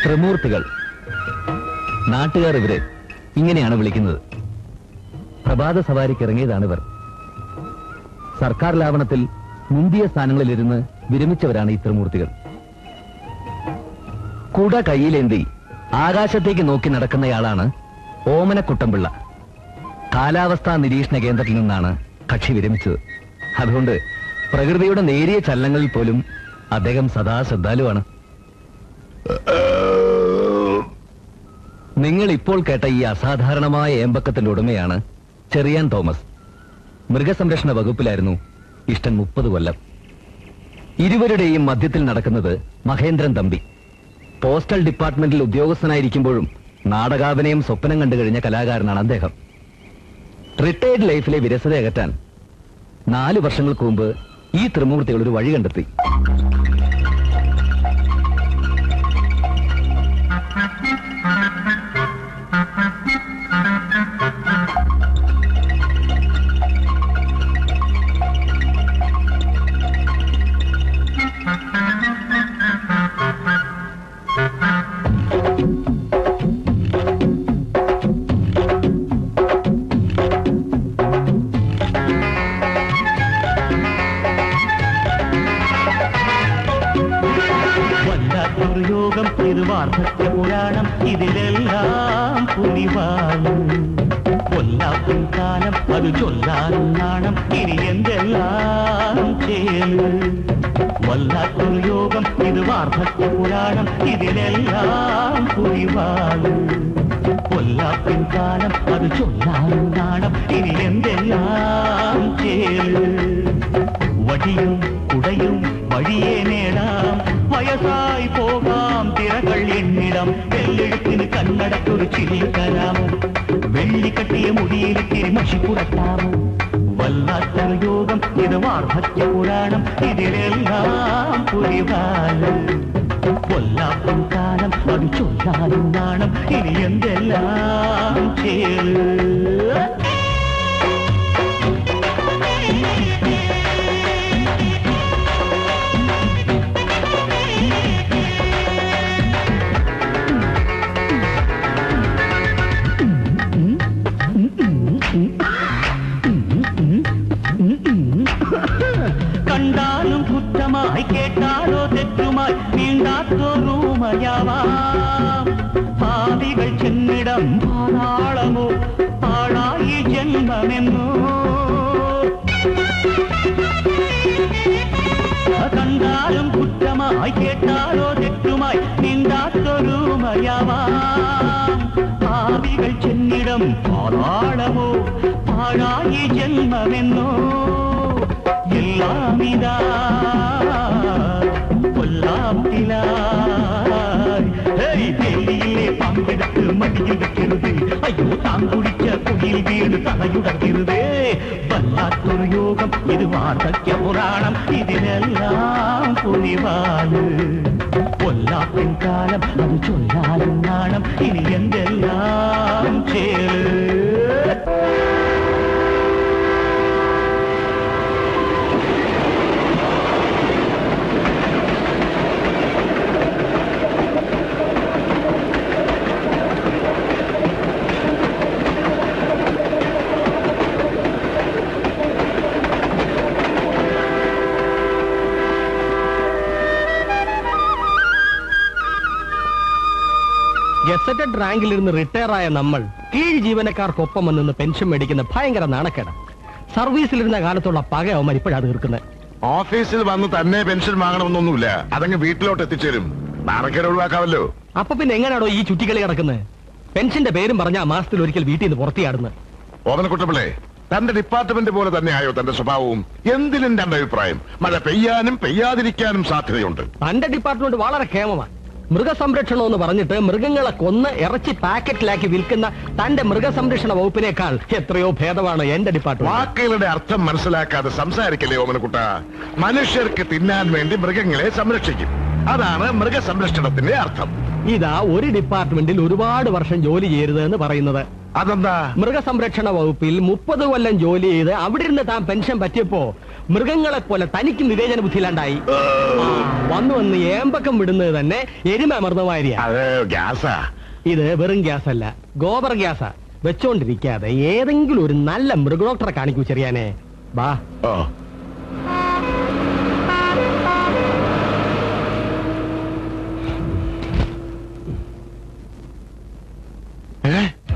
ത്രിമൂർത്തികൾ നാട്ടുകാർ ഇവരെ ഇങ്ങനെയാണ് വിളിക്കുന്നത് പ്രഭാത സവാരിക്ക് ഇറങ്ങിയതാണിവർ സർക്കാർ ലാവണത്തിൽ മുന്തിയ സ്ഥാനങ്ങളിലിരുന്ന് വിരമിച്ചവരാണ് ഈ ത്രിമൂർത്തികൾ കുട കയ്യിലേന്തി ആകാശത്തേക്ക് നോക്കി നടക്കുന്നയാളാണ് ഓമനക്കുട്ടമ്പിള്ള കാലാവസ്ഥാ നിരീക്ഷണ കേന്ദ്രത്തിൽ നിന്നാണ് കക്ഷി വിരമിച്ചത് അതുകൊണ്ട് പ്രകൃതിയുടെ നേരിയ ചലനങ്ങളിൽ പോലും അദ്ദേഹം സദാ ശ്രദ്ധാലുവാണ് നിങ്ങൾ ഇപ്പോൾ കേട്ട ഈ അസാധാരണമായ ഏമ്പക്കത്തിന്റെ ഉടമയാണ് ചെറിയാൻ തോമസ് മൃഗസംരക്ഷണ വകുപ്പിലായിരുന്നു ഇഷ്ടൻ മുപ്പത് കൊല്ലം ഇരുവരുടെയും മധ്യത്തിൽ നടക്കുന്നത് മഹേന്ദ്രൻ തമ്പി പോസ്റ്റൽ ഡിപ്പാർട്ട്മെന്റിൽ ഉദ്യോഗസ്ഥനായിരിക്കുമ്പോഴും നാടകാഭിനയം സ്വപ്നം കണ്ടു കഴിഞ്ഞ കലാകാരനാണ് അദ്ദേഹം റിട്ടയർഡ് ലൈഫിലെ വിരസത അകറ്റാൻ നാല് വർഷങ്ങൾക്ക് മുമ്പ് ഈ ത്രിമൂർത്തികൾ ഒരു വഴി കണ്ടെത്തി വല്ലാത്തൊരു യോഗം തിരുവാർദ്ധക്യ പുരാണം ഇതിലെല്ലാം പുലിവാളും കൊല്ലാത്തും കാലം അത് ചൊല്ലാനും നാണം ഇനി എന്തെല്ലാം ചേല് വല്ലാത്തൊരു യോഗം ഇത് വാർദ്ധക്യ പുരാണം ഇതിലെല്ലാം പുലിവാളും കൊല്ലാത്തിൻ കാലം അത് ചൊല്ലാനും നാണം ഇനി എന്തെല്ലാം ചേല് വടിയും കുടയും വഴിയെ നേടാം വയസ്സായി പോകാം തിരകൾ എന്നിടം വെല്ലെഴുത്തിന് കണ്ണടത്തൊരു ചിരിക്കരാമോ വെള്ളിക്കട്ടിയ മുടിയിലിത്തിരി മഷി പുരട്ടാമോ വല്ലാത്തൊരു യോഗം ഇത് വാർദ്ധക്യ പുരാണം ഇതിലെല്ലാം പുരിവാലം കൊല്ലാപ്പം കാലം അത് ചൊല്ലാനും നാണം ഇനി എന്തെല്ലാം ചേര് കണ്ടാലും കുറ്റമായി കേട്ടാലോ തെറ്റുമായി നീണ്ടാത്തൊരു മയാവാം പാതികൾ ചെന്നിടം പാതാളമോ പാഴായി ജന്മമെന്നോ കണ്ടാലും കുറ്റമായി കേട്ടാലോ തെറ്റുമായി നീണ്ടാത്തൊരു മയാവാം പാവികൾ ചെന്നിടം പാതാളമോ പാഴായി ജന്മമെന്നോ എല്ലാമിതാ കൊല്ലാത്തിലായി ഹേയ്, ഡൽഹിയിലെ പങ്കെടുത്ത് മടിയിൽ വെക്കരുത് അയ്യോ താൻ കുടിച്ച കുടിയിൽ വീണ് തലയുടക്കരുതേ വല്ലാത്തൊരു യോഗം ഇത് വാർദ്ധക്യ പുരാണം ഇതിനെല്ലാം പുലിവാല് കൊല്ലാത്തിൻ കാലം അത് ചൊല്ലാലും നാണം ഇനി എന്തെല്ലാം ചേര് ഗസറ്റഡ് റാങ്കിലിരുന്ന് റിട്ടയർ ആയ നമ്മൾ കീഴ് ജീവനക്കാർക്കൊപ്പം നിന്ന് പെൻഷൻ മേടിക്കുന്ന ഭയങ്കര നാണക്കേടാ സർവീസിലിരുന്ന കാലത്തുള്ള പക അവന്മാർ ഇപ്പോഴാ തീർക്കുന്നത് ഓഫീസിൽ വന്ന് തന്നെ പെൻഷൻ വാങ്ങണമെന്നൊന്നുമില്ല അതങ്ങ് വീട്ടിലോട്ട് എത്തിച്ചേരും നാണക്കേട് ഒഴിവാക്കാമല്ലോ അപ്പൊ പിന്നെ എങ്ങനെയാണോ ഈ ചുറ്റിക്കളി കിടക്കുന്നത് പെൻഷന്റെ പേരും പറഞ്ഞ മാസത്തിൽ ഒരിക്കൽ വീട്ടിൽ നിന്ന് പുറത്തിയാടുന്നത് ഓമനക്കുട്ടപ്പിള്ളേ തന്റെ ഡിപ്പാർട്ട്മെന്റ് പോലെ തന്നെ ആയോ തന്റെ സ്വഭാവവും എന്തിനും തന്റെ അഭിപ്രായം മഴ പെയ്യാനും പെയ്യാതിരിക്കാനും സാധ്യതയുണ്ട് തന്റെ ഡിപ്പാർട്ട്മെന്റ് വളരെ ക്ഷേമമാണ് മൃഗസംരക്ഷണം എന്ന് പറഞ്ഞിട്ട് മൃഗങ്ങളെ കൊന്ന് ഇറച്ചി പാക്കറ്റിലാക്കി വിൽക്കുന്ന തന്റെ മൃഗസംരക്ഷണ വകുപ്പിനേക്കാൾ എത്രയോ ഭേദമാണ് എന്റെ ഡിപ്പാർട്ട്മെന്റ് വാക്കുകളുടെ അർത്ഥം മനസ്സിലാക്കാതെ സംസാരിക്കല്ലേ ഓമനക്കുട്ട മനുഷ്യർക്ക് തിന്നാൻ വേണ്ടി മൃഗങ്ങളെ സംരക്ഷിക്കും അതാണ് മൃഗസംരക്ഷണത്തിന്റെ അർത്ഥം ഇതാ ഒരു ഡിപ്പാർട്ട്മെന്റിൽ ഒരുപാട് വർഷം ജോലി ചെയ്യരുത് എന്ന് പറയുന്നത് അതെന്താ മൃഗസംരക്ഷണ വകുപ്പിൽ മുപ്പത് കൊല്ലം ജോലി ചെയ്ത് അവിടെ ഇരുന്ന് താൻ പെൻഷൻ പറ്റിയപ്പോ മൃഗങ്ങളെ പോലെ തനിക്കും വിവേചന ബുദ്ധിയിലാണ്ടായി ആ, വന്നു വന്ന് ഏമ്പക്കം വിടുന്നത് തന്നെ എരുമ അമർന്നമാരിയാ അത് ഗ്യാസാ ഇത് വെറും ഗ്യാസ് അല്ല ഗോബർ ഗ്യാസാ വെച്ചോണ്ടിരിക്കാതെ ഏതെങ്കിലും ഒരു നല്ല മൃഗഡോക്ടറെ കാണിക്കൂ ചെറിയാനെ ബാ ഓ ഏ?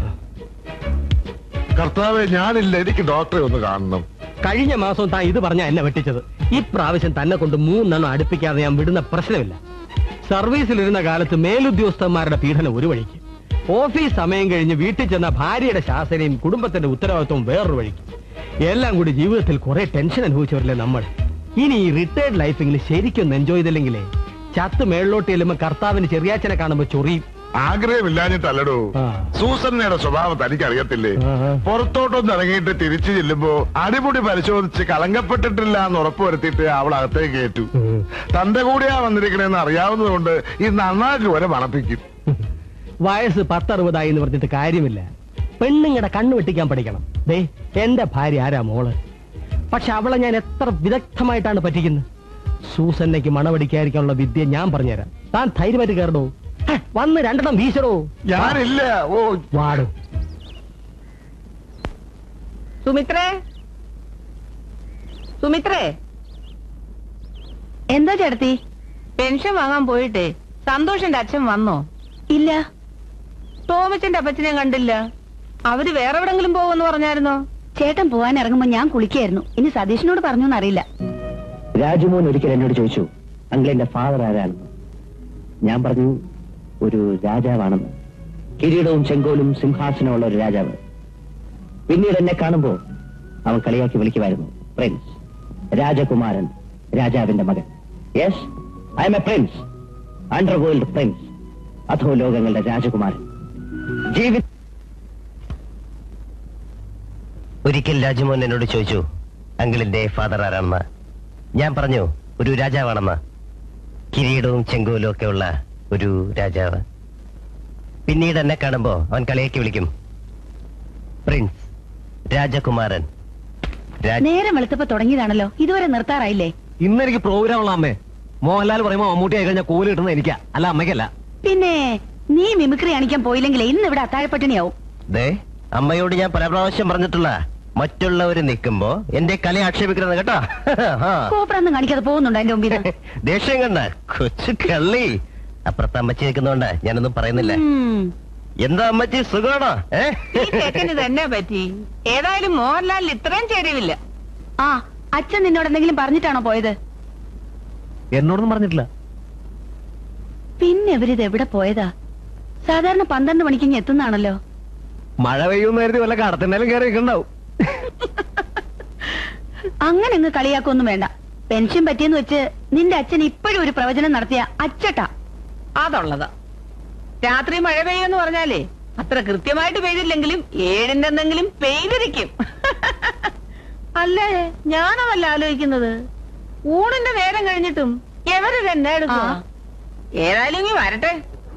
കർത്താവെ ഞാനില്ല എനിക്ക് ഡോക്ടറെ ഒന്ന് കാണണം കഴിഞ്ഞ മാസം താൻ ഇത് പറഞ്ഞ എന്നെ വെട്ടിച്ചത് ഇപ്രാവശ്യം തന്നെ കൊണ്ട് മൂന്നെണ്ണം അടുപ്പിക്കാതെ ഞാൻ വിടുന്ന പ്രശ്നമില്ല സർവീസിലിരുന്ന കാലത്ത് മേലുദ്യോഗസ്ഥന്മാരുടെ പീഡനം ഒരു വഴിക്ക് ഓഫീസ് സമയം കഴിഞ്ഞ് വീട്ടിൽ ചെന്ന ഭാര്യയുടെ ശാസനയും കുടുംബത്തിന്റെ ഉത്തരവാദിത്വവും വേറൊരു വഴിക്ക് എല്ലാം കൂടി ജീവിതത്തിൽ കുറെ ടെൻഷൻ അനുഭവിച്ചവരല്ലേ നമ്മൾ ഇനി ഈ റിട്ടയർഡ് ലൈഫിങ്ങിൽ ശരിക്കും എൻജോയ് ചെയ്തില്ലെങ്കിലേ ചത്ത് മേളിലോട്ട് ചെല്ലുമ്പോ കർത്താവിന് ചെറിയാച്ചനെ കാണുമ്പോ ചൊറിയും ആഗ്രഹമില്ലാഞ്ഞിട്ടല്ലടോ ആ. സൂസന്നയുടെ സ്വഭാവം തനിക്കറിയത്തില്ലേ ആഹാ. പുറത്തോട്ടൊന്ന് ഇറങ്ങിയിട്ട് തിരിച്ചു ചെല്ലുമ്പോ അടിമുടി പരിശോധിച്ച് കളങ്കപ്പെട്ടിട്ടില്ല എന്ന് ഉറപ്പുവരുത്തിയിട്ട് അവൾ അകത്തേക്ക് കയറ്റു തന്റെ കൂടെയാ വന്നിരിക്കണേന്ന് അറിയാവുന്നതുകൊണ്ട് ഈ നന്നാക്ക് വരെ മണപ്പിക്കും വയസ്സ് പത്തറുപതായി എന്ന് പറഞ്ഞിട്ട് കാര്യമില്ല പെണ്ണുങ്ങളുടെ കണ്ണു വെട്ടിക്കാൻ പഠിക്കണം ദേ എന്റെ ഭാര്യ ആരാ മോള് പക്ഷെ അവളെ ഞാൻ എത്ര വിദഗ്ധമായിട്ടാണ് പറ്റിക്കുന്നത് സൂസന്നയ്ക്ക് മണവടിക്കാതിരിക്കാനുള്ള വിദ്യ ഞാൻ പറഞ്ഞുതരാം താൻ ധൈര്യമായിട്ട് കയറണോ ഹേ, വന്ന് രണ്ടെണ്ണം വീശടോ ഞാനില്ല ഓ വാടോ സുമിത്രേ സുമിത്രേ എന്താ ചേട്ടത്തി പെൻഷൻ വാങ്ങാൻ പോയിട്ടേ സന്തോഷിന്റെ അച്ഛൻ വന്നോ ഇല്ല ടോമിച്ചന്റെ അപ്പച്ചനെ കണ്ടില്ല അവര് വേറെ എവിടെങ്കിലും പോകുമെന്ന് പറഞ്ഞായിരുന്നോ ചേട്ടൻ പോവാൻ ഇറങ്ങുമ്പോ ഞാൻ കുളിക്കായിരുന്നു ഇനി സതീഷിനോട് പറഞ്ഞു എന്നറിയില്ല രാജുമോൻ ഒരിക്കൽ എന്നോട് ചോദിച്ചു അങ്കിളിന്റെ ഫാദർ ആരാണെന്ന് ഞാൻ പറഞ്ഞു ഒരു രാജാവാണെന്ന് കിരീടവും ചെങ്കോലും സിംഹാസനമുള്ള ഒരു രാജാവ് പിന്നീട് എന്നെ കാണുമ്പോ അവൻ കളിയാക്കി വിളിക്കുമായിരുന്നു പ്രിൻസ് രാജകുമാരൻ രാജാവിന്റെ മകൻ yes I am a prince underworld prince അധോ ലോകങ്ങളുടെ രാജകുമാരൻ ജീവിത ഒരിക്കൽ രാജുമോൻ എന്നോട് ചോദിച്ചു അങ്കിളിന്റെ ഫാദർ ആരാണെന്ന് ഞാൻ പറഞ്ഞു ഒരു രാജാവാണെന്ന് കിരീടവും ചെങ്കോലും ഒക്കെ ഉള്ള ഒരു രാജാവ് പിന്നീട് എന്നെ കാണുമ്പോ അവൻ കളിയാക്കി വിളിക്കും പ്രിൻസ് രാജകുമാരൻ രാജ നേരം വെളുത്തപ്പോ തുടങ്ങിയതാണല്ലോ ഇതുവരെ നിർത്താറായില്ലേ ഇന്ന് എനിക്ക് പ്രോഗ്രാം ഉള്ള അമ്മേ മോഹൻലാൽ പറയുമ്പോ മമ്മൂട്ടി ആയി കഴിഞ്ഞാൽ കൂലി കിട്ടുന്നത് എനിക്കാ അല്ല അമ്മയ്ക്കല്ല പിന്നെ നീ മിമിക്രി കാണിക്കാൻ പോയില്ലെങ്കിൽ ഇന്ന് ഇവിടെ അത്താഴപ്പട്ടിണിയാവും ദേ അമ്മയോട് ഞാൻ പല പ്രാവശ്യം പറഞ്ഞിട്ടുള്ള മറ്റുള്ളവര് നിൽക്കുമ്പോ എന്റെ കലയെ ആക്ഷേപിക്കുന്നത് കേട്ടോ ആ. കോപ്പറൊന്നും കാണിക്കാതെ പോകുന്നുണ്ടോ എന്റെ മുമ്പിൽ ദേഷ്യം കണ്ട കൊച്ചു കള്ളി അപ്പുറത്ത് അമ്മച്ചി നിൽക്കുന്നോണ്ട് ഞാനൊന്നും പറയുന്നില്ല എന്താ അമ്മച്ചി സുഖമാണോ ഏ ഈ ചെക്കന് തന്നെ പറ്റി ഏതായാലും മോഹൻലാലിന് ഇത്രയും ചേരുവില്ല ആ അച്ഛൻ നിന്നോട് എന്തെങ്കിലും പറഞ്ഞിട്ടാണോ പോയത് എന്നോടൊന്നും പറഞ്ഞിട്ടില്ല പിന്നെ ഇവരിത് എവിടെ പോയതാ സാധാരണ പന്ത്രണ്ട് മണിക്ക് ഇങ്ങ് എത്തുന്നാണല്ലോ മഴ പെയ്യുന്ന കരുതി വല്ല കടത്തിണ്ടാലും കയറി നിൽക്കണ്ടാവും അങ്ങനെ അങ്ങ് കളിയാക്കൊന്നും വേണ്ട പെൻഷൻ പറ്റിയെന്ന് വെച്ച് നിന്റെ അച്ഛൻ ഇപ്പോഴും ഒരു പ്രവചനം നടത്തിയ അച്ചട്ടാ അതുള്ളതാ രാത്രി മഴ പെയ്യുമെന്ന് പറഞ്ഞാലേ അത്ര കൃത്യമായിട്ട് പെയ്തില്ലെങ്കിലും ഏഴിന്റെ എന്തെങ്കിലും പെയ്തിരിക്കും അല്ലേ ഞാനതല്ല ആലോചിക്കുന്നത് ഊണിന്റെ നേരം കഴിഞ്ഞിട്ടും എവര് തന്നെ എടുക്കുക ആ. ഏതായാലും ഇനി വരട്ടെ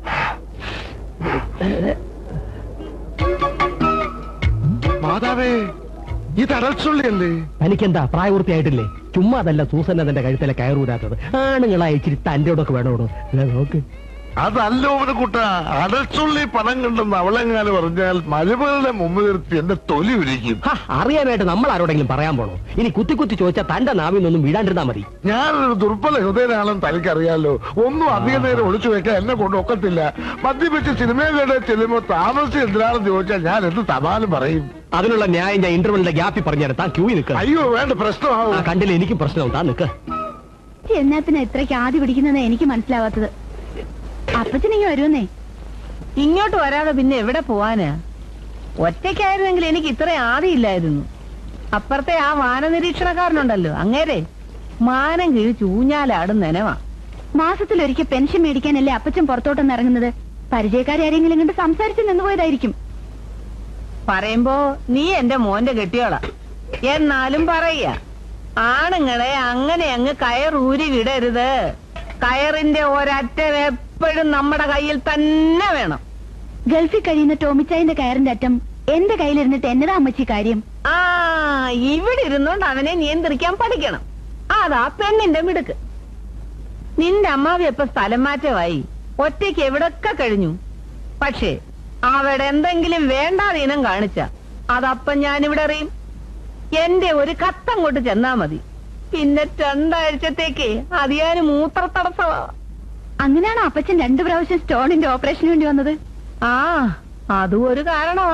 മാതാവേ ഇത് അടച്ചുള്ളിയല്ലേ തനിക്കെന്താ പ്രായപൂർത്തിയായിട്ടില്ലേ ചുമ്മാ അതല്ല സൂസൻ അതിന്റെ കഴുത്തിലെ കയറൂരാത്തത് ആണുങ്ങളായി ഇച്ചിരി തന്റെ ഒക്കെ വേണോടോ ദേ നോക്ക് അതല്ല ഓമനക്കുട്ട അടച്ചുള്ളി പണം കണ്ടെന്ന് അവളെങ്ങാനും പറഞ്ഞാൽ മരുമകളുടെ മുമ്പ് നിർത്തി എന്റെ തൊലി ഉരിക്കും ഹ, അറിയാനായിട്ട് നമ്മൾ ആരോടെങ്കിലും പറയാൻ പോണോ ഇനി കുത്തി കുത്തി ചോദിച്ചാൽ തന്റെ നാവിൽ നിന്നൊന്നും വീഴാണ്ടിരുന്നാ മതി ഞാനൊരു ദുർബല ഹൃദയനാണെന്ന് തനിക്കറിയാലോ ഒന്നും അധിക നേരം ഒളിച്ചു വെക്കാൻ എന്നെ കൊണ്ട് ഒക്കത്തില്ല മദ്യപിച്ച് സിനിമയുടെ ചെല്ലുമ്പോ താമസിച്ച് എന്തിനാണെന്ന് ചോദിച്ചാൽ ഞാൻ എന്ത് തപാലും പറയും അതിനുള്ള ന്യായം ഞാൻ ഇന്റർവെല്ലിന്റെ ഗ്യാപ്പിൽ പറഞ്ഞുതരാം താൻ ക്യൂ നിൽക്കുക അയ്യോ വേണ്ട പ്രശ്നമാവും ആ കണ്ടില്ല എനിക്കും പ്രശ്നവും താൻ നിൽക്ക എന്നാത്തിനാ ഇത്രയ്ക്ക് ആദ്യ പിടിക്കുന്നത് എനിക്ക് മനസ്സിലാവാത്തത് അപ്പച്ചനെങ്കിൽ വരുമെന്നേ ഇങ്ങോട്ട് വരാതെ പിന്നെ എവിടെ പോവാനാ ഒറ്റയ്ക്കായിരുന്നെങ്കിൽ എനിക്ക് ഇത്ര ആദിയില്ലായിരുന്നു അപ്പുറത്തെ ആ വാനനിരീക്ഷണക്കാരനുണ്ടല്ലോ അങ്ങേരെ മാനം കിഴിച്ച് ഊഞ്ഞാലാടും നനവാ മാസത്തിലൊരിക്കൽ പെൻഷൻ മേടിക്കാനല്ലേ അപ്പച്ചൻ പുറത്തോട്ടൊന്ന് ഇറങ്ങുന്നത് പരിചയക്കാരെങ്കിലും കണ്ട് സംസാരിച്ച് നിന്നുപോയതായിരിക്കും പറയുമ്പോ നീ എന്റെ മോന്റെ കെട്ടിയോളാ എന്നാലും പറയ ആണുങ്ങളെ അങ്ങനെ അങ്ങ് കയറൂരി വിടരുത് കയറിന്റെ ഒരറ്റം എപ്പോഴും നമ്മുടെ കയ്യിൽ തന്നെ വേണം ഗൾഫിൽ കഴിയുന്ന ടോമിച്ചായന്റെ കയറിന്റെ അറ്റം എന്റെ കയ്യിലിരുന്നിട്ട് എന്നതാ അമ്മച്ചി കാര്യം ആ ഇവിടെ ഇരുന്നോണ്ട് അവനെ നിയന്ത്രിക്കാൻ പഠിക്കണം അതാ പെണ്ണിന്റെ മിടുക്ക് നിന്റെ അമ്മാവി ഇപ്പൊ സ്ഥലം മാറ്റമായി ഒറ്റയ്ക്ക് എവിടൊക്കെ കഴിഞ്ഞു പക്ഷേ അവിടെ എന്തെങ്കിലും വേണ്ടാതീനം കാണിച്ച അതപ്പം ഞാനിവിടെ അറിയും എന്റെ ഒരു കത്തങ്ങോട്ട് ചെന്നാ മതി പിന്നെ രണ്ടാഴ്ചത്തേക്ക് അതിയാന് മൂത്ര തടസ്സമാ അങ്ങനെയാണോ അപ്പച്ചൻ രണ്ടു പ്രാവശ്യം സ്റ്റോണിന്റെ ഓപ്പറേഷന് വേണ്ടി വന്നത് ആ അതും ഒരു കാരണമാ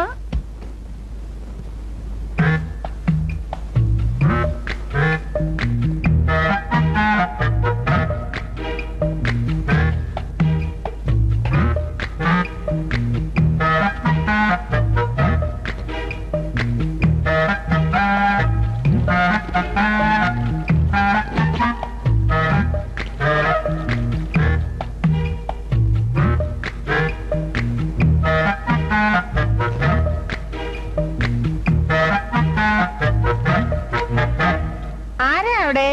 ആരാ അവിടെ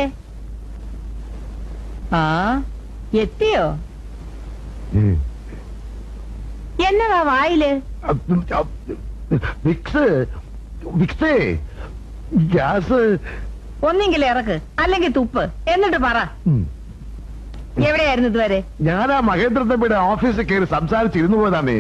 ആ എത്തിയോ എന്നതാ വായില് വിക്സ് വിക്സേ ഗ്യാസ് ഒന്നെങ്കിൽ ഇറക്ക് അല്ലെങ്കിൽ തുപ്പ് എന്നിട്ട് പറ എവിടെയായിരുന്നു ഇതുവരെ ഞാൻ ആ മഹേന്ദ്ര തമ്പിയുടെ ഓഫീസിൽ കയറി സംസാരിച്ചിരുന്നു പോയതാണേ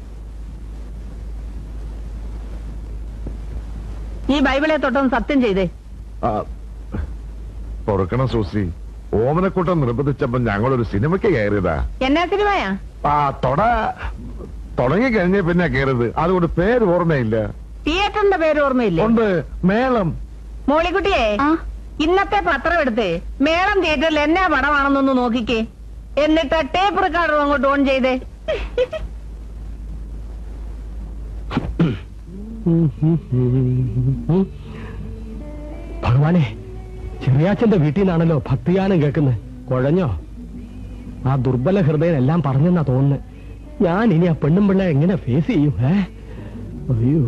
ഈ ബൈബിളെ തൊട്ടൊന്ന് സത്യം ചെയ്തേ ആ, പൊറുക്കണം സൂസി ഓമനക്കൂട്ടം നിർബന്ധിച്ചപ്പോ ഞങ്ങളൊരു സിനിമയ്ക്ക് കയറിയതാ എന്നാ സിനിമയാ ആ തൊട തുടങ്ങി കഴിഞ്ഞ പിന്നെ കയറിയത് അതുകൊണ്ട് പേര് ഓർമ്മയില്ല തിയേറ്ററിന്റെ പേര് ഓർമ്മയില്ലേ ഉണ്ട് മേളം മോളിക്കുട്ടിയെ ആ ഇന്നത്തെ പത്രം എടുത്ത് മേളം തിയേറ്ററിൽ എന്നാ പടമാണെന്നൊന്ന് നോക്കിക്കേ എന്നിട്ട് ടേപ്പ് റെക്കോർഡർ അങ്ങോട്ട് ഓൺ ചെയ്തേ ഭഗവാനെ ചെറിയാച്ചന്റെ വീട്ടിൽ നിന്നാണല്ലോ ഭക്തിഗാനം കേൾക്കുന്നത് കുഴഞ്ഞോ ആ ദുർബല ഹൃദയൻ എല്ലാം പറഞ്ഞെന്നാ തോന്നുന്നത് ഞാൻ ഇനി ആ പെണ്ണും പിള്ള എങ്ങനെ ഫേസ് ചെയ്യും ഏ അയ്യോ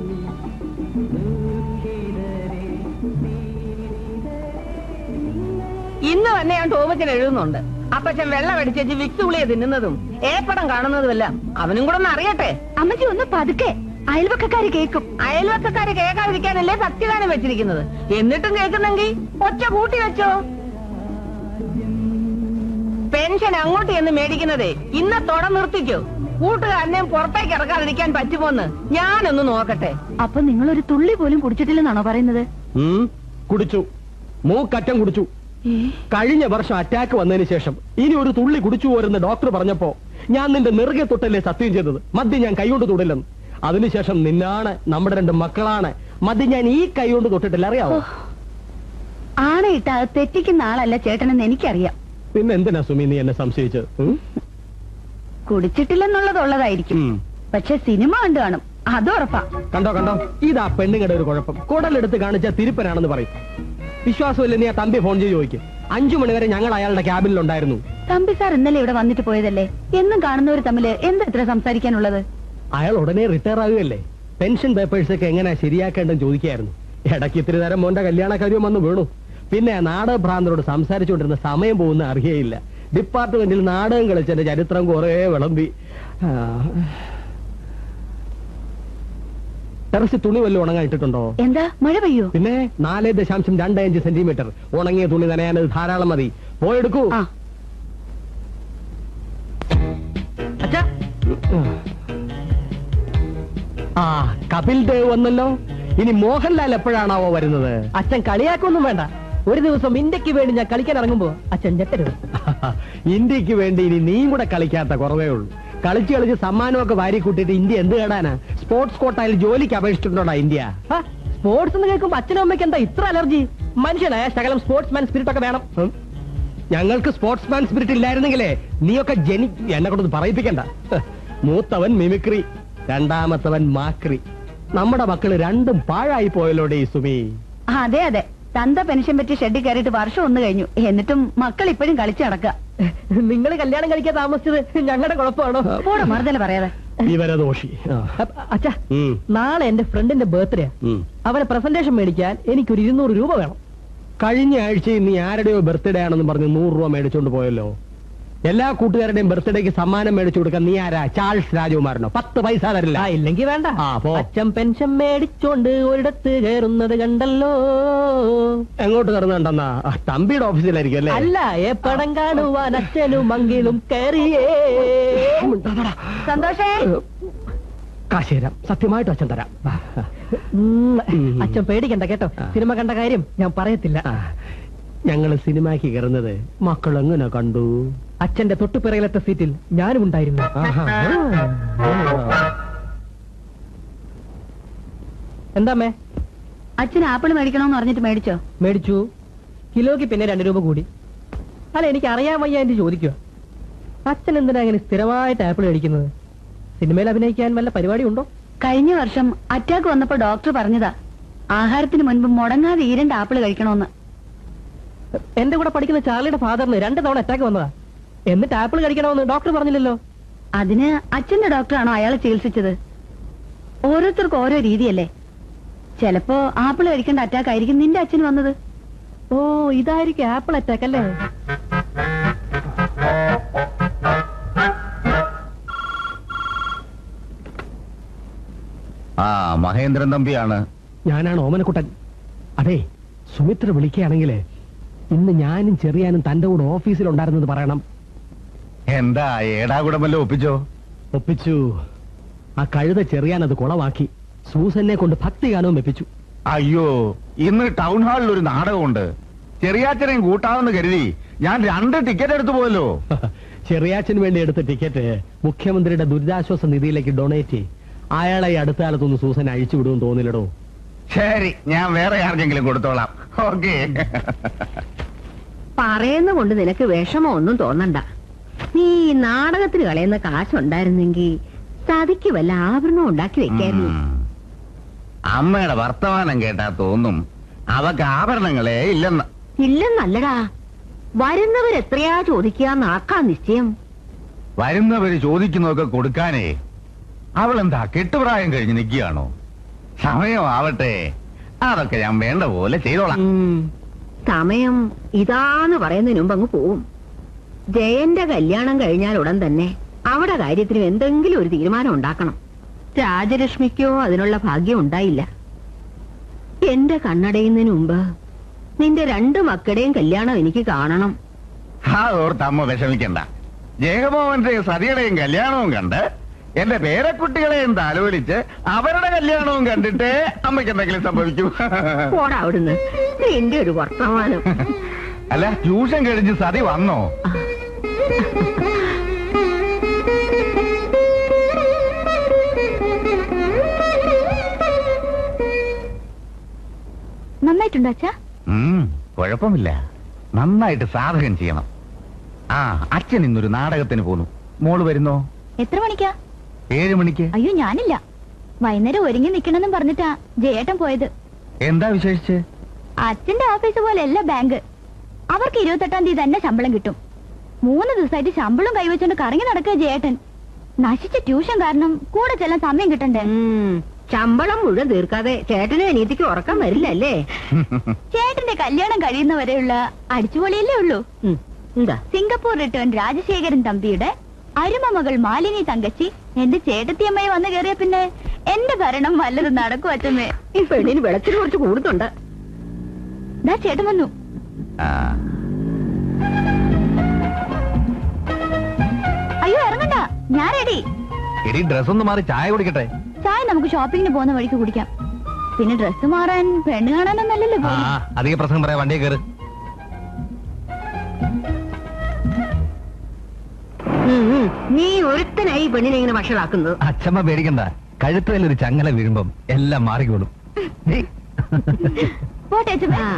ഇന്ന് തന്നെ ഞാൻ ടോമച്ചൻ എഴുതുന്നുണ്ട് അപ്പച്ചൻ വെള്ളം അടിച്ചേച്ച് വിക്സ് ഉളിയെ തിന്നുന്നതും ഏപ്പടം കാണുന്നതുമെല്ലാം അവനും കൂടെ ഒന്ന് അറിയട്ടെ അമ്മച്ചി ഒന്ന് പതുക്കെ അയൽവക്കക്കാര് കേക്കും അയൽവക്കക്കാര് കേൾക്കാതിരിക്കാനല്ലേ സത്യഗാനം വെച്ചിരിക്കുന്നത് എന്നിട്ടും കേൾക്കുന്നെങ്കിൽ ഒച്ച കൂട്ടി വെച്ചോ പെൻഷൻ അങ്ങോട്ട് ചെന്ന് മേടിക്കുന്നതേ ഇന്നത്തോടെ നിർത്തിക്കോ കൂട്ടുകാരനെ പുറത്തേക്ക് ഇറക്കാതിരിക്കാൻ പറ്റുമോന്ന് ഞാനൊന്ന് നോക്കട്ടെ അപ്പൊ നിങ്ങൾ ഒരു തുള്ളി പോലും കുടിച്ചിട്ടില്ലെന്നാണോ പറയുന്നത് ഉം, കുടിച്ചു മൂക്കറ്റം കുടിച്ചു കഴിഞ്ഞ വർഷം അറ്റാക്ക് വന്നതിന് ശേഷം ഇനി ഒരു തുള്ളി കുടിച്ചു പോരെന്ന് ഡോക്ടർ പറഞ്ഞപ്പോ ഞാൻ നിന്റെ നെറുകെ തൊട്ടല്ലേ സത്യം ചെയ്തത് മദ്യം ഞാൻ കൈകൊണ്ട് തൊടില്ലെന്ന് അതിനുശേഷം നിന്നാണ് നമ്മുടെ രണ്ട് മക്കളാണ് മദ്യം ഞാൻ ഈ കൈ കൊണ്ട് തൊട്ടിട്ടില്ല അറിയാവോ ആണയിട്ട അത് തെറ്റിക്കുന്ന ആളല്ല ചേട്ടനെന്ന് എനിക്കറിയാം പിന്നെ എന്തിനാ സുമി നീ എന്നെ സംശയിച്ചത് ഉം? കുടിച്ചിട്ടില്ലെന്നുള്ളത് ഉള്ളതായിരിക്കും ഉം. പക്ഷെ സിനിമ കണ്ടു കാണും അത് ഉറപ്പാ കണ്ടോ കണ്ടോ ഇതാ പെണ്ണുങ്ങളുടെ ഒരു കുഴപ്പം കുടലെടുത്ത് കാണിച്ച തിരുപ്പനാണെന്ന് പറയും വിശ്വാസമില്ല നീ ആ തമ്പി ഫോൺ ചെയ്ത് ചോദിക്കും അഞ്ചു മണിവരെ ഞങ്ങൾ അയാളുടെ ക്യാബിനിലുണ്ടായിരുന്നു തമ്പി സാർ ഇന്നലെ ഇവിടെ വന്നിട്ട് പോയതല്ലേ എന്നും കാണുന്നവർ തമ്മില് എന്താ ഇത്ര സംസാരിക്കാനുള്ളത് അയാൾ ഉടനെ റിട്ടയർ ആകുകയല്ലേ പെൻഷൻ പേപ്പേഴ്സ് ഒക്കെ എങ്ങനെയാ ശരിയാക്കേണ്ടെന്ന് ചോദിക്കായിരുന്നു ഇടയ്ക്ക് ഇത്തിരി നേരം മോന്റെ കല്യാണ കാര്യം വന്ന് വീണു പിന്നെ നാടകഭ്രാന്തരോട് സംസാരിച്ചുകൊണ്ടിരുന്ന സമയം പോകുന്ന അറിയയില്ല ഡിപ്പാർട്ട്മെന്റിൽ നാടകം കളിച്ചതിന്റെ ചരിത്രം കുറെ വിളമ്പി ആ. ടെറസ് തുണി വല്ലതും ഉണങ്ങാൻ ഇട്ടിട്ടുണ്ടോ എന്താ മഴ പെയ്യോ പിന്നെ നാല് ദശാംശം രണ്ട് അഞ്ച് സെന്റിമീറ്റർ ഉണങ്ങിയ തുണി നനയാനത് ധാരാളം മതി പോയെടുക്കൂ ആ അച്ഛാ ആ കപിൽ ദേവ് വന്നല്ലോ ഇനി മോഹൻലാൽ എപ്പോഴാണാവോ വരുന്നത് അച്ഛൻ കളിയാക്കൊന്നും വേണ്ട ഒരു ദിവസം ഇന്ത്യക്ക് വേണ്ടി ഞാൻ കളിക്കാൻ ഇറങ്ങുമ്പോ അച്ഛൻ ഞെട്ടരുത് ഇന്ത്യക്ക് വേണ്ടി ഇനി നീയും കൂടെ കളിക്കാത്ത കുറവേ ഉള്ളൂ കളിച്ച് കളിച്ച് സമ്മാനമൊക്കെ വാരി കൂട്ടിയിട്ട് ഇന്ത്യ എന്ത് കേടാനാ സ്പോർട്സ് കോട്ടയിൽ ജോലിക്ക് അപേക്ഷിച്ചിട്ടുണ്ടോടാ ഇന്ത്യ ആ, സ്പോർട്സ് എന്ന് കേൾക്കുമ്പോ അച്ഛനും അമ്മയ്ക്ക് എന്താ ഇത്ര അലർജി മനുഷ്യനായ ശകലം സ്പോർട്സ് മാൻ സ്പിരിറ്റ് ഒക്കെ വേണം ഉം. ഞങ്ങൾക്ക് സ്പോർട്സ്മാൻ സ്പിരിറ്റ് ഇല്ലായിരുന്നെങ്കിലേ നീയൊക്കെ ജനി എന്നെ കൊണ്ടൊന്ന് പറയിപ്പിക്കണ്ട ഹ്. മൂത്തവൻ മിമിക്രി രണ്ടാമത്തവൻ മാക്രി നമ്മുടെ മക്കള് രണ്ടും പാഴായി പോയല്ലോടെ ഈ സുമി അതെ അതെ തന്ത പെൻഷൻ പറ്റി ഷെഡിൽ കയറിയിട്ട് വർഷം ഒന്ന് കഴിഞ്ഞു എന്നിട്ടും മക്കൾ ഇപ്പോഴും കളിച്ചു നടക്കുക നിങ്ങൾ കല്യാണം കഴിക്കാൻ താമസിച്ചത് ഞങ്ങളുടെ കുഴപ്പമാണോ കൂടെ മറുതല പറയാതെ വിവരദോഷി ആ. അപ്പ- അച്ഛാ ഉം. നാളെ എന്റെ ഫ്രണ്ടിന്റെ ബർത്ത്ഡേ ഉം. അവനെ പ്രസന്റേഷൻ മേടിക്കാൻ എനിക്കൊരു ഇരുന്നൂറ് രൂപ വേണം കഴിഞ്ഞ ആഴ്ചയിൽ നീ ആരുടെയോ ബർത്ത്ഡേ ആണെന്ന് പറഞ്ഞ് നൂറ് രൂപ മേടിച്ചോണ്ട് പോയല്ലോ എല്ലാ കൂട്ടുകാരുടെയും ബർത്ത്ഡേക്ക് സമ്മാനം മേടിച്ചു കൊടുക്കാൻ നീ ആരാ ചാൾസ് രാജകുമാരനോ പത്ത് പൈസ തരില്ല ആ ഇല്ലെങ്കി വേണ്ട ആ, പോ. അച്ഛൻ പെൻഷൻ മേടിച്ചോണ്ട് ഒരിടത്ത് കയറുന്നത് കണ്ടല്ലോ എങ്ങോട്ട് കടന്നുണ്ടെന്നാ തമ്പിയുടെ ഓഫീസിലായിരിക്കും അല്ലേ അല്ല ഏ പടം കാണുവാൻ അച്ഛനും മങ്കിലും കയറിയേ സന്തോഷേ കാശ് തരാം സത്യമായിട്ട് അച്ഛൻ തരാം ഉം, അച്ഛൻ പേടിക്കണ്ട കേട്ടോ സിനിമ കണ്ട കാര്യം ഞാൻ പറയത്തില്ല ആ, ഞങ്ങള് സിനിമയ്ക്ക് കയറുന്നത് മക്കൾ എങ്ങനെ കണ്ടു അച്ഛന്റെ തൊട്ടുപിറകിലത്തെ സീറ്റിൽ ഞാനും ഉണ്ടായിരുന്നു ആഹാ. എന്താമ്മേ അച്ഛൻ ആപ്പിൾ മേടിക്കണമെന്ന് പറഞ്ഞിട്ട് മേടിച്ചോ മേടിച്ചു കിലോയ്ക്ക് പിന്നെ രണ്ട് രൂപ കൂടി അല്ല എനിക്ക് അറിയാൻ വയ്യ എന്റെ ചോദിക്കുക അച്ഛൻ എന്തിനാ അങ്ങനെ സ്ഥിരമായിട്ട് ആപ്പിൾ കഴിക്കുന്നത് സിനിമയിൽ അഭിനയിക്കാൻ വല്ല പരിപാടി ഉണ്ടോ കഴിഞ്ഞ വർഷം അറ്റാക്ക് വന്നപ്പോ ഡോക്ടർ പറഞ്ഞതാ ആഹാരത്തിന് മുൻപ് മുടങ്ങാതെ ഈ രണ്ട് ആപ്പിൾ കഴിക്കണമെന്ന് എന്റെ കൂടെ പഠിക്കുന്ന ചാർലിയുടെ ഫാദറിന് രണ്ട് തവണ അറ്റാക്ക് വന്നതാ എന്നിട്ട് ആപ്പിൾ കഴിക്കണമെന്ന് ഡോക്ടർ പറഞ്ഞില്ലല്ലോ അതിന് അച്ഛന്റെ ഡോക്ടറാണോ അയാളെ ചികിത്സിച്ചത് ഓരോരുത്തർക്കും ഓരോ രീതിയല്ലേ ചിലപ്പോ ആപ്പിൾ കഴിക്കേണ്ട അറ്റാക്ക് ആയിരിക്കും നിന്റെ അച്ഛന് വന്നത് ഓ ഇതായിരിക്കും ആപ്പിൾ അറ്റാക്ക് അല്ലേ ആ മഹേന്ദ്രൻ തമ്പിയാണ് ഞാനാണ് ഓമനക്കുട്ടൻ അതെ സുമിത്ര വിളിക്കുകയാണെങ്കിൽ ഇന്ന് ഞാനും ചെറിയാനും തന്റെ കൂടെ ഓഫീസിലുണ്ടായിരുന്നത് പറയണം എന്താ ഏടാകുടമല്ലോ ഒപ്പിച്ചോ ഒപ്പിച്ചു ആ കഴുത ചെറിയാൻ അത് കുളമാക്കി സൂസനെ കൊണ്ട് ഭക്തിഗാനവും വെപ്പിച്ചു അയ്യോ ഇന്ന് ടൗൺ ഹാളിൽ ഒരു നാടകമുണ്ട് ചെറിയാച്ചനെയും കൂട്ടാമെന്ന് കരുതി ഞാൻ രണ്ട് ടിക്കറ്റ് എടുത്തു പോയല്ലോ ചെറിയാച്ചന് വേണ്ടി എടുത്ത ടിക്കറ്റ് മുഖ്യമന്ത്രിയുടെ ദുരിതാശ്വാസ നിധിയിലേക്ക് ഡൊണേറ്റ് ചെയ് അയാളെ ഈ അടുത്ത കാലത്തൊന്ന് സൂസൻ അഴിച്ചു വിടുമെന്ന് തോന്നില്ലടോ ശരി ഞാൻ വേറെ ആർക്കെങ്കിലും കൊടുത്തോളാം ഓക്കെ പറയുന്ന കൊണ്ട് നിനക്ക് വിഷമോ ഒന്നും തോന്നണ്ട നീ ഈ നാടകത്തിന് കളയുന്ന കാശുണ്ടായിരുന്നെങ്കിൽ സതിക്ക് വല്ല ആഭരണം ഉണ്ടാക്കി വെക്കായിരുന്നു അമ്മയുടെ വർത്തമാനം കേട്ടാ തോന്നും അവക്ക് ആഭരണങ്ങളെ ഇല്ലെന്ന് ഇല്ലെന്നല്ലടാ വരുന്നവരെത്രയാ ചോദിക്കാന്ന് ആക്കാ നിശ്ചയം വരുന്നവര് ചോദിക്കുന്നതൊക്കെ കൊടുക്കാനേ അവളെന്താ കെട്ടുപ്രായം കഴിഞ്ഞ് നിൽക്കുകയാണോ സമയമാവട്ടെ അതൊക്കെ ഞാൻ വേണ്ട പോലെ ചെയ്തോളാം ഉം. സമയം ഇതാന്ന് പറയുന്നതിന് മുമ്പ് അങ്ങ് പോവും ജയന്റെ കല്യാണം കഴിഞ്ഞാൽ ഉടൻ തന്നെ അവിടെ കാര്യത്തിന് എന്തെങ്കിലും ഒരു തീരുമാനം ഉണ്ടാക്കണം രാജലക്ഷ്മിക്കോ അതിനുള്ള ഭാഗ്യം ഉണ്ടായില്ല എന്റെ കണ്ണടയുന്നതിന് മുമ്പ് നിന്റെ രണ്ട് മക്കളുടെയും കല്യാണം എനിക്ക് കാണണം അതോർത്ത് അമ്മ വിഷമിക്കണ്ട ജയമോഹന്റെയും സതിയുടെയും കല്യാണവും കണ്ട് എന്റെ പേരക്കുട്ടികളെയും താലോലിച്ച് അവരുടെ കല്യാണവും കണ്ടിട്ട് അമ്മയ്ക്ക് എന്തെങ്കിലും സംഭവിക്കൂ പോടാ അവിടുന്ന് നിന്റെ ഒരു വർത്തമാനം അല്ല ട്യൂഷൻ കഴിഞ്ഞ് സതി വന്നോ നന്നായിട്ടുണ്ടോ അച്ഛാ ഉം, കുഴപ്പമില്ല നന്നായിട്ട് സാധകം ചെയ്യണം ആ അച്ഛൻ ഇന്നൊരു നാടകത്തിന് പോന്നു മോള് വരുന്നോ എത്ര മണിക്കാ ഏഴു മണിക്ക് അയ്യോ ഞാനില്ല വൈകുന്നേരം ഒരുങ്ങി നിക്കണമെന്നും പറഞ്ഞിട്ടാ ജയേട്ടൻ പോയത് എന്താ വിശേഷിച്ച് അച്ഛന്റെ ഓഫീസ് പോലെയല്ല ബാങ്ക് അവർക്ക് ഇരുപത്തെട്ടാം തീയതി തന്നെ ശമ്പളം കിട്ടും മൂന്ന് ദിവസമായിട്ട് ശമ്പളം കൈവച്ചുകൊണ്ട് കറങ്ങി നടക്കുക ജയേട്ടൻ നശിച്ച ട്യൂഷൻ കാരണം കൂടെ ചെല്ലാൻ സമയം കിട്ടണ്ടേ ഉം. ശമ്പളം മുഴുവൻ തീർക്കാതെ ചേട്ടനും അനിയത്തിക്ക് ഉറക്കം വരില്ല അല്ലേ ചേട്ടന്റെ കല്യാണം കഴിയുന്നവരെയുള്ള അടിച്ചുപൊളിയല്ലേ ഉള്ളൂ ഉം. എന്താ സിംഗപ്പൂർ റിട്ടേൺ രാജശേഖരൻ തമ്പിയുടെ അരുമ മകൾ മാലിനി തങ്കച്ചി എന്റെ ചേട്ടത്തിയമ്മയെ വന്നു കയറിയ പിന്നെ എന്റെ ഭരണം വല്ലത് നടക്കും അച്ഛമ്മേ ഈ പെണ്ണിന് വെളച്ചിന് കുറച്ച് കൂടുന്നുണ്ട് ദാ ചേട്ടൻ വന്നു ആ, അയ്യോ ഇറങ്ങണ്ട ഞാൻ റെഡി എടി ഡ്രസ് ഒന്ന് മാറി ചായ കുടിക്കട്ടെ ചായ നമുക്ക് ഷോപ്പിങ്ങിന് പോകുന്ന വഴിക്ക് കുടിക്കാം പിന്നെ ഡ്രസ്സ് മാറാൻ പെണ്ണ് കാണാനൊന്നല്ലല്ലോ ആ പോയി അധിക പ്രസംഗം പറയാ വണ്ടിയെ കയറ് ഉം, ഉം. നീ ഒരുത്തനായി ഈ പെണ്ണിനെ ഇങ്ങനെ വഷളാക്കുന്നത് അച്ഛമ്മ പേടിക്കണ്ട കഴുത്തിൽ ഒരു ചങ്ങല വീഴുമ്പം എല്ലാം മാറിക്കോളും നീ പോട്ടെ അച്ഛമ്മേ ആ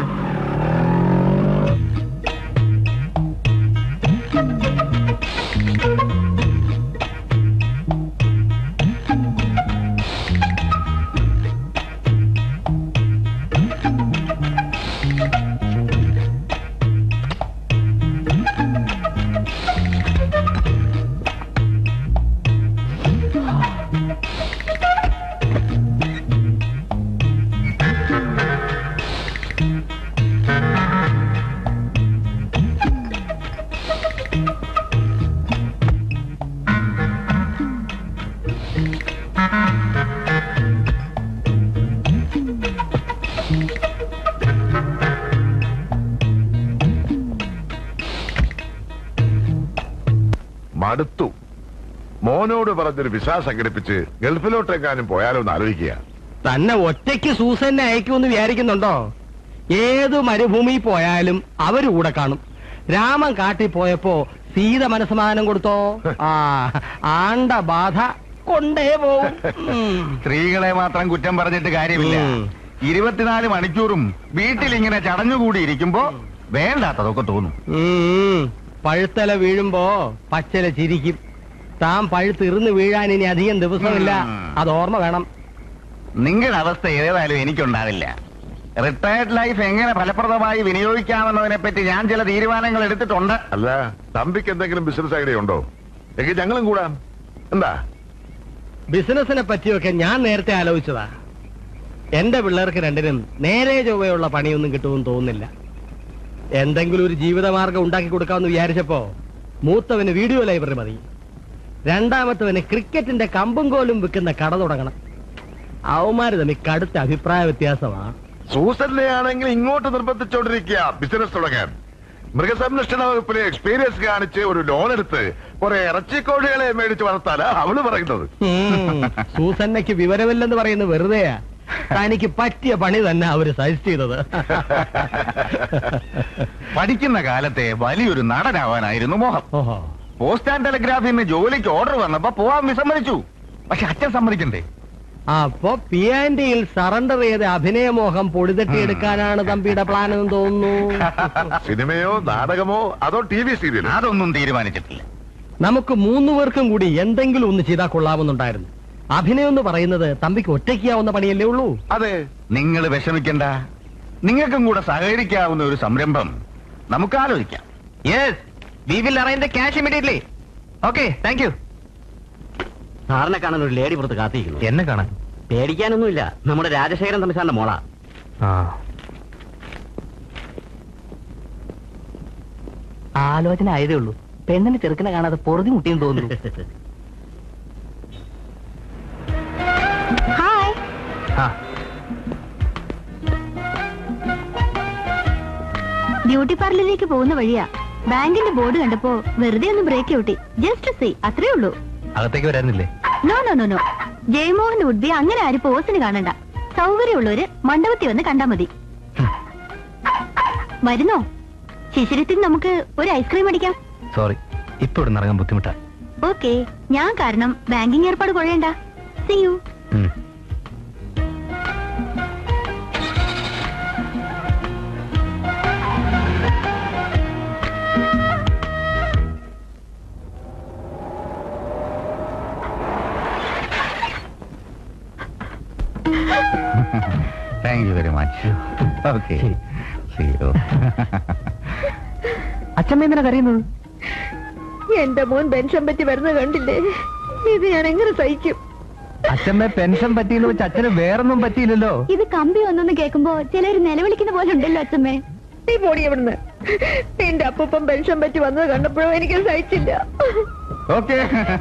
മടുത്തു മോനോട് പറഞ്ഞൊരു വിസ സംഘടിപ്പിച്ച് ഗൾഫിലോട്ടെങ്ങാനും പോയാലോ എന്ന് ആലോചിക്കുക തന്നെ ഒറ്റയ്ക്ക് സൂസന്നെ അയക്കുമെന്ന് വിചാരിക്കുന്നുണ്ടോ ഏതു മരുഭൂമി പോയാലും അവര് കൂടെ കാണും രാമൻ കാട്ടി പോയപ്പോ സീത മനസ്സമാനം കൊടുത്തോ ആ ആണ്ട ബാധ കൊണ്ടേ പോവും ഉം. സ്ത്രീകളെ മാത്രം കുറ്റം പറഞ്ഞിട്ട് കാര്യമില്ല ഉം. ഇരുപത്തിനാല് മണിക്കൂറും വീട്ടിൽ ഇങ്ങനെ ചടഞ്ഞുകൂടി ഇരിക്കുമ്പോ വേണ്ടാത്തതൊക്കെ തോന്നും ഉം. പഴുത്തല വീഴുമ്പോ പച്ചല ചിരിക്കും താൻ പഴുത്തിറിന്ന് വീഴാൻ ഇനി അധികം ദിവസമില്ല ഉം. അത് ഓർമ്മ വേണം നിങ്ങളുടെ അവസ്ഥ ഏതായാലും എനിക്കുണ്ടാവില്ല റിട്ടയർഡ് ലൈഫ് എങ്ങനെ ഫലപ്രദമായി വിനിയോഗിക്കാമെന്നതിനെ പറ്റി ഞാൻ ചില തീരുമാനങ്ങൾ എടുത്തിട്ടുണ്ട് അല്ല തമ്പിക്ക് എന്തെങ്കിലും ബിസിനസ് ഐഡിയ ഉണ്ടോ എങ്കിൽ ഞങ്ങളും കൂടാം എന്താ ബിസിനസിനെ പറ്റിയൊക്കെ ഞാൻ നേരത്തെ ആലോചിച്ചതാ എന്റെ പിള്ളേർക്ക് രണ്ടിനും നേരെ ചൊവ്വയുള്ള പണിയൊന്നും കിട്ടുമെന്ന് തോന്നുന്നില്ല എന്തെങ്കിലും ഒരു ജീവിതമാർഗം ഉണ്ടാക്കി കൊടുക്കാമെന്ന് വിചാരിച്ചപ്പോ മൂത്തവന് വീഡിയോ ലൈബ്രറി മതി രണ്ടാമത്തവന് ക്രിക്കറ്റിന്റെ കമ്പും കോലും വിൽക്കുന്ന കട തുടങ്ങണം അവന്മാര് തമ്മിൽ കടുത്ത അഭിപ്രായ വ്യത്യാസമാണ് സൂസന്നെ ആണെങ്കിൽ ഇങ്ങോട്ട് നിർബന്ധിച്ചോണ്ടിരിക്കുക ബിസിനസ് തുടങ്ങാൻ മൃഗസംരക്ഷണ വകുപ്പിലെ എക്സ്പീരിയൻസ് കാണിച്ച് ഒരു ലോൺ എടുത്ത് കുറെ ഇറച്ചിക്കോഴികളെ മേടിച്ച് വളർത്താനാ അവള് പറയുന്നത് ഉം. സൂസന്നയ്ക്ക് വിവരമില്ലെന്ന് പറയുന്നത് വെറുതെയാ തനിക്ക് പറ്റിയ പണി തന്നെ അവര് സജസ്റ്റ് ചെയ്തത് പഠിക്കുന്ന കാലത്തെ വലിയൊരു നടനാവാനായിരുന്നു മോഹം ഓഹോ പോസ്റ്റ് ആൻഡ് ടെലിഗ്രാഫിന്ന് ജോലിക്ക് ഓർഡർ വന്നപ്പോ പോവാൻ വിസമ്മതിച്ചു പക്ഷെ അച്ഛൻ സമ്മതിക്കണ്ടേ അപ്പൊ പി ആൻഡിയിൽ സറണ്ടർ ചെയ്ത് അഭിനയമോഹം പൊടിതട്ടിയെടുക്കാനാണ് തമ്പിയുടെ പ്ലാൻ എന്ന് തോന്നുന്നു സിനിമയോ നാടകമോ അതോ ടി വി സീരിയലോ അതൊന്നും തീരുമാനിച്ചിട്ടില്ല നമുക്ക് മൂന്നു പേർക്കും കൂടി എന്തെങ്കിലും ഒന്ന് ചെയ്താൽ കൊള്ളാമെന്നുണ്ടായിരുന്നു അഭിനയം എന്ന് പറയുന്നത് തമ്പിക്ക് ഒറ്റയ്ക്കാവുന്ന പണിയല്ലേ ഉള്ളൂ അതെ നിങ്ങൾ വിഷമിക്കണ്ട നിങ്ങൾക്കും കൂടെ സഹകരിക്കാവുന്ന ഒരു സംരംഭം നമുക്ക് ആലോചിക്കാം yes we will arrange cash immediately okay thank you സാറിനെ കാണാൻ ഒരു ലേഡി പുറത്ത് കാത്തിരിക്കുന്നു എന്നെ കാണാൻ പേടിക്കാനൊന്നുമില്ല നമ്മുടെ രാജശേഖരൻ തമ്പി സാറിന്റെ മോളാ ആലോചന ആയതേ ഉള്ളൂ പെണ്ണിന് ചെറുക്കനെ കാണാതെ പൊറുതി മുട്ടിയെന്ന് തോന്നുന്നു ഹായ് ബ്യൂട്ടി പാർലറിലേക്ക് പോകുന്ന വഴിയാ ബാങ്കിന്റെ ബോർഡ് കണ്ടപ്പോ വെറുതെ ഒന്ന് ബ്രേക്ക് ഔട്ടി ജസ്റ്റ് സി അത്രേ ഉള്ളൂ അകത്തേക്ക് വരാനില്ലേ no no no no Jayamohan would be അങ്ങനെ ആരും പോസിന് കാണണ്ട സൗകര്യമുള്ളവര് മണ്ഡപത്തിൽ വന്ന് കണ്ടാ മതി വരുന്നോ ശിശിരത്തിൽ നമുക്ക് ഒരു ഐസ്ക്രീം അടിക്കാം സോറി ഇപ്പൊ ഇവിടെ ഇറങ്ങാൻ ബുദ്ധിമുട്ടാ ഓക്കെ ഞാൻ കാരണം ബാങ്കിങ് ഏർപ്പാട് കൊള്ളേണ്ട see you thank you very much okay അച്ഛമ്മ എന്തിനാ കരയുന്നത് എന്റെ മോൻ പെൻഷൻ പറ്റി വരുന്നത് കണ്ടില്ലേ ഇത് ഞാൻ എങ്ങനെ സഹിക്കും അച്ഛമ്മ പെൻഷൻ പറ്റിയെന്ന് വെച്ച് അച്ഛന് വേറൊന്നും പറ്റിയില്ലല്ലോ ഇത് കമ്പി ഒന്നെന്ന് കേൾക്കുമ്പോ ചിലർ നിലവിളിക്കുന്ന പോലെ ഉണ്ടല്ലോ അച്ഛമ്മേ നീ പോടി എവിടുന്ന് നിന്റെ അപ്പൂപ്പൻ പെൻഷൻ പറ്റി വന്നത് കണ്ടപ്പോഴും എനിക്ക് സഹിച്ചില്ല ഓക്കെ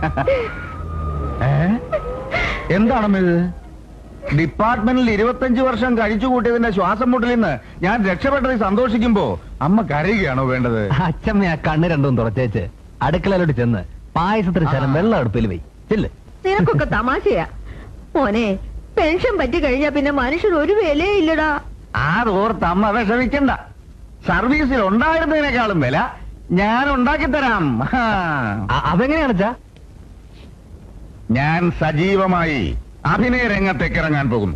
എന്താണമ്മ ഇത് ഡിപ്പാർട്ട്മെന്റിൽ ഇരുപത്തഞ്ച് വർഷം കഴിച്ചു കൂട്ടിയതിന്റെ ശ്വാസം മുട്ടലിൽ നിന്ന് ഞാൻ രക്ഷപ്പെട്ടതിൽ സന്തോഷിക്കുമ്പോ അമ്മ കരയുകയാണോ വേണ്ടത് അച്ഛമ്മ ആ കണ്ണ് രണ്ടും തുറച്ചേച്ച് അടുക്കളയിലോട്ട് ചെന്ന് പായസത്തിന് ശരം വെള്ളം അടുപ്പിൽ വൈ ചെല്ല് നിനക്കൊക്കെ തമാശയാ മോനെ പെൻഷൻ പറ്റി കഴിഞ്ഞാ പിന്നെ മനുഷ്യർ ഒരു വിലയേ ഇല്ലടാ അതോർത്ത് അമ്മ വിഷമിക്കണ്ട സർവീസിൽ ഉണ്ടായിരുന്നതിനേക്കാളും വില ഞാൻ ഉണ്ടാക്കി തരാം ഹാ. അ- അതെങ്ങനെയാണ് അച്ഛാ ഞാൻ സജീവമായി അഭിനയ രംഗത്തേക്ക് ഇറങ്ങാൻ പോകുന്നു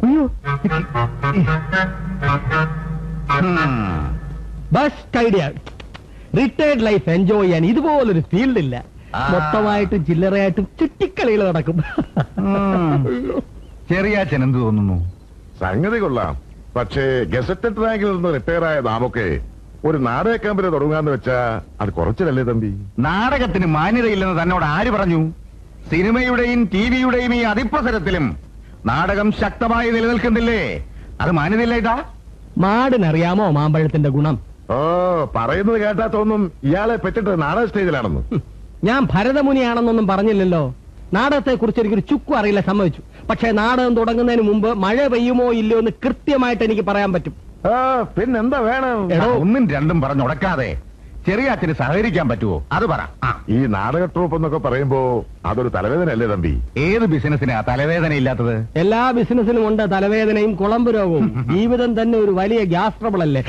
ഉം. Best idea retired life enjoy ചെയ്യാൻ ഇതുപോലൊരു ഫീൽഡ് ഇല്ല ആ. മൊത്തമായിട്ടും ചില്ലറയായിട്ടും ചുറ്റിക്കളികൾ നടക്കും ഉം. ചെറിയാച്ചൻ എന്ത് തോന്നുന്നു സംഗതി കൊള്ളാം പക്ഷേ ഗസറ്റഡ് റാങ്കിൽ നിന്ന് റിട്ടയർ ആയ നാമൊക്കെ ഒരു നാടക കമ്പനി തുടങ്ങാന്ന് വെച്ചാ അത് കുറച്ചിലല്ലേ തമ്പി നാടകത്തിന് മാന്യതയില്ലെന്ന് തന്നോട് ആര് പറഞ്ഞു സിനിമയുടെയും ടിവിയുടെയും ഈ അതിപ്രസരത്തിലും നാടകം ശക്തമായി നിലനിൽക്കുന്നില്ലേ അത് മാന്യതയില്ലേട്ടാ മാടിനറിയാമോ മാമ്പഴത്തിന്റെ ഗുണം ഓ പറയുന്നത് കേട്ടാ തോന്നും ഇയാളെ പറ്റിട്ട് നാടക സ്റ്റേജിലാണെന്ന് ഹും, ഞാൻ ഭരതമുനിയാണെന്നൊന്നും പറഞ്ഞില്ലല്ലോ നാടകത്തെ കുറിച്ച് എനിക്കൊരു ചുക്കും അറിയില്ല സമ്മതിച്ചു പക്ഷേ നാടകം തുടങ്ങുന്നതിന് മുമ്പ് മഴ പെയ്യുമോ ഇല്ലയോ എന്ന് കൃത്യമായിട്ട് എനിക്ക് പറയാൻ പറ്റും ആ പിന്നെന്താ വേണം എടോ ഒന്നും രണ്ടും പറഞ്ഞുടക്കാതെ ചെറിയ അച്ഛന് സഹകരിക്കാൻ പറ്റുമോ അത് പറ ആ ഈ നാടക ട്രൂപ്പ് എന്നൊക്കെ പറയുമ്പോ അതൊരു തലവേദനയല്ലേ തമ്പി ഏത് ബിസിനസ്സിനാ തലവേദന ഇല്ലാത്തത് എല്ലാ ബിസിനസ്സിനും ഉണ്ട് തലവേദനയും കുളമ്പ് രോഗവും ജീവിതം തന്നെ ഒരു വലിയ ഗ്യാസ് ട്രബിൾ അല്ലേ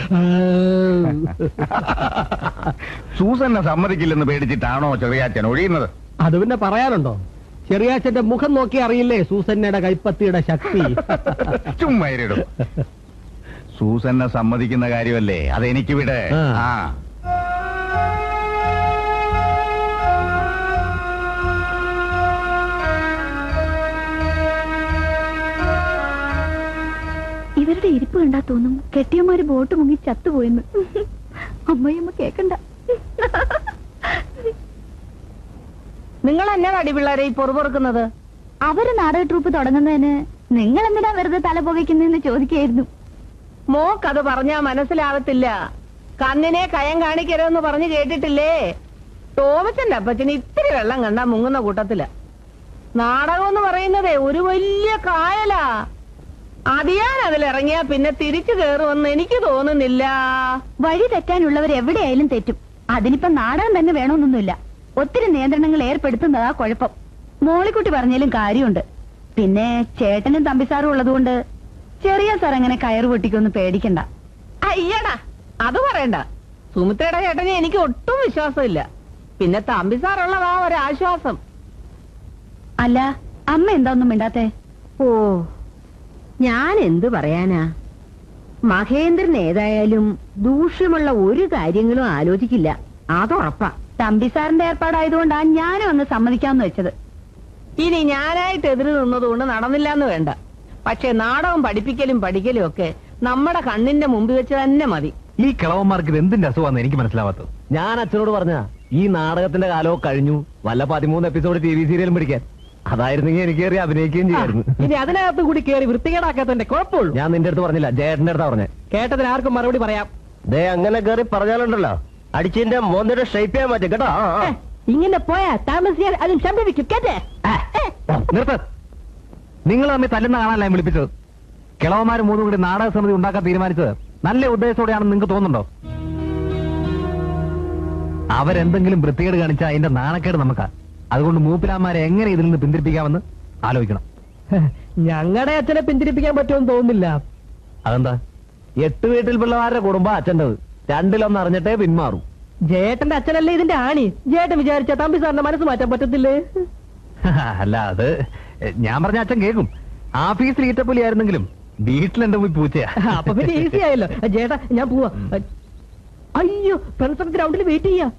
സൂസന്നെ സമ്മതിക്കില്ലെന്ന് പേടിച്ചിട്ടാണോ ചെറിയാച്ചൻ ഒഴിയുന്നത് അത് പിന്നെ പറയാനുണ്ടോ ചെറിയാച്ചന്റെ മുഖം നോക്കി അറിയില്ലേ സൂസന്നയുടെ കൈപ്പത്തിയുടെ ശക്തി ചുമ്മാരിടും സൂസന്നെ സമ്മതിക്കുന്ന കാര്യമല്ലേ അതെനിക്ക് വിടെ ആ. ആ ഇവരുടെ ഇരിപ്പ് കണ്ടാ തോന്നും കെട്ടിയന്മാര് ബോട്ട് മുങ്ങി ചത്തുപോയെന്ന് അമ്മയമ്മ കേക്കണ്ട നിങ്ങൾ എന്നെ അടിപിള്ളേരെ ഈ പൊറുപൊറുക്കുന്നത് അവര് നാടക ട്രൂപ്പ് തുടങ്ങുന്നതിന് നിങ്ങൾ എന്തിനാ വെറുതെ തല പുകയ്ക്കുന്നതെന്ന് ചോദിക്കായിരുന്നു മോക്കത് പറഞ്ഞാ മനസ്സിലാകത്തില്ല കണ്ണിനെ കയം കാണിക്കരുതെന്ന് പറഞ്ഞു കേട്ടിട്ടില്ലേ തോമച്ചന്റെ അപ്പച്ചന് ഇത്തിരി വെള്ളം കണ്ടാ മുങ്ങുന്ന കൂട്ടത്തില നാടകം എന്ന് പറയുന്നതേ ഒരു വലിയ കായലാ അതിയാൻ അതിലിറങ്ങിയാ പിന്നെ തിരിച്ചു കയറുമെന്ന് എനിക്ക് തോന്നുന്നില്ല വഴി തെറ്റാനുള്ളവർ എവിടെയായാലും തെറ്റും അതിനിപ്പം നാടകം തന്നെ വേണമെന്നൊന്നുമില്ല ഒത്തിരി നിയന്ത്രണങ്ങൾ ഏർപ്പെടുത്തുന്നതാ കുഴപ്പം മോളിക്കുട്ടി പറഞ്ഞാലും കാര്യമുണ്ട് പിന്നെ ചേട്ടനും തമ്പിസാറും ഉള്ളതുകൊണ്ട് ചെറിയ സാർ അങ്ങനെ കയറ് പൊട്ടിക്കൊന്നും പേടിക്കണ്ട അയ്യടാ അത് പറയണ്ട സുമിത്രയുടെ ചേട്ടനെ എനിക്ക് ഒട്ടും വിശ്വാസമില്ല പിന്നെ തമ്പി സാറുള്ളതാ ഒരാശ്വാസം അല്ല അമ്മ എന്താ ഒന്നും മിണ്ടാത്തെ ഓ ഞാൻ എന്ത് പറയാനാ മഹേന്ദ്രൻ ഏതായാലും ദൂഷ്യമുള്ള ഒരു കാര്യങ്ങളും ആലോചിക്കില്ല അതുറപ്പാ തമ്പിസാറിന്റെ ഏർപ്പാടായതുകൊണ്ടാ ഞാനും അങ്ങ് സമ്മതിക്കാന്ന് വെച്ചത് ഇനി ഞാനായിട്ട് എതിര് നിന്നതുകൊണ്ട് നടന്നില്ല എന്ന് വേണ്ട പക്ഷെ നാടകം പഠിപ്പിക്കലും പഠിക്കലും ഒക്കെ നമ്മുടെ കണ്ണിന്റെ മുമ്പിൽ വെച്ച് തന്നെ മതി ഈ കിളവന്മാർക്ക് ഇത് എന്തിന്റെ അസുഖമാണെന്ന് എനിക്ക് മനസ്സിലാവാത്തത് ഞാൻ അച്ഛനോട് പറഞ്ഞ ഈ നാടകത്തിന്റെ കാലവും കഴിഞ്ഞു വല്ല പതിമൂന്ന് എപ്പിസോഡ് ടി വി സീരിയലും പിടിക്കാൻ അതായിരുന്നെങ്കിൽ എനിക്ക് കയറി അഭിനയിക്കുകയും ചെയ്യായിരുന്നു ഇനി അതിനകത്ത് കൂടി കയറി വൃത്തികേടാക്കാത്തന്റെ കുഴപ്പമുള്ളൂ ഞാൻ നിന്റെ അടുത്ത് പറഞ്ഞില്ല ജേട്ടന്റെ അടുത്താ പറഞ്ഞേ കേട്ടതിന് ആർക്കും മറുപടി പറയാം ദേ അങ്ങനെ കയറി പറഞ്ഞാലുണ്ടല്ലോ അടിച്ചിന്റെ മോന്തിയുടെ ഷേപ്പ് ചെയ്യാൻ പറ്റും കേട്ടോ ആ, ആ. ഇങ്ങനെ പോയാ താമസിയാൽ അതും സംഭവിക്കും കേട്ടേ നിർത്ത് നിങ്ങൾ തമ്മിൽ തല്ലുന്ന കാണാനല്ല ഞാൻ വിളിപ്പിച്ചത് കിളവന്മാർ മൂന്നും കൂടി നാടക സമിതി ഉണ്ടാക്കാൻ തീരുമാനിച്ചത് നല്ല ഉദ്ദേശത്തോടെയാണെന്ന് നിങ്ങൾക്ക് തോന്നുന്നുണ്ടോ അവരെന്തെങ്കിലും വൃത്തികേട് കാണിച്ചാൽ അതിന്റെ നാണക്കേട് നമുക്കാ അതുകൊണ്ട് മൂപ്പിലാന്മാരെ എങ്ങനെ ഇതിൽ നിന്ന് പിന്തിരിപ്പിക്കാമെന്ന് ആലോചിക്കണം ഞങ്ങളുടെ അച്ഛനെ പിന്തിരിപ്പിക്കാൻ പറ്റുമെന്ന് തോന്നുന്നില്ല അതെന്താ എട്ട് വീട്ടിൽ പിള്ളമാരുടെ കുടുംബം അച്ഛൻ്റെത് രണ്ടിലൊന്ന് അറിഞ്ഞിട്ടേ പിന്മാറും ജേട്ടന്റെ അച്ഛനല്ലേ ഇതിന്റെ ആണി ജേട്ടൻ വിചാരിച്ച തമ്പി സാറിന്റെ മനസ്സ് മാറ്റാൻ പറ്റത്തില്ലേ അല്ല അത് ഞാൻ പറഞ്ഞ അച്ഛൻ കേൾക്കും ആഫീസിൽ ഈറ്റപ്പുലി ആയിരുന്നെങ്കിലും വീട്ടിൽ എന്റെ പോയി പൂച്ചയാ അപ്പൊ പിന്നെ ഈസി ആയല്ലോ ജേട്ടാ ഞാൻ പോവാ അയ്യോ ഫ്രണ്ട്സ് ഗ്രൗണ്ടിൽ വെയിറ്റ് ചെയ്യാ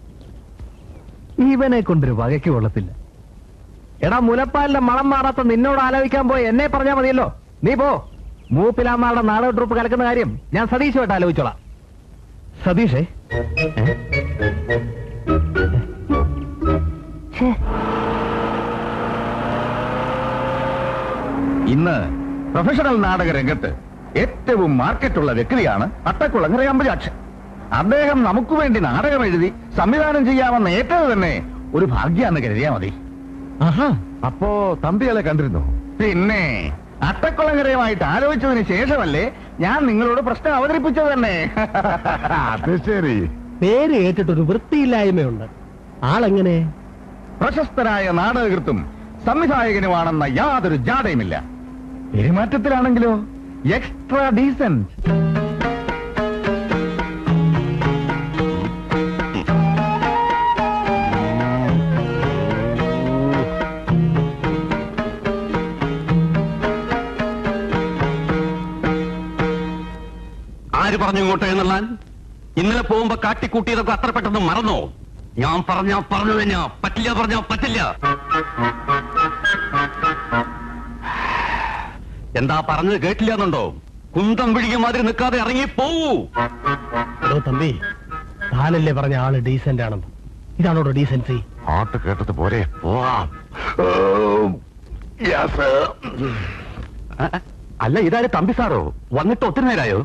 ഇവനെ കൊണ്ടൊരു വകയ്ക്ക് കൊള്ളത്തില്ല എടാ മുലപ്പാലിന്റെ മണം മാറാത്ത നിന്നോട് ആലോചിക്കാൻ പോയി എന്നെ പറഞ്ഞാ മതിയല്ലോ നീ പോ മൂപ്പിലാമ്മാരുടെ നാടക ട്രൂപ്പ് കലക്കുന്ന കാര്യം ഞാൻ സതീഷുമായിട്ട് ആലോചിച്ചോളാം സതീഷേ ഏ? ഇന്ന് പ്രൊഫഷണൽ നാടക രംഗത്ത് ഏറ്റവും മാർക്കറ്റുള്ള വ്യക്തിയാണ് അട്ടക്കുളങ്ങര അമ്പജാക്ഷൻ അദ്ദേഹം നമുക്ക് വേണ്ടി നാടകം എഴുതി സംവിധാനം ചെയ്യാമെന്ന് ഏറ്റത് തന്നെ ഒരു ഭാഗ്യാന്ന് കരുതിയാ മതി ആഹാ അപ്പോ തമ്പികളെ കണ്ടിരുന്നോ പിന്നെ അട്ടക്കുളങ്ങരയുമായിട്ട് ആലോചിച്ചതിന് ശേഷമല്ലേ ഞാൻ നിങ്ങളോട് പ്രശ്നം അവതരിപ്പിച്ചത് തന്നെ അത് ശരി പേര് കേട്ടിട്ടൊരു വൃത്തിയില്ലായ്മയുണ്ട് ആളെങ്ങനെ പ്രശസ്തരായ നാടകൃത്തും സംവിധായകനുമാണെന്ന യാതൊരു ജാടയുമില്ല പെരുമാറ്റത്തിലാണെങ്കിലോ എക്സ്ട്രാ ഡീസന്റ് ആര് പറഞ്ഞു ഇങ്ങോട്ട് എഴുന്നള്ളാൻ ഇന്നലെ പോകുമ്പോ കാട്ടിക്കൂട്ടിയതൊക്കെ അത്ര പെട്ടെന്ന് മറന്നോ ഞാൻ പറഞ്ഞ പറഞ്ഞു തന്നെയാ പറ്റില്ല പറഞ്ഞ പറ്റില്ല എന്താ പറഞ്ഞത് കേട്ടില്ല എന്നുണ്ടോ കുന്തം പിടിക്കും മാതിരി നിൽക്കാതെ ഇറങ്ങി പോവൂ എടോ തമ്പി താനല്ലേ പറഞ്ഞ ആള് ഡീസന്റ് ആണെന്ന് ഇതാണോ ഡീസൻസി പാട്ട് കേട്ടത് പോരെ പോവാം അല്ല ഇതാര് തമ്പി സാറോ വന്നിട്ട് ഒത്തിരി നേരായോ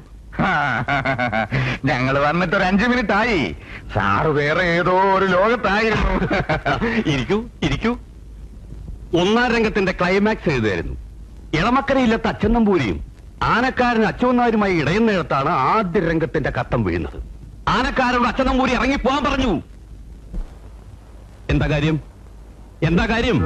ഞങ്ങൾ വന്നിട്ട് ഒരു അഞ്ചു മിനിറ്റ് ആയി സാറ് വേറെ ഏതോ ഒരു ലോകത്തായിരുന്നു ഇരിക്കൂ ഇരിക്കൂ ഒന്നാം രംഗത്തിന്റെ ക്ലൈമാക്സ് എഴുതായിരുന്നു ഇളമക്കരയില്ലാത്ത അച്ഛൻ നമ്പൂരിയും ആനക്കാരൻ അച്ഛനാരുമായി ഇടയുന്നിടത്താണ് ആദ്യ രംഗത്തിന്റെ കത്തം വീഴുന്നത് ആനക്കാരോട് അച്ഛനമ്പൂരി ഇറങ്ങി പോകാൻ പറഞ്ഞു എന്താ കാര്യം എന്താ കാര്യം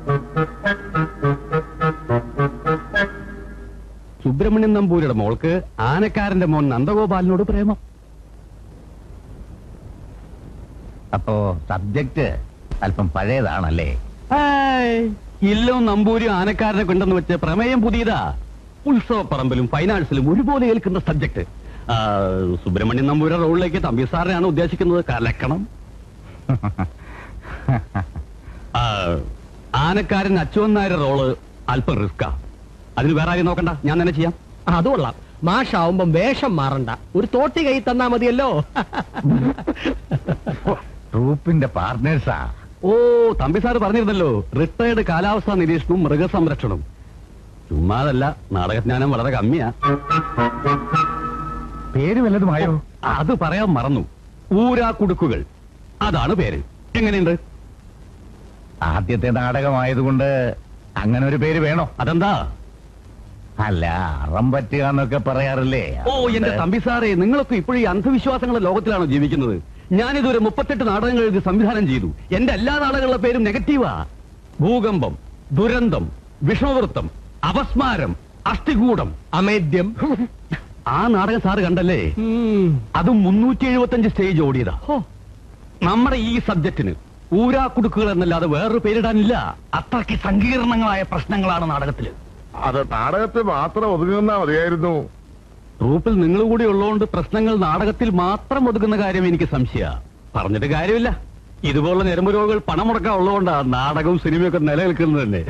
സുബ്രഹ്മണ്യൻ നമ്പൂരിയുടെ മോൾക്ക് ആനക്കാരന്റെ മോൻ നന്ദഗോപാലിനോട് പ്രേമം അപ്പോ സബ്ജക്റ്റ് അല്പം പഴയതാണല്ലേ ഏയ്, ഇല്ലവും നമ്പൂരിയും ആനക്കാരനെ കൊണ്ടെന്ന് വെച്ച് പ്രമേയം പുതിയതാ ഉത്സവപ്പറമ്പിലും ഫൈനാൻസിലും ഒരുപോലെ ഏൽക്കുന്ന സബ്ജക്ട് സുബ്രഹ്മണ്യൻ നമ്പൂരിയുടെ റോളിലേക്ക് തമ്പി സാറിനെയാണ് ഉദ്ദേശിക്കുന്നത് കലക്കണം ആ, ആനക്കാരൻ അച്ചുവൻ നായരുടെ റോള് അല്പം റിസ്കാ അതിന് വേറെ ആരും നോക്കണ്ട ഞാൻ തന്നെ ചെയ്യാം അത് കൊള്ളാം മാഷാവുമ്പം വേഷം മാറണ്ട ഒരു തോട്ടി കൈ തന്നാ മതിയല്ലോ ട്രൂപ്പിന്റെ പാർട്ട്നേഴ്സാ ഓ തമ്പി സാറ് പറഞ്ഞിരുന്നല്ലോ റിട്ടയർഡ് കാലാവസ്ഥാ നിരീക്ഷണവും മൃഗസംരക്ഷണവും ചുമ്മാതല്ല നാടകജ്ഞാനം വളരെ കമ്മിയാ പേര് വല്ലതുമായോ അത് പറയാൻ മറന്നു ഊരാ കുടുക്കുകൾ അതാണ് പേര് എങ്ങനെയുണ്ട് ആദ്യത്തെ നാടകമായതുകൊണ്ട് അങ്ങനെ ഒരു പേര് വേണോ അതെന്താ അല്ല അറം പറ്റുക എന്നൊക്കെ പറയാറില്ലേ ഓ എന്റെ തമ്പി സാറേ നിങ്ങളൊക്കെ ഇപ്പോഴും ഈ അന്ധവിശ്വാസങ്ങളുടെ ലോകത്തിലാണോ ജീവിക്കുന്നത് ഞാനിതുവരെ മുപ്പത്തെട്ട് നാടകങ്ങൾ എഴുതി സംവിധാനം ചെയ്തു എന്റെ എല്ലാ നാടകങ്ങളുടെ പേരും നെഗറ്റീവാ ഭൂകമ്പം ദുരന്തം വിഷമവൃത്തം അപസ്മാരം അസ്ഥികൂടം അമേദ്യം ആ നാടകം സാറ് കണ്ടല്ലേ ഉം. അതും മുന്നൂറ്റി എഴുപത്തഞ്ച് സ്റ്റേജ് ഓടിയതാ ഹോ, നമ്മുടെ ഈ സബ്ജക്റ്റിന് ഊരാക്കുടുക്കുകൾ എന്നല്ലാതെ വേറൊരു പേരിടാനില്ല അത്രയ്ക്ക് സങ്കീർണങ്ങളായ പ്രശ്നങ്ങളാണ് നാടകത്തില് അത് നാടകത്തിൽ മാത്രം ഒതുങ്ങുന്നാ മതിയായിരുന്നു ട്രൂപ്പിൽ നിങ്ങൾ കൂടി ഉള്ളതുകൊണ്ട് പ്രശ്നങ്ങൾ നാടകത്തിൽ മാത്രം ഒതുക്കുന്ന കാര്യം എനിക്ക് സംശയ പറഞ്ഞിട്ട് കാര്യമില്ല ഇതുപോലുള്ള ഞരമ്പ് രോഗികൾ പണം മുടക്കാൻ ഉള്ളതുകൊണ്ടാ നാടകവും സിനിമയൊക്കെ നിലനിൽക്കുന്നത് തന്നെ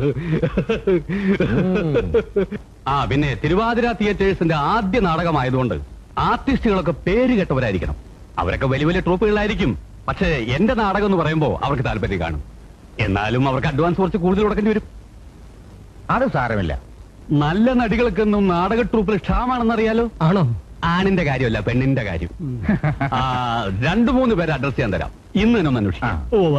ആ പിന്നെ തിരുവാതിര തിയേറ്റേഴ്സിന്റെ ആദ്യ നാടകമായതുകൊണ്ട് ആർട്ടിസ്റ്റുകളൊക്കെ പേര് കേട്ടവരായിരിക്കണം അവരൊക്കെ വലിയ വലിയ ട്രൂപ്പുകളായിരിക്കും പക്ഷേ എന്റെ നാടകം എന്ന് പറയുമ്പോൾ അവർക്ക് താല്പര്യം കാണും എന്നാലും അവർക്ക് അഡ്വാൻസ് കുറച്ച് കൂടുതൽ കൊടുക്കേണ്ടി വരും അത് സാരമില്ല നല്ല നടികൾക്കൊന്നും നാടക ട്രൂപ്പിൽ ക്ഷാമാണെന്നറിയാലോ ആണോ ആണിന്റെ കാര്യമല്ല പെണ്ണിന്റെ കാര്യം ആ, രണ്ടു മൂന്ന് പേരെ അഡ്രസ് ചെയ്യാൻ തരാം ഇന്ന് തന്നെ ഒന്ന് അന്വേഷിക്കാം ഓ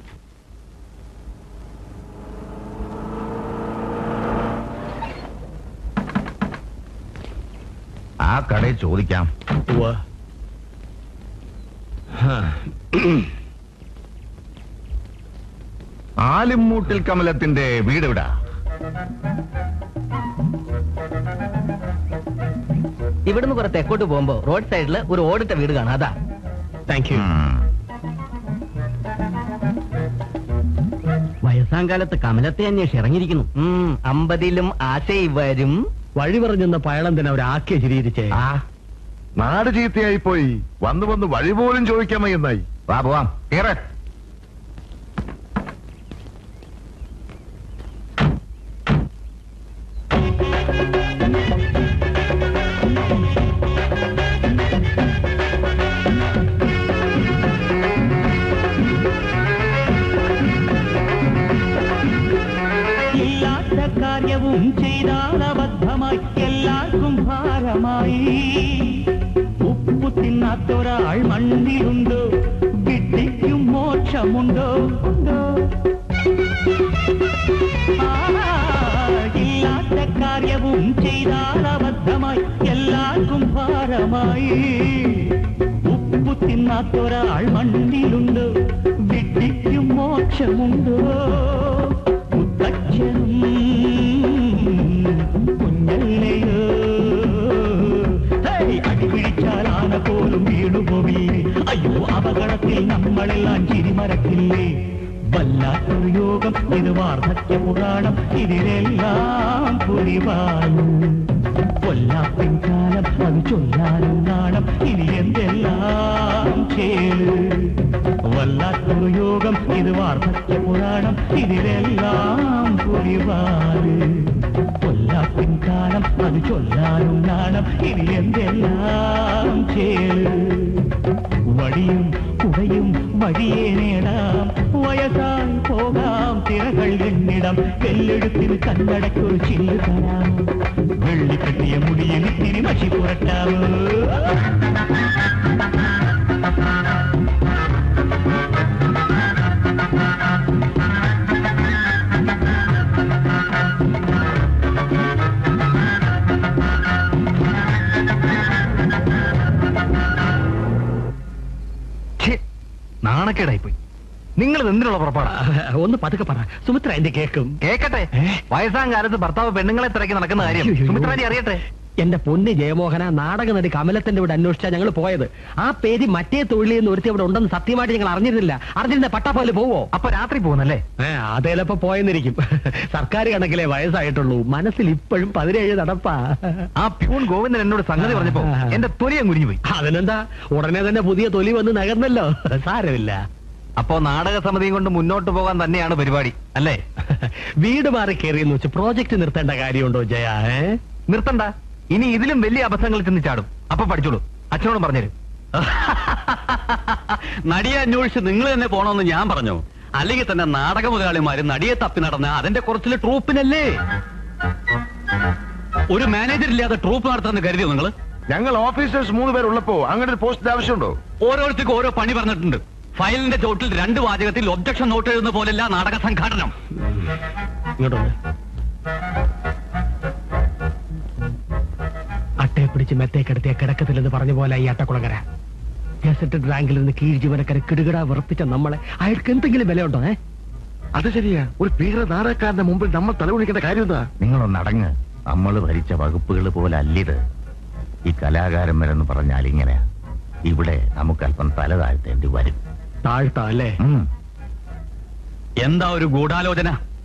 ആ കടയിൽ ചോദിക്കാം ആലിമ്മൂട്ടിൽ കമലത്തിന്റെ വീട് എവിടാ ഇവിടുന്ന് കുറെ തെക്കോട്ട് പോകുമ്പോ റോഡ് സൈഡിൽ ഒരു ഓടിട്ട വീട് കാണാം അതാ താങ്ക് യു ഉം. വയസ്സാം കാലത്ത് കമലത്തെ അന്വേഷിച്ച് ഇറങ്ങിയിരിക്കുന്നു ഉം, അമ്പതിലും ആശയി വരും വഴി പറഞ്ഞെന്ന പയളം തന്നെ അവർ ആക്കിയ ചിരിയിരിച്ചേ ആ നാട് ചീത്തയായി പോയി വന്ന് വന്ന് വഴി പോലും ചോദിക്കാൻ വയ്യുന്നായി വാ പോവാം കേറ് ഇല്ലാത്ത കാര്യവും ചെയ്താൽ അബദ്ധമായി എല്ലാവർക്കും ഭാരമായി ഉപ്പു തിന്നാത്തൊരാൾ മണ്ണിലുണ്ടോ വിഡ്ഢിക്കും മോക്ഷമുണ്ടോ ഉണ്ടോ ആ, ഇല്ലാത്ത കാര്യവും ചെയ്താൽ അബദ്ധമായി എല്ലാവർക്കും ഭാരമായി ഉപ്പു തിന്നാത്തൊരാൾ മണ്ണിലുണ്ടോ വിഡ്ഢിക്കും മോക്ഷമുണ്ടോ മുത്തച്ഛനും കുഞ്ഞല്ലയോ ഹേയ്, അടി പിടിച്ചാൽ ആന പോലും വീണുപോവില്ലേ അയ്യോ അപകടത്തിൽ നമ്മളെല്ലാം ചിരിമറക്കില്ലേ വല്ലാത്തൊരു യോഗം ഇത് വാർദ്ധക്യ പുരാണം ഇതിലെല്ലാം പുരിവാനും കൊല്ലാപ്പിൻ കാലം അത് ചൊല്ലാനും നാണം ഇനി എന്തെല്ലാം ചേര് വല്ലാത്തൊരു യോഗം ഇത് വാർദ്ധക്യ പുരാണം ഇതിലെല്ലാം പുരിവാറ് കൊല്ലാപ്പിൻ കാലം അത് ചൊല്ലാനും നാണം ഇനി എന്തെല്ലാം ചേര് വടിയും കുടയും വഴിയേ നേടാം വയസ്സായി പോകാം തിരകൾ എണ്ണിടം വെല്ലെടുത്തിന് കണ്ണടക്കൊരു ചില്ല് തരാം വെള്ളിക്കെട്ടിയ മുടിയിൽ ഇത്തിരി മഷി പുരട്ടാമോ നാണക്കേടായി പോയി നിങ്ങൾ എന്തിനുള്ള പുറപ്പാടാ ഒന്ന് പതുക്കെ പറ സുമിത്ര എന്റെ കേക്കും കേക്കട്ടെ വയസ്സാം കാലത്ത് ഭർത്താവ് പെണ്ണുങ്ങളെ തിരക്കി നടക്കുന്ന കാര്യം അയ്യോ, അയ്യോ. സുമിത്രാജി അറിയട്ടെ എന്റെ പൊന്ന് ജയമോഹന നാടക നടി കമലത്തിന്റെ ഇവിടെ അന്വേഷിച്ചാ ഞങ്ങൾ പോയത് ആ പേര് മറ്റേ തൊഴിലിൽ നിന്ന് ഒരുത്തി അവിടെ ഉണ്ടെന്ന് സത്യമായിട്ട് ഞങ്ങൾ അറിഞ്ഞിരുന്നില്ല അറിഞ്ഞിരുന്ന പട്ടാപ്പാല് പോവോ അപ്പൊ രാത്രി പോകുന്നല്ലേ ഏ അതേലപ്പോ പോയെന്നിരിക്കും സർക്കാർ കണക്കിലെ വയസ്സായിട്ടുള്ളൂ മനസ്സിൽ ഇപ്പോഴും പതിനേഴ് നടപ്പാ ആ പ്യൂൺ ഗോവിന്ദൻ എന്നോട് സംഗതി പറഞ്ഞപ്പോ എന്റെ തൊലിയം കുരിഞ്ഞു പോയി അതിനെന്താ ഉടനെ തന്നെ പുതിയ തൊലി വന്ന് നകർന്നല്ലോ സാരമില്ല അപ്പോ നാടക സമിതിയും കൊണ്ട് മുന്നോട്ട് പോകാൻ തന്നെയാണ് പരിപാടി അല്ലേ വീട് മാറി കയറിയെന്ന് വെച്ച് പ്രോജക്റ്റ് നിർത്തേണ്ട കാര്യമുണ്ടോ ജയ ഏ? നിർത്തണ്ട ഇനി ഇതിലും വലിയ അബദ്ധങ്ങൾ ചെന്ന് ചാടും അപ്പൊ പഠിച്ചോളൂ അച്ഛനോട് പറഞ്ഞുതരും നടിയെ അന്വേഷിച്ച് നിങ്ങൾ തന്നെ പോണമെന്ന് ഞാൻ പറഞ്ഞു അല്ലെങ്കിൽ തന്നെ നാടക മുതലാളിമാര് നടിയെ തപ്പി നടന്ന അതിന്റെ കുറച്ചില് ട്രൂപ്പിനല്ലേ ഒരു മാനേജർ ഇല്ലാതെ ട്രൂപ്പ് നടത്താന്ന് കരുതിയോ നിങ്ങൾ ഞങ്ങൾ ഓഫീസേഴ്സ് മൂന്ന് പേരുള്ളപ്പോ അങ്ങനെ ഒരു പോസ്റ്റ് ആവശ്യമുണ്ടോ ഓരോരുത്തർക്കും ഓരോ പണി പറഞ്ഞിട്ടുണ്ട് ഫയലിന്റെ ചോട്ടിൽ രണ്ട് വാചകത്തിൽ ഒബ്ജക്ഷൻ നോട്ട് എഴുതുന്ന പോലെയല്ല നാടക സംഘാടനം ഇങ്ങോട്ടൊന്ന് അട്ടയെ പിടിച്ച് മെത്തേക്കെടുത്തിയ കിടക്കത്തില്ലെന്ന് പറഞ്ഞ പോലെ ഈ അട്ടക്കുളങ്ങര ഗസറ്റഡ് റാങ്കിൽ നിന്ന് കീഴ് ജീവനക്കാരെ കിടുകിട വിറപ്പിച്ച നമ്മളെ അയാൾക്ക് എന്തെങ്കിലും വിലയുണ്ടോ ഏ അത് ശരിയാ ഒരു ഭീകര നാടകക്കാരന്റെ മുമ്പിൽ നമ്മൾ തലകുണിക്കേണ്ട കാര്യം എന്താ നിങ്ങളൊന്ന് അടങ്ങ് നമ്മൾ ഭരിച്ച വകുപ്പുകൾ പോലെ അല്ലിത് ഈ കലാകാരന്മാരെന്ന് പറഞ്ഞാൽ ഇങ്ങനെ ഇവിടെ നമുക്ക് അല്പം തല താഴ്ത്തേണ്ടി വരും താഴ്ത്താ അല്ലേ ഉം. എന്താ ഒരു ഗൂഢാലോചന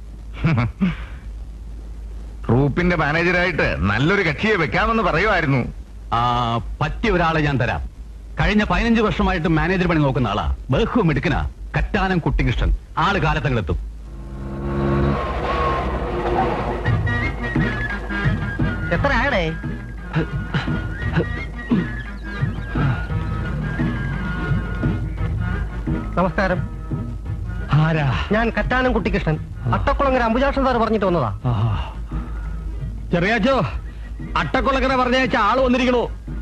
ട്രൂപ്പിന്റെ മാനേജരായിട്ട് നല്ലൊരു കക്ഷിയെ വെക്കാമെന്ന് പറയുമായിരുന്നു ആ പറ്റിയ ഒരാളെ ഞാൻ തരാം കഴിഞ്ഞ പതിനഞ്ച് വർഷമായിട്ട് മാനേജർ പണി നോക്കുന്ന ആളാ ബഹു മിടുക്കനാ കറ്റാനം കുട്ടികൃഷ്ണൻ ആള് കാലത്തങ്ങളെത്തും എത്ര ആടേ നമസ്കാരം ആരാ ഞാൻ കറ്റാനം കുട്ടിക്കൃഷ്ണൻ അട്ടക്കുളങ്ങര അംബുജാക്ഷൻ സാർ പറഞ്ഞിട്ട് വന്നതാ ആഹാ. ചെറിയാച്ചോ അട്ടക്കുളക്കര പറഞ്ഞയച്ച ആള് വന്നിരിക്കണു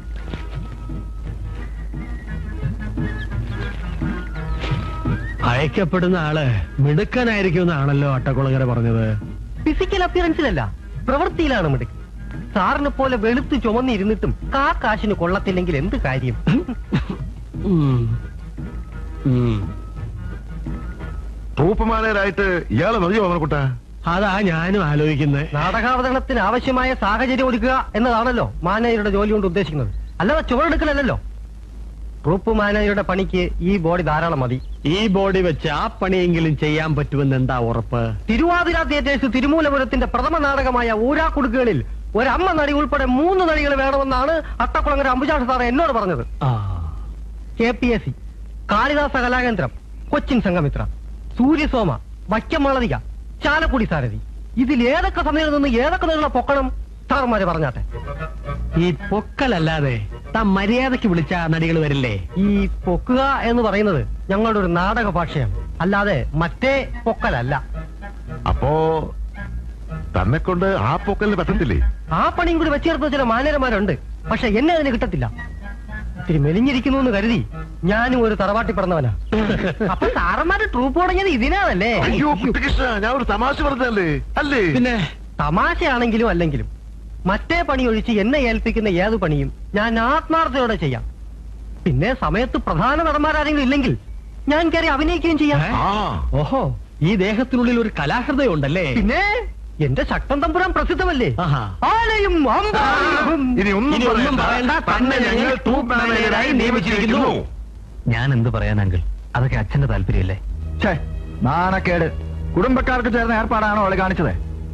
അയക്കപ്പെടുന്ന ആള് മിടുക്കനായിരിക്കും എന്നാണല്ലോ അട്ടക്കുളങ്ങര പറഞ്ഞത് ഫിസിക്കൽ അപ്പിയറൻസിലല്ല പ്രവൃത്തിയിലാണ് മിടുക്ക് സാറിനെ പോലെ വെളുത്ത് ചുമന്നിരുന്നിട്ടും കാ കാശിന് കൊള്ളത്തില്ലെങ്കിൽ എന്ത് കാര്യം ഉം. ഉം. ട്രൂപ്പ് മാനേജരായിട്ട് ഇയാളെ മതിയോ അവനെക്കുട്ട അതാ ഞാനും ആലോചിക്കുന്നത് നാടകാവതരണത്തിന് ആവശ്യമായ സാഹചര്യം ഒരുക്കുക എന്നതാണല്ലോ മാനേജറുടെ ജോലി കൊണ്ട് ഉദ്ദേശിക്കുന്നത് അല്ലാതെ ചുവടെടുക്കലല്ലോ ട്രൂപ്പ് മാനേജറുടെ പണിക്ക് ഈ ബോഡി ധാരാളം മതി ഈ ബോഡി വെച്ച് ആ പണിയെങ്കിലും ചെയ്യാൻ പറ്റുമെന്ന് എന്താ ഉറപ്പ് തിരുവാതിര തിയേറ്റേഴ്സ് തിരുമൂലപുരത്തിന്റെ പ്രഥമ നാടകമായ ഊരാക്കുടുക്കുകളിൽ ഒരമ്മ നടി ഉൾപ്പെടെ മൂന്ന് നടികൾ വേണമെന്നാണ് അട്ടക്കുളങ്ങര അംബുജാഷ സാറ് എന്നോട് പറഞ്ഞത് ആ K P S C Kalidasa Kalakendram Cochin Sanghamitra Suryasoma Vaikom Malavika Chalakudy Sarathi ഇതിൽ ഏതൊക്കെ സമയം നിന്ന് ഏതൊക്കെ നീള പൊക്കണം സാറന്മാര് പറഞ്ഞാട്ടെ ഈ പൊക്കലല്ലാതെ താൻ മര്യാദക്ക് വിളിച്ച നടികൾ വരില്ലേ ഈ പൊക്കുക എന്ന് പറയുന്നത് ഞങ്ങളുടെ ഒരു നാടക ഭാഷയാണ് അല്ലാതെ മറ്റേ പൊക്കലല്ല അപ്പോ തന്നെ കൊണ്ട് ആ പൊക്കലിന് പറ്റത്തില്ലേ ആ പണിയും കൂടി വെച്ചേർത്ത ചില മാനേരന്മാരുണ്ട് പക്ഷെ എന്നെ അതിന് കിട്ടത്തില്ല ഇത്തിരി മെലിഞ്ഞിരിക്കുന്നു എന്ന് കരുതി ഞാനും ഒരു തറവാട്ടി പറഞ്ഞവനാ അപ്പൊ സാറന്മാര് ട്രൂപ്പ് തുടങ്ങിയത് ഇതിനാണല്ലേ അയ്യോ കുട്ടികൃഷ്ണ ഞാൻ ഒരു തമാശ പറഞ്ഞല്ലേ അല്ലേ പിന്നെ തമാശയാണെങ്കിലും അല്ലെങ്കിലും മറ്റേ പണി ഒഴിച്ച് എന്നെ ഏൽപ്പിക്കുന്ന ഏത് പണിയും ഞാൻ ആത്മാർത്ഥതയോടെ ചെയ്യാം പിന്നെ സമയത്ത് പ്രധാന നടന്മാരാരെങ്കിലും ഇല്ലെങ്കിൽ ഞാൻ കയറി അഭിനയിക്കുകയും ചെയ്യാം ഏ? ആ ഓഹോ ഈ ദേഹത്തിനുള്ളിൽ ഒരു കലാഹൃദയം ഉണ്ടല്ലേ പിന്നെ എന്റെ ശക്തൻ തമ്പുരാൻ പ്രസിദ്ധമല്ലേ ആഹാ. ആലയും അമ്പാലയും. ഇനി ഒന്നും ഇനി ഒന്നും പറയണ്ട, തന്നെ ഞങ്ങൾ ട്രൂപ്പ് മാനേജരായി നിയമിച്ചിരിക്കുന്നു. ഞാൻ എന്ത് പറയാൻ അങ്കിൾ അതൊക്കെ അച്ഛന്റെ താല്പര്യമല്ലേ നാണക്കേട് കുടുംബക്കാർക്ക് ചേർന്ന ഏർപ്പാടാണോ അവളെ കാണിച്ചത്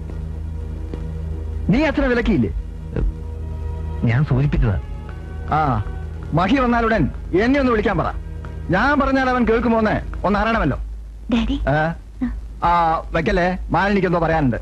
നീ അച്ഛനെ വിലക്കിയില്ലേ ഞാൻ സൂചിപ്പിച്ചതാ ആ മഹി വന്നാലുടൻ എന്നെ ഒന്ന് വിളിക്കാൻ പറ ഞാൻ പറഞ്ഞാൽ അവൻ കേൾക്കുമോന്ന് ഒന്ന് അറിയണമല്ലോ ഡാഡി ഏ? ആ വെക്കല്ലേ മാലിനിക്കെന്തോ പറയാനുണ്ട്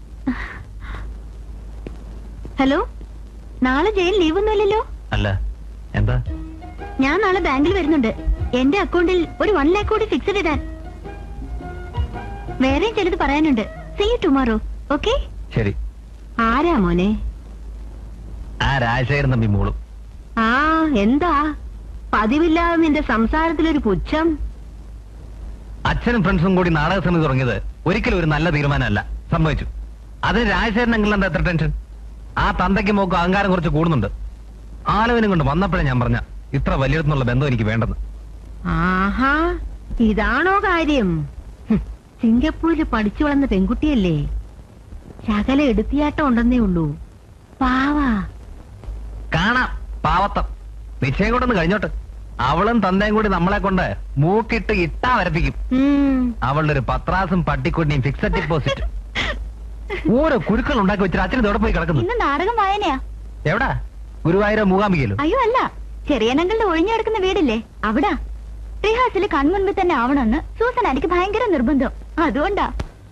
ഹലോ നാളെ ജയിൽ ലീവൊന്നുമില്ലല്ലോ അല്ല എന്താ ഞാൻ നാളെ ബാങ്കിൽ വരുന്നുണ്ട് എന്റെ അക്കൗണ്ടിൽ ഒരു വൺ ലാക്ക് കൂടി ഫിക്സഡ് ഇടാൻ വേറെയും ചിലത് പറയാനുണ്ട് സീ ടുമാറോ ഓക്കെ ശരി ആരാ മോനെ ആ രാജശേഖരൻ തമ്പി മോളും ആ എന്താ പതിവില്ലാതെ നിന്റെ സംസാരത്തിലൊരു പുച്ഛം അച്ഛനും ഫ്രണ്ട്സും കൂടി നാടക സമിതി തുടങ്ങിയത് ഒരിക്കലും ഒരു നല്ല തീരുമാനമല്ല സംഭവിച്ചു അതിന് രാജശേഖരൻ അങ്കിളിന് എന്താ എത്ര ടെൻഷൻ ആ തന്തയ്ക്ക് മോക്ക് അഹങ്കാരം കുറച്ച് കൂടുന്നുണ്ട് ആലോചന കൊണ്ട് വന്നപ്പോഴേ ഞാൻ പറഞ്ഞ ഇത്ര വലിയടത്തുനിന്നുള്ള ബന്ധം എനിക്ക് വേണ്ടെന്ന് ആഹാ ഇതാണോ കാര്യം ഹും, സിംഗപ്പൂരിൽ പഠിച്ചു വളർന്ന പെൺകുട്ടിയല്ലേ ശകല എടുത്തിയാട്ടം ഉണ്ടെന്നേ ഉള്ളൂ പാവാ കാണാം പാവത്തം നിശ്ചയം കൊണ്ടൊന്ന് കഴിഞ്ഞോട്ട് അവളും തന്തയും കൂടി നമ്മളെ കൊണ്ട് മൂക്കിട്ട് ഇട്ടാ വരപ്പിക്കും ഉം. അവളുടെ ഒരു പത്രാസും പട്ടിക്കുട്ടിയും ഫിക്സഡ് ഡിപ്പോസിറ്റ് ഓരോ കുരുക്കൾ ഉണ്ടാക്കി വെച്ചിട്ട് അച്ഛന് ഇതോടെ പോയി കിടക്കുന്നു ഇന്ന് നാടകം വായനയാ എവിടാ ഗുരുവായൂരോ മൂകാംബികയിലോ അയ്യോ അല്ല ചെറിയനങ്ങളുടെ ഒഴിഞ്ഞു കിടക്കുന്ന വീടില്ലേ അവിടാ റിഹാസിൽ കൺമുൻപിൽ തന്നെ ആവണമെന്ന് സൂസൻ എനിക്ക് ഭയങ്കര നിർബന്ധം അതുകൊണ്ടാ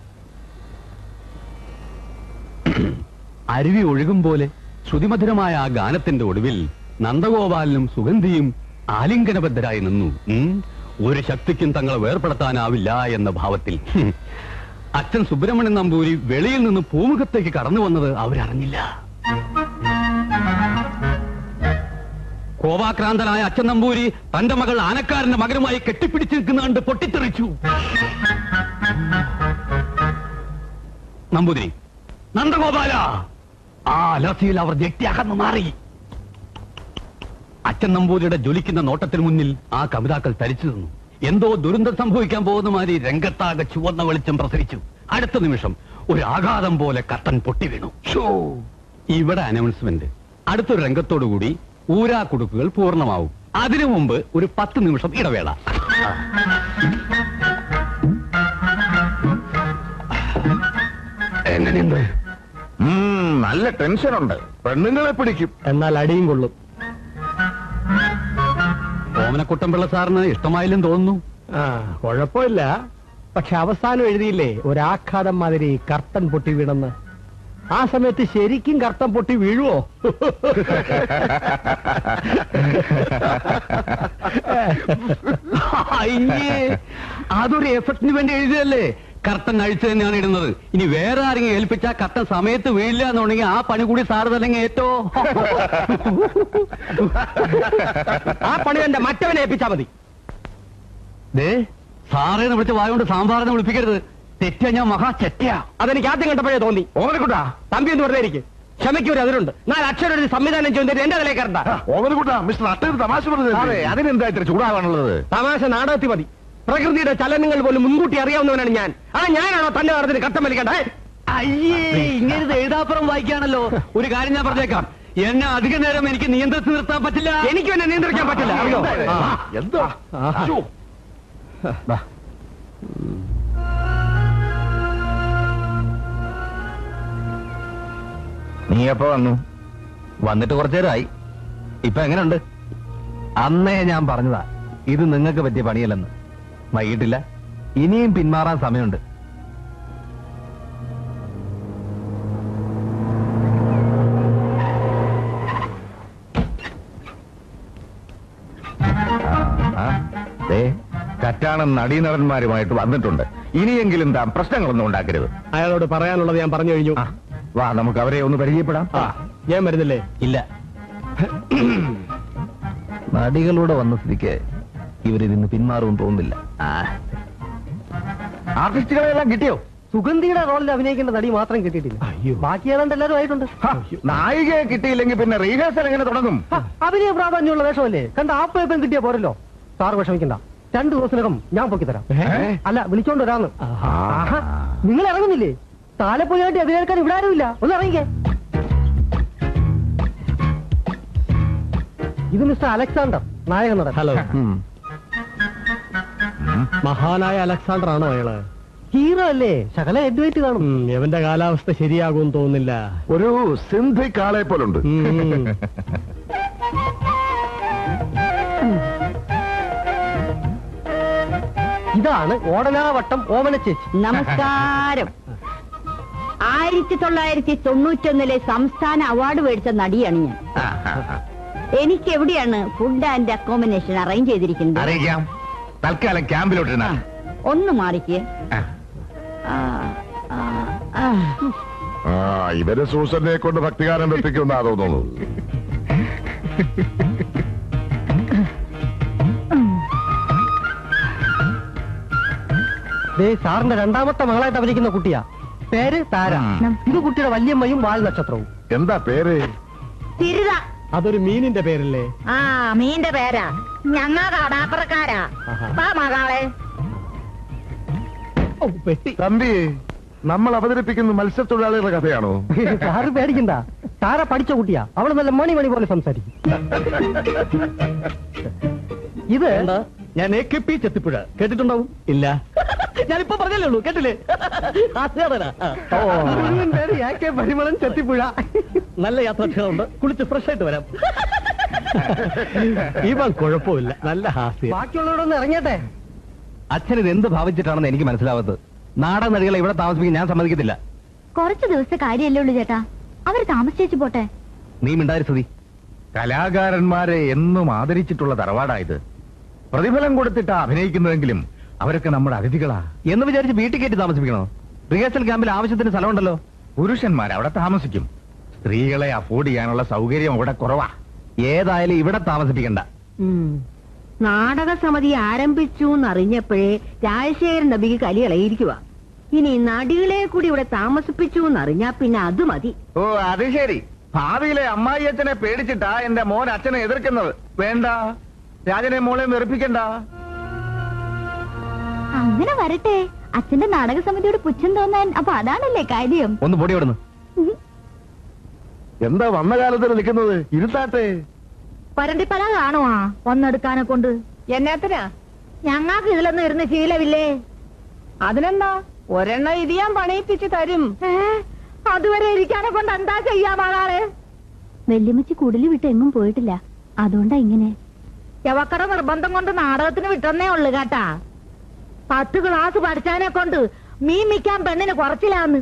അരുവി ഒഴുകും പോലെ ശ്രുതിമധുരമായ ആ ഗാനത്തിന്റെ ഒടുവിൽ നന്ദഗോപാലനും സുഗന്ധിയും ആലിംഗനബദ്ധരായി നിന്നു ഉം. ഒരു ശക്തിക്കും തങ്ങളെ വേർപെടുത്താനാവില്ല എന്ന ഭാവത്തിൽ ഹും. അച്ഛൻ സുബ്രഹ്മണ്യൻ നമ്പൂരി വെളിയിൽ നിന്ന് പൂമുഖത്തേക്ക് കടന്നു വന്നത് അവരറിഞ്ഞില്ല കോപാക്രാന്തനായ അച്ഛൻ നമ്പൂരി തന്റെ മകൾ ആനക്കാരന്റെ മകനുമായി കെട്ടിപ്പിടിച്ചു നിൽക്കുന്ന കണ്ട് പൊട്ടിത്തെറിച്ചു നമ്പൂതിരി നന്ദഗോപാല ആ അലർച്ചയിൽ അവർ ഞെട്ടി അകന്നു മാറി അച്ഛൻ നമ്പൂതിരിയുടെ ജ്വലിക്കുന്ന നോട്ടത്തിന് മുന്നിൽ ആ കവിതാക്കൾ തരിച്ചു നിന്നു എന്തോ ദുരന്തം സംഭവിക്കാൻ പോകുന്ന മാതിരി രംഗത്താകെ ചുവന്ന വെളിച്ചം പ്രസരിച്ചു അടുത്ത നിമിഷം ഒരു ആഘാതം പോലെ കത്തൻ പൊട്ടി വീണു ഷോ ഇവിടെ അനൗൺസ്മെന്റ് അടുത്തൊരു രംഗത്തോടുകൂടി ഊരാ കുടുക്കുകൾ പൂർണ്ണമാവും അതിനു മുമ്പ് ഒരു പത്ത് നിമിഷം ഇടവേള എങ്ങനെയുണ്ട് ഉം, നല്ല ടെൻഷനുണ്ട് പെണ്ണുങ്ങളെ പിടിക്കും എന്നാൽ അടിയും കൊള്ളും ഓമനക്കുട്ടൻപിള്ള സാറിന് ഇഷ്ടമായില്ലെന്ന് തോന്നുന്നു ആ കുഴപ്പമില്ല പക്ഷെ അവസാനം എഴുതിയില്ലേ ഒരാഘാതം മാതിരി കർട്ടൻ പൊട്ടി വീണെന്ന് ആ സമയത്ത് ശരിക്കും കർട്ടൻ പൊട്ടി വീഴുവോ അയ്യേ അതൊരു എഫക്റ്റിന് വേണ്ടി എഴുതിയല്ലേ കർട്ടൻ അഴിച്ചു തന്നെയാണ് ഇടുന്നത് ഇനി വേറെ ആരെങ്കിലും ഏൽപ്പിച്ചാൽ കർട്ടൻ സമയത്ത് വീഴില്ല എന്നുണ്ടെങ്കിൽ ആ പണി കൂടി സാറ് തന്നെ ഏറ്റോ ആ പണി എന്റെ മറ്റവനെ ഏൽപ്പിച്ചാ മതി ദേ സാറേന്ന് വിളിച്ച വായോണ്ട് സാമ്പാറിനെ വിളിപ്പിക്കരുത് തെറ്റാ ഞാൻ മഹാ ചെറ്റയാ അതെനിക്ക് ആദ്യം കണ്ടപ്പോഴേ തോന്നി ഓമനക്കുട്ടാ തമ്പി എന്ന് വെറുതെ ഇരിക്കും ക്ഷമയ്ക്ക് ഒരു അതിരുണ്ട് നാല് അക്ഷരം എഴുതി സംവിധാനം ചെയ്യുന്നത് എന്റെ തലേ കയറണ്ട ഓമനക്കുട്ടാ മിസ്റ്റർ അട്ടൊരു തമാശ അതെ പറഞ്ഞത് അതിനെന്താ ഇത്ര ചൂടാവാനുള്ളത് തമാശ നാടകത്തിൽ മതി പ്രകൃതിയുടെ ചലനങ്ങൾ പോലും മുൻകൂട്ടി അറിയാവുന്നവനാണ് ഞാൻ ആ ഞാനാണോ തന്റെ നടത്തിന് കട്ടം വലിക്കണ്ടേ അയ്യേ ഇങ്ങനെ എഴുതാപ്പുറം വായിക്കാണല്ലോ ഒരു കാര്യം ഞാൻ പറഞ്ഞേക്കാം എന്നെ അധിക നേരം എനിക്ക് നിയന്ത്രിച്ച് നിർത്താൻ പറ്റില്ല എനിക്കും എന്നെ നിയന്ത്രിക്കാൻ പറ്റില്ല അറിയോ ആ. എന്തോ ശ്ശോ. നീ എപ്പോ വന്നു വന്നിട്ട് കുറച്ചു നേരമായി ഇപ്പൊ എങ്ങനെയുണ്ട് അന്നേ ഞാൻ പറഞ്ഞതാ ഇത് നിങ്ങൾക്ക് പറ്റിയ പണിയല്ലെന്ന് വൈകിട്ടില്ല ഇനിയും പിന്മാറാൻ സമയമുണ്ട് ആ, ദേ, കറ്റാണം നടീനടന്മാരുമായിട്ട് വന്നിട്ടുണ്ട് ഇനിയെങ്കിലും താൻ പ്രശ്നങ്ങളൊന്നും ഉണ്ടാക്കരുത് അയാളോട് പറയാനുള്ളത് ഞാൻ പറഞ്ഞു കഴിഞ്ഞു ആ, വാ നമുക്ക് അവരെ ഒന്ന് പരിചയപ്പെടാം ആ ഞാൻ വരുന്നില്ലേ ഇല്ല നടികളൂടെ വന്ന സ്ഥിതിക്ക് ഇവരിതിന്ന് പിന്മാറുമെന്ന് തോന്നുന്നില്ല ആ ആർട്ടിസ്റ്റുകളെല്ലാം കിട്ടിയോ സുഗന്ധിയുടെ റോളിൽ അഭിനയിക്കേണ്ട നടി മാത്രം കിട്ടിയിട്ടില്ല ബാക്കി ഏതാണ്ട് എല്ലാവരും ആയിട്ടുണ്ട് ഹ, നായികയെ കിട്ടിയില്ലെങ്കിൽ പിന്നെ റീഹേഴ്സൽ എങ്ങനെ തുടങ്ങും ഹ, അഭിനയ പ്രാധാന്യമുള്ള വേഷമല്ലേ കണ്ട ആ പേപ്പൻ കിട്ടിയ പോരല്ലോ സാർ വിഷമിക്കണ്ട രണ്ടു ദിവസത്തിനകം ഞാൻ പൊക്കി തരാം അല്ല വിളിച്ചോണ്ട് വരാന്ന് ആഹാ, നിങ്ങൾ ഇറങ്ങുന്നില്ലേ താലപ്പൊലിയായിട്ട് അഭിനയിക്കാൻ ഇവിടെ ആരുമില്ല ഒന്ന് ഇറങ്ങിക്കേ ഇത് മിസ്റ്റർ അലക്സാണ്ടർ നായക നടൻ ഹലോ ഉം. മഹാനായ അലക്സാണ്ടർ ആണോ അയാള് ഹീറോ അല്ലേ ശകല എഡ്വേറ്റ് കാണും ഉം, ഇവന്റെ കാലാവസ്ഥ ശരിയാകുമെന്ന് തോന്നുന്നില്ല ഒരു സിന്ധിക് ആളെ പോലുണ്ട് ഉം. ഇതാണ് ഓടനാവട്ടം ഓമന ചേച്ചി നമസ്കാരം ആയിരത്തി തൊള്ളായിരത്തി തൊണ്ണൂറ്റൊന്നിലെ സംസ്ഥാന അവാർഡ് മേടിച്ച നടിയാണ് ഞാൻ എനിക്ക് എവിടെയാണ് ഫുഡ് ആൻഡ് അക്കോമഡേഷൻ അറേഞ്ച് ചെയ്തിരിക്കുന്നത് അറിയിക്കാം തൽക്കാലം ക്യാമ്പിലോട്ടിരുന്ന ഒന്ന് മാറിക്കേ ആ, ആ, ആ. ആ ഇവര് സൂസനെ കൊണ്ട് ഭക്തികാരം വെപ്പിക്കുന്നാ തോന്നുന്നു ദേ സാറിന്റെ രണ്ടാമത്തെ മകളായിട്ട് അഭിനയിക്കുന്ന കുട്ടിയാ പേര് താര ഉം. ഇത് കുട്ടിയുടെ വല്യമ്മയും വാൽ നക്ഷത്രവും എന്താ പേര് തിരുത അതൊരു മീനിന്റെ പേരല്ലേ ആ മീന്റെ പേരാ ഞങ്ങ കടാപ്പുറക്കാരാ ആഹാ. വാ മകളെ ഓ, പെട്ടി തമ്പി നമ്മൾ അവതരിപ്പിക്കുന്ന മത്സ്യത്തൊഴിലാളികളുടെ കഥയാണോ സാറ് പേടിക്കണ്ട സാറ പഠിച്ച കുട്ടിയാ അവള് നല്ല മണി മണി പോലെ സംസാരിക്കും ഇത് ഞാൻ എ കെ പി ചെത്തിപ്പുഴ കേട്ടിട്ടുണ്ടാവും ഇല്ല ഞാനിപ്പോ പറഞ്ഞല്ലേ ഉള്ളൂ കേട്ടില്ലേ ഹാസ്യകാരനാ. ഓ, മുഴുവൻ പേര് എ കെ പരിമളൻ ചെത്തിപ്പുഴ നല്ല യാത്രാക്ഷരമുണ്ട് കുളിച്ച് ഫ്രഷ് ആയിട്ട് വരാം ഇവൻ കുഴപ്പമില്ല നല്ല ഹാസ്യം ബാക്കിയുള്ളവരൊന്ന് ഇറങ്ങിയട്ടെ അച്ഛൻ ഇത് എന്ത് ഭാവിച്ചിട്ടാണെന്ന് എനിക്ക് മനസ്സിലാവാത്തത് നാടക നടികളെ ഇവിടെ താമസിപ്പിക്കാൻ ഞാൻ സമ്മതിക്കത്തില്ല കുറച്ച് ദിവസത്തെ കാര്യമല്ലേ ഉള്ളൂ ചേട്ടാ അവര് താമസിച്ചേച്ചു പോട്ടെ നീ മിണ്ടാരി സ്ഥിതി കലാകാരന്മാരെ എന്നും ആദരിച്ചിട്ടുള്ള തറവാടായത് പ്രതിഫലം കൊടുത്തിട്ടാ അഭിനയിക്കുന്നതെങ്കിലും അവരൊക്കെ നമ്മുടെ അതിഥികളാ എന്ന് വിചാരിച്ച് വീട്ടിൽ കയറ്റി താമസിപ്പിക്കണോ റിഹേഴ്സൽ ക്യാമ്പിൽ ആവശ്യത്തിന് സ്ഥലമുണ്ടല്ലോ പുരുഷന്മാർ അവിടെ താമസിക്കും സ്ത്രീകളെ അഫോർഡ് ചെയ്യാനുള്ള സൗകര്യം അവിടെ കുറവാ ഏതായാലും ഇവിടെ താമസിപ്പിക്കണ്ട ഉം. നാടക സമിതി ആരംഭിച്ചു എന്നറിഞ്ഞപ്പോഴേ രാജശേഖരൻ നബിക്ക് കലി ഇളയിരിക്കുക ഇനി നടികളെ കൂടി ഇവിടെ താമസിപ്പിച്ചു എന്നറിഞ്ഞാ പിന്നെ അത് മതി ഓ അത് ശരി ഭാവിയിലെ അമ്മായി അച്ഛനെ പേടിച്ചിട്ടാ എന്റെ മോൻ അച്ഛനെ എതിർക്കുന്നത് വേണ്ട രാജനെ മോളെ വെറുപ്പിക്കണ്ട അങ്ങനെ വരട്ടെ അച്ഛന്റെ നാടക സമിതിയോട് പുച്ഛം തോന്നാൻ അപ്പൊ അതാണല്ലേ കാര്യം ഒന്ന് പൊടി വിടുന്നു എന്താ വന്ന കാലത്തിന് നിൽക്കുന്നത് ഇരുത്താട്ടെ പരണ്ടിപ്പല കാണുവാ ഒന്നെടുക്കാനെ കൊണ്ട് എന്നാത്തിനാ ഞങ്ങൾക്ക് ഇതിലൊന്നും ഇരുന്ന് ശീലമില്ലേ അതിനെന്താ ഒരെണ്ണം ഇത് ഞാൻ പണിയിപ്പിച്ച് തരും ഏ? അതുവരെ ഇരിക്കാനെ കൊണ്ട് എന്താ ചെയ്യാ മകളെ വെല്ലുമിച്ച് കുടില് വിട്ട് എങ്ങും പോയിട്ടില്ല അതുകൊണ്ടാ ഇങ്ങനെ യവക്കട നിർബന്ധം കൊണ്ട് നാടകത്തിന് വിട്ടെന്നേ ഉള്ളു കേട്ടാ പത്ത് ക്ലാസ് പഠിച്ചതിനെ കൊണ്ട് മീൻ മിക്കാൻ പെണ്ണിന് കുറച്ചില്ലാന്ന്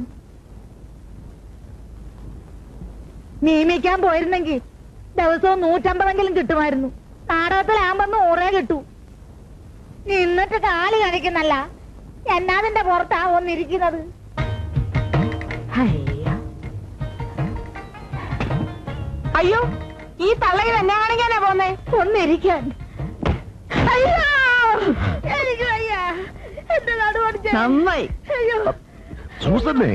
മീൻ മിക്കാൻ പോയിരുന്നെങ്കിൽ ദിവസവും നൂറ്റമ്പതെങ്കിലും കിട്ടുമായിരുന്നു നാടകത്തിലാകുമ്പോ നൂറേ കിട്ടൂ നിന്നിട്ട് കാല് കാണിക്കുന്നല്ല എന്നാതിന്റെ പുറത്താ ഒന്നിരിക്കുന്നത് ഹയ്യ. അയ്യോ ഈ തള്ളയിൽ എന്നെ കാണിക്കാനാ പോന്നേ ഒന്നിരിക്കാൻ അയ്യോ എനിക്ക് വയ്യ എന്റെ നടു പഠിച്ച നന്നായി അയ്യോ സൂസന്നേ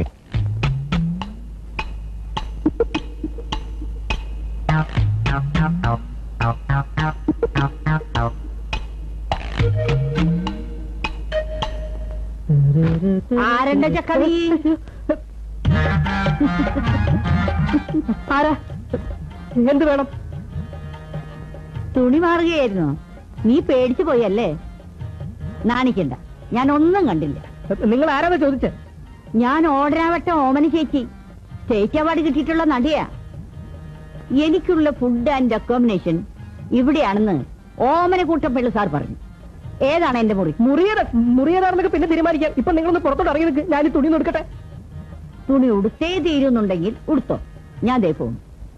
ആരെന്റെ ചക്കവി ആരാ എന്ത് വേണം തുണി മാറുകയായിരുന്നു നീ പേടിച്ചു പോയല്ലേ നാണിക്കണ്ട ഞാൻ ഒന്നും കണ്ടില്ല നിങ്ങൾ ആരാന്ന് ചോദിച്ചേ ഞാൻ ഓടരാവട്ടം ഓമന ചേച്ചി സ്റ്റേറ്റ് അവാർഡ് കിട്ടിയിട്ടുള്ള നടിയാ എനിക്കുള്ള ഫുഡ് ആൻഡ് അക്കോമഡേഷൻ ഇവിടെയാണെന്ന് ഓമന കൂട്ടപ്പിള്ള സാർ പറഞ്ഞു ഏതാണ് എന്റെ മുറി മുറിയത് മുറിയതാണെന്നൊക്കെ പിന്നെ തീരുമാനിക്കാം ഇപ്പൊ നിങ്ങളൊന്ന് പുറത്തോട്ട് ഇറങ്ങി നിൽക്ക് ഞാൻ ഈ തുണി എടുക്കട്ടെ തുണി ഉടുത്തേ തീരുന്നുണ്ടെങ്കിൽ ഉടുത്തോ ഞാൻ ദേ പോകും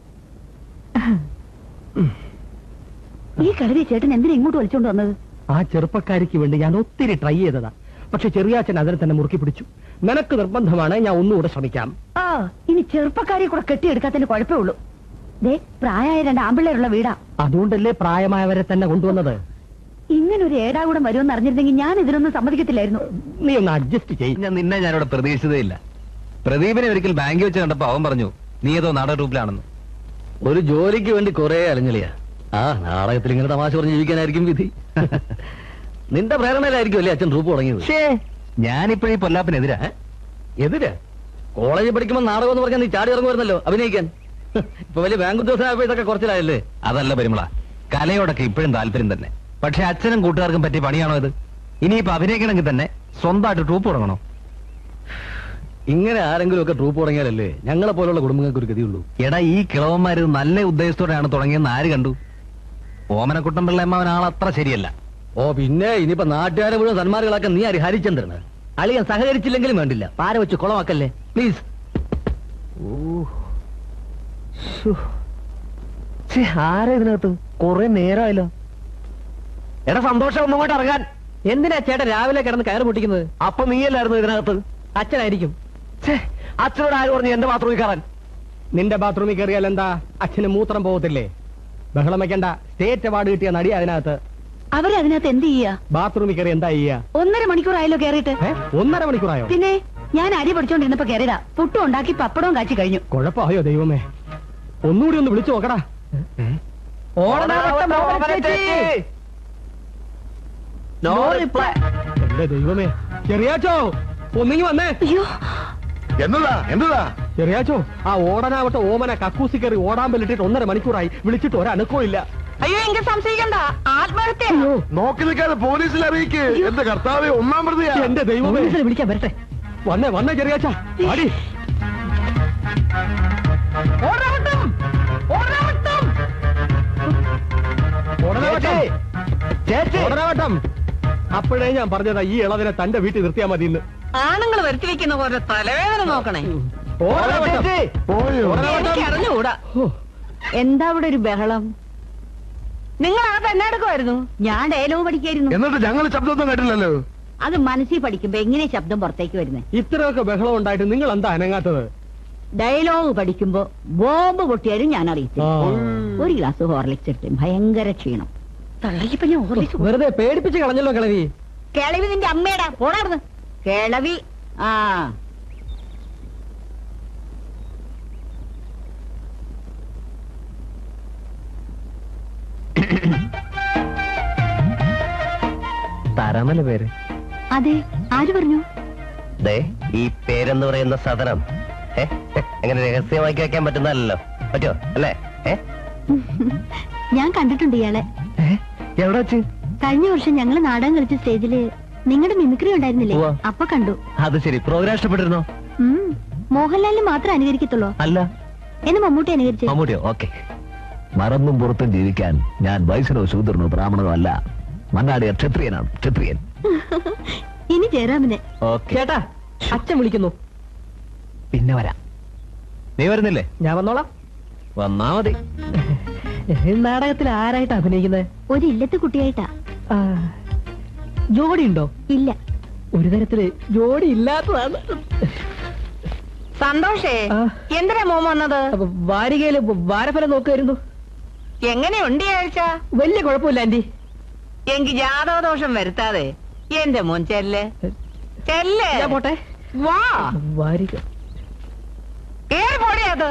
ഈ കളരി ചേട്ടൻ എന്തിനാ ഇങ്ങോട്ട് വലിച്ചോണ്ട് വന്നത് ആ ചെറുപ്പക്കാരിക്ക് വേണ്ടി ഞാൻ ഒത്തിരി ട്രൈ ചെയ്തതാ പക്ഷെ ചെറിയാച്ചൻ അതിനെ തന്നെ മുറുക്കി പിടിച്ചു നിനക്ക് നിർബന്ധമാണ് ഞാൻ ഒന്നുകൂടെ ശ്രമിക്കാം ആ ഇനി ചെറുപ്പക്കാരെ കൂടെ കെട്ടിയെടുക്കാത്തതിന് കുഴപ്പമേ ഉള്ളൂ ദേ പ്രായമായ രണ്ട് ആമ്പിള്ളേരുള്ള വീടാ അതുകൊണ്ടല്ലേ പ്രായമായവരെ തന്നെ കൊണ്ടുവന്നത് ഇങ്ങനെ ഒരു ഏടാകൂടം വരുമെന്ന് അറിഞ്ഞിരുന്നെങ്കിൽ ഞാൻ ഇതിനൊന്നും സമ്മതിക്കത്തില്ലായിരുന്നു നീ ഒന്ന് അഡ്ജസ്റ്റ് ചെയ്യും ഞാൻ നിന്നെ ഞാനിവിടെ പ്രതീക്ഷിച്ചതേ ഇല്ല പ്രദീപിനെ ഒരിക്കൽ ബാങ്കിൽ വെച്ച് കണ്ടപ്പോ അവൻ പറഞ്ഞു നീ ഏതോ നാടക ട്രൂപ്പിലാണെന്ന് ഒരു ജോലിക്ക് വേണ്ടി കുറെ അലഞ്ഞളിയാ ആ നാടകത്തിൽ ഇങ്ങനെ തമാശ പറഞ്ഞ് ജീവിക്കാനായിരിക്കും വിധി നിന്റെ പ്രേരണയിലായിരിക്കും അല്ലേ അച്ഛൻ ട്രൂപ്പ് തുടങ്ങിയത് ഷേ ഞാനിപ്പോഴീ പൊല്ലാപ്പിനെതിരാ എതിര് കോളേജിൽ പഠിക്കുമ്പോൾ നാടകം എന്ന് പറഞ്ഞാൽ നീ ചാടി ഇറങ്ങുമായിരുന്നല്ലോ അഭിനയിക്കാൻ ഇപ്പൊ വലിയ ബാങ്ക് ഉദ്യോഗസ്ഥനായപ്പോ ഇതൊക്കെ കുറച്ചിലായല്ലേ അതല്ല പരിമള കലയോടൊക്കെ ഇപ്പോഴും താല്പര്യം തന്നെ പക്ഷെ അച്ഛനും കൂട്ടുകാർക്കും പറ്റിയ പണിയാണോ ഇത് ഇനിയിപ്പോ അഭിനയിക്കണമെങ്കിൽ തന്നെ സ്വന്തമായിട്ട് ട്രൂപ്പ് തുടങ്ങണോ ഇങ്ങനെ ആരെങ്കിലും ഒക്കെ ട്രൂപ്പ് തുടങ്ങിയാലല്ലേ ഞങ്ങളെ പോലുള്ള കുടുംബങ്ങൾക്ക് ഒരു ഗതിയുള്ളൂ എടാ ഈ കിളവന്മാര് നല്ല ഉദ്ദേശത്തോടെയാണ് തുടങ്ങിയെന്ന് ആര് കണ്ടു ഓമനക്കുട്ടൻ പിള്ളയമ്മാവൻ ആളത്ര ശരിയല്ല ഓ പിന്നെ ഇനിയിപ്പോ നാട്ടുകാരെ മുഴുവൻ സന്മാർകളാക്കാൻ നീ ആര് ഹരിചന്ദ്രന് അളിയൻ സഹകരിച്ചില്ലെങ്കിലും വേണ്ടില്ല പാര വെച്ച് കുളമാക്കല്ലേ പ്ലീസ് ആരാ ഇതിനകത്ത് കുറെ നേരമായല്ലോ എടാ സന്തോഷം ഒന്നും കൂടെ ഇറങ്ങാൻ എന്തിനാ ചേട്ടൻ രാവിലെ കിടന്ന് കയറ് പൊട്ടിക്കുന്നത് അപ്പൊ നീയല്ലായിരുന്നു ഇതിനകത്ത് അച്ഛനായിരിക്കും ഛേ, അച്ഛനോട് ആര് പറഞ്ഞു എന്റെ ബാത്റൂമിൽ കയറാൻ നിന്റെ ബാത്റൂമിൽ കയറിയാൽ എന്താ അച്ഛന് മൂത്രം പോകത്തില്ലേ ബഹളം വെക്കണ്ട സ്റ്റേറ്റ് അവാർഡ് കിട്ടിയ നടി അതിനകത്ത് അവരതിനകത്ത് എന്ത് ചെയ്യാ ബാത്റൂമിൽ കയറി എന്താ ചെയ്യാ ഒന്നര മണിക്കൂറായല്ലോ കേറിയിട്ട് ഏ? ഒന്നര മണിക്കൂറായോ പിന്നെ ഞാൻ അരി പഠിച്ചോണ്ടിരുന്നപ്പോ കയറിയതാ പുട്ടും ഉണ്ടാക്കി പപ്പടവും കാച്ചി കഴിഞ്ഞു കുഴപ്പമായോ ദൈവമേ ഒന്നുകൂടി ഒന്ന് വിളിച്ചു നോക്കടാ ഓടനാവട്ടം ഓമന ചേച്ചി. No reply. എന്റെ ദൈവമേ ചെറിയാച്ചോ ഒന്നിങ്ങി വന്നേ അയ്യോ എന്നതാ എന്നതാ ചെറിയാച്ചോ ആ ഓടനാവട്ടെ ഓമന കക്കൂസി കയറി ഓടാൻ പറ്റിട്ട് ഒന്നര മണിക്കൂറായി വിളിച്ചിട്ട് ഒരനക്കവും ഇല്ല അയ്യോ എങ്കിൽ സംശയിക്കണ്ട ആത്മഹത്യ നോക്കി നിൽക്കാതെ പോലീസിൽ അറിയിക്ക് എന്റെ കർത്താവ് ഒന്നാം പ്രതിയാ എന്റെ ദൈവമേ പോലീസിനെ വിളിക്കാൻ വരട്ടെ വന്നേ വന്നേ ചെറിയാച്ച അടി ഓടാവട്ടം ഓടാവട്ടം ഓടനാവട്ടം ഓടനാവട്ടം അപ്പോഴേ ഞാൻ പറഞ്ഞതാ ഈ ഇളവിനെ തന്റെ വീട്ടിൽ നിർത്തിയാ മതി ഇന്ന് ആണുങ്ങൾ വരുത്തി വെക്കുന്ന പോലെ തലവേദന നോക്കണേ ഓടനാവട്ടം പോയോ എനിക്ക് അറിഞ്ഞുകൂടാ എന്താ അവിടെ ഒരു ബഹളം നിങ്ങൾ അകത്ത് എന്നെ എടുക്കുമായിരുന്നു ഞാൻ ഡയലോഗ് പഠിക്കായിരുന്നു എന്നിട്ട് ഞങ്ങൾ ശബ്ദമൊന്നും കേട്ടില്ലല്ലോ അത് മനസ്സിൽ പഠിക്കുമ്പോ എങ്ങനെ ശബ്ദം പുറത്തേക്ക് വരുന്നത് ഇത്രയൊക്കെ ബഹളം ഉണ്ടായിട്ട് നിങ്ങൾ എന്താ അനങ്ങാത്തത് ഡയലോഗ് പഠിക്കുമ്പോ ബോംബ് പൊട്ടിയാലും ഞാൻ അറിയത്തില്ല ആ. ഒരു ഗ്ലാസ് ഹോർലിക്സ് എടുത്ത് ഭയങ്കര ക്ഷീണം തള്ളക്കിപ്പോ ഞാൻ ഹോർലിക്സ് വെറുതെ പേടിപ്പിച്ച് കളഞ്ഞല്ലോ കിളവി കിളവി നിന്റെ അമ്മയുടെ പോടാർന്ന് കിളവി ആ തരാമല്ല പേര് അതെ ആര് പറഞ്ഞു ദേ ഈ പേരെന്ന് പറയുന്ന സാധനം ഏ? എങ്ങനെ രഹസ്യമാക്കി വെക്കാൻ പറ്റുന്നതല്ലോ പറ്റുമോ അല്ലേ ഏ? ഞാൻ കണ്ടിട്ടുണ്ട് ഇയാളെ എവിടെ വെച്ച് കഴിഞ്ഞ വർഷം ഞങ്ങൾ നാടകം കളിച്ച സ്റ്റേജില് നിങ്ങളുടെ മിമിക്രി ഉണ്ടായിരുന്നില്ലേ ഉവ്വ. അപ്പൊ കണ്ടു അത് ശരി പ്രോഗ്രാം ഇഷ്ടപ്പെട്ടിരുന്നോ ഉം. മോഹൻലാലിന് മാത്രം അനുകരിക്കത്തുള്ളൂ അല്ല എന്ന് മമ്മൂട്ടി അനുകരിച്ചു മമ്മൂട്ടിയോ ഓക്കെ മറന്നും പുറത്തും ജീവിക്കാൻ ഞാൻ വയസ്സിനോ ശൂദ്രനോ ബ്രാഹ്മണനോ അല്ല മണ്ണാടിയ ക്ഷത്രിയനാണ് ക്ഷത്രിയൻ ഇനി ജയറാമിനെ ഓക്കെ ചേട്ടാ അച്ഛൻ വിളിക്കുന്നു പിന്നെ വരാം നീ വരുന്നില്ലേ ഞാൻ വന്നോളാം വന്നാ മതി നാടകത്തിൽ ആരായിട്ട് അഭിനയിക്കുന്നത് ഒരു ഇല്ലത്തെ കുട്ടിയായിട്ടാ ജോഡി ഉണ്ടോ ഇല്ല ഒരു തരത്തില് ജോഡി ഇല്ലാത്തതാണ് സന്തോഷേ ആ. എന്തിനാ മോൻ വന്നത് അപ്പൊ വാരികയില് വാരഫലം നോക്കുമായിരുന്നു എങ്ങനെയുണ്ട് ഈ ആഴ്ച വലിയ കുഴപ്പമില്ല ആന്റി എനിക്ക് ജാതകദോഷം വരുത്താതെ എന്റെ മോൻ ചെല്ല് ചെല്ല് ഞാൻ പോട്ടെ വാ വാരിക ഏറി പോടിയത്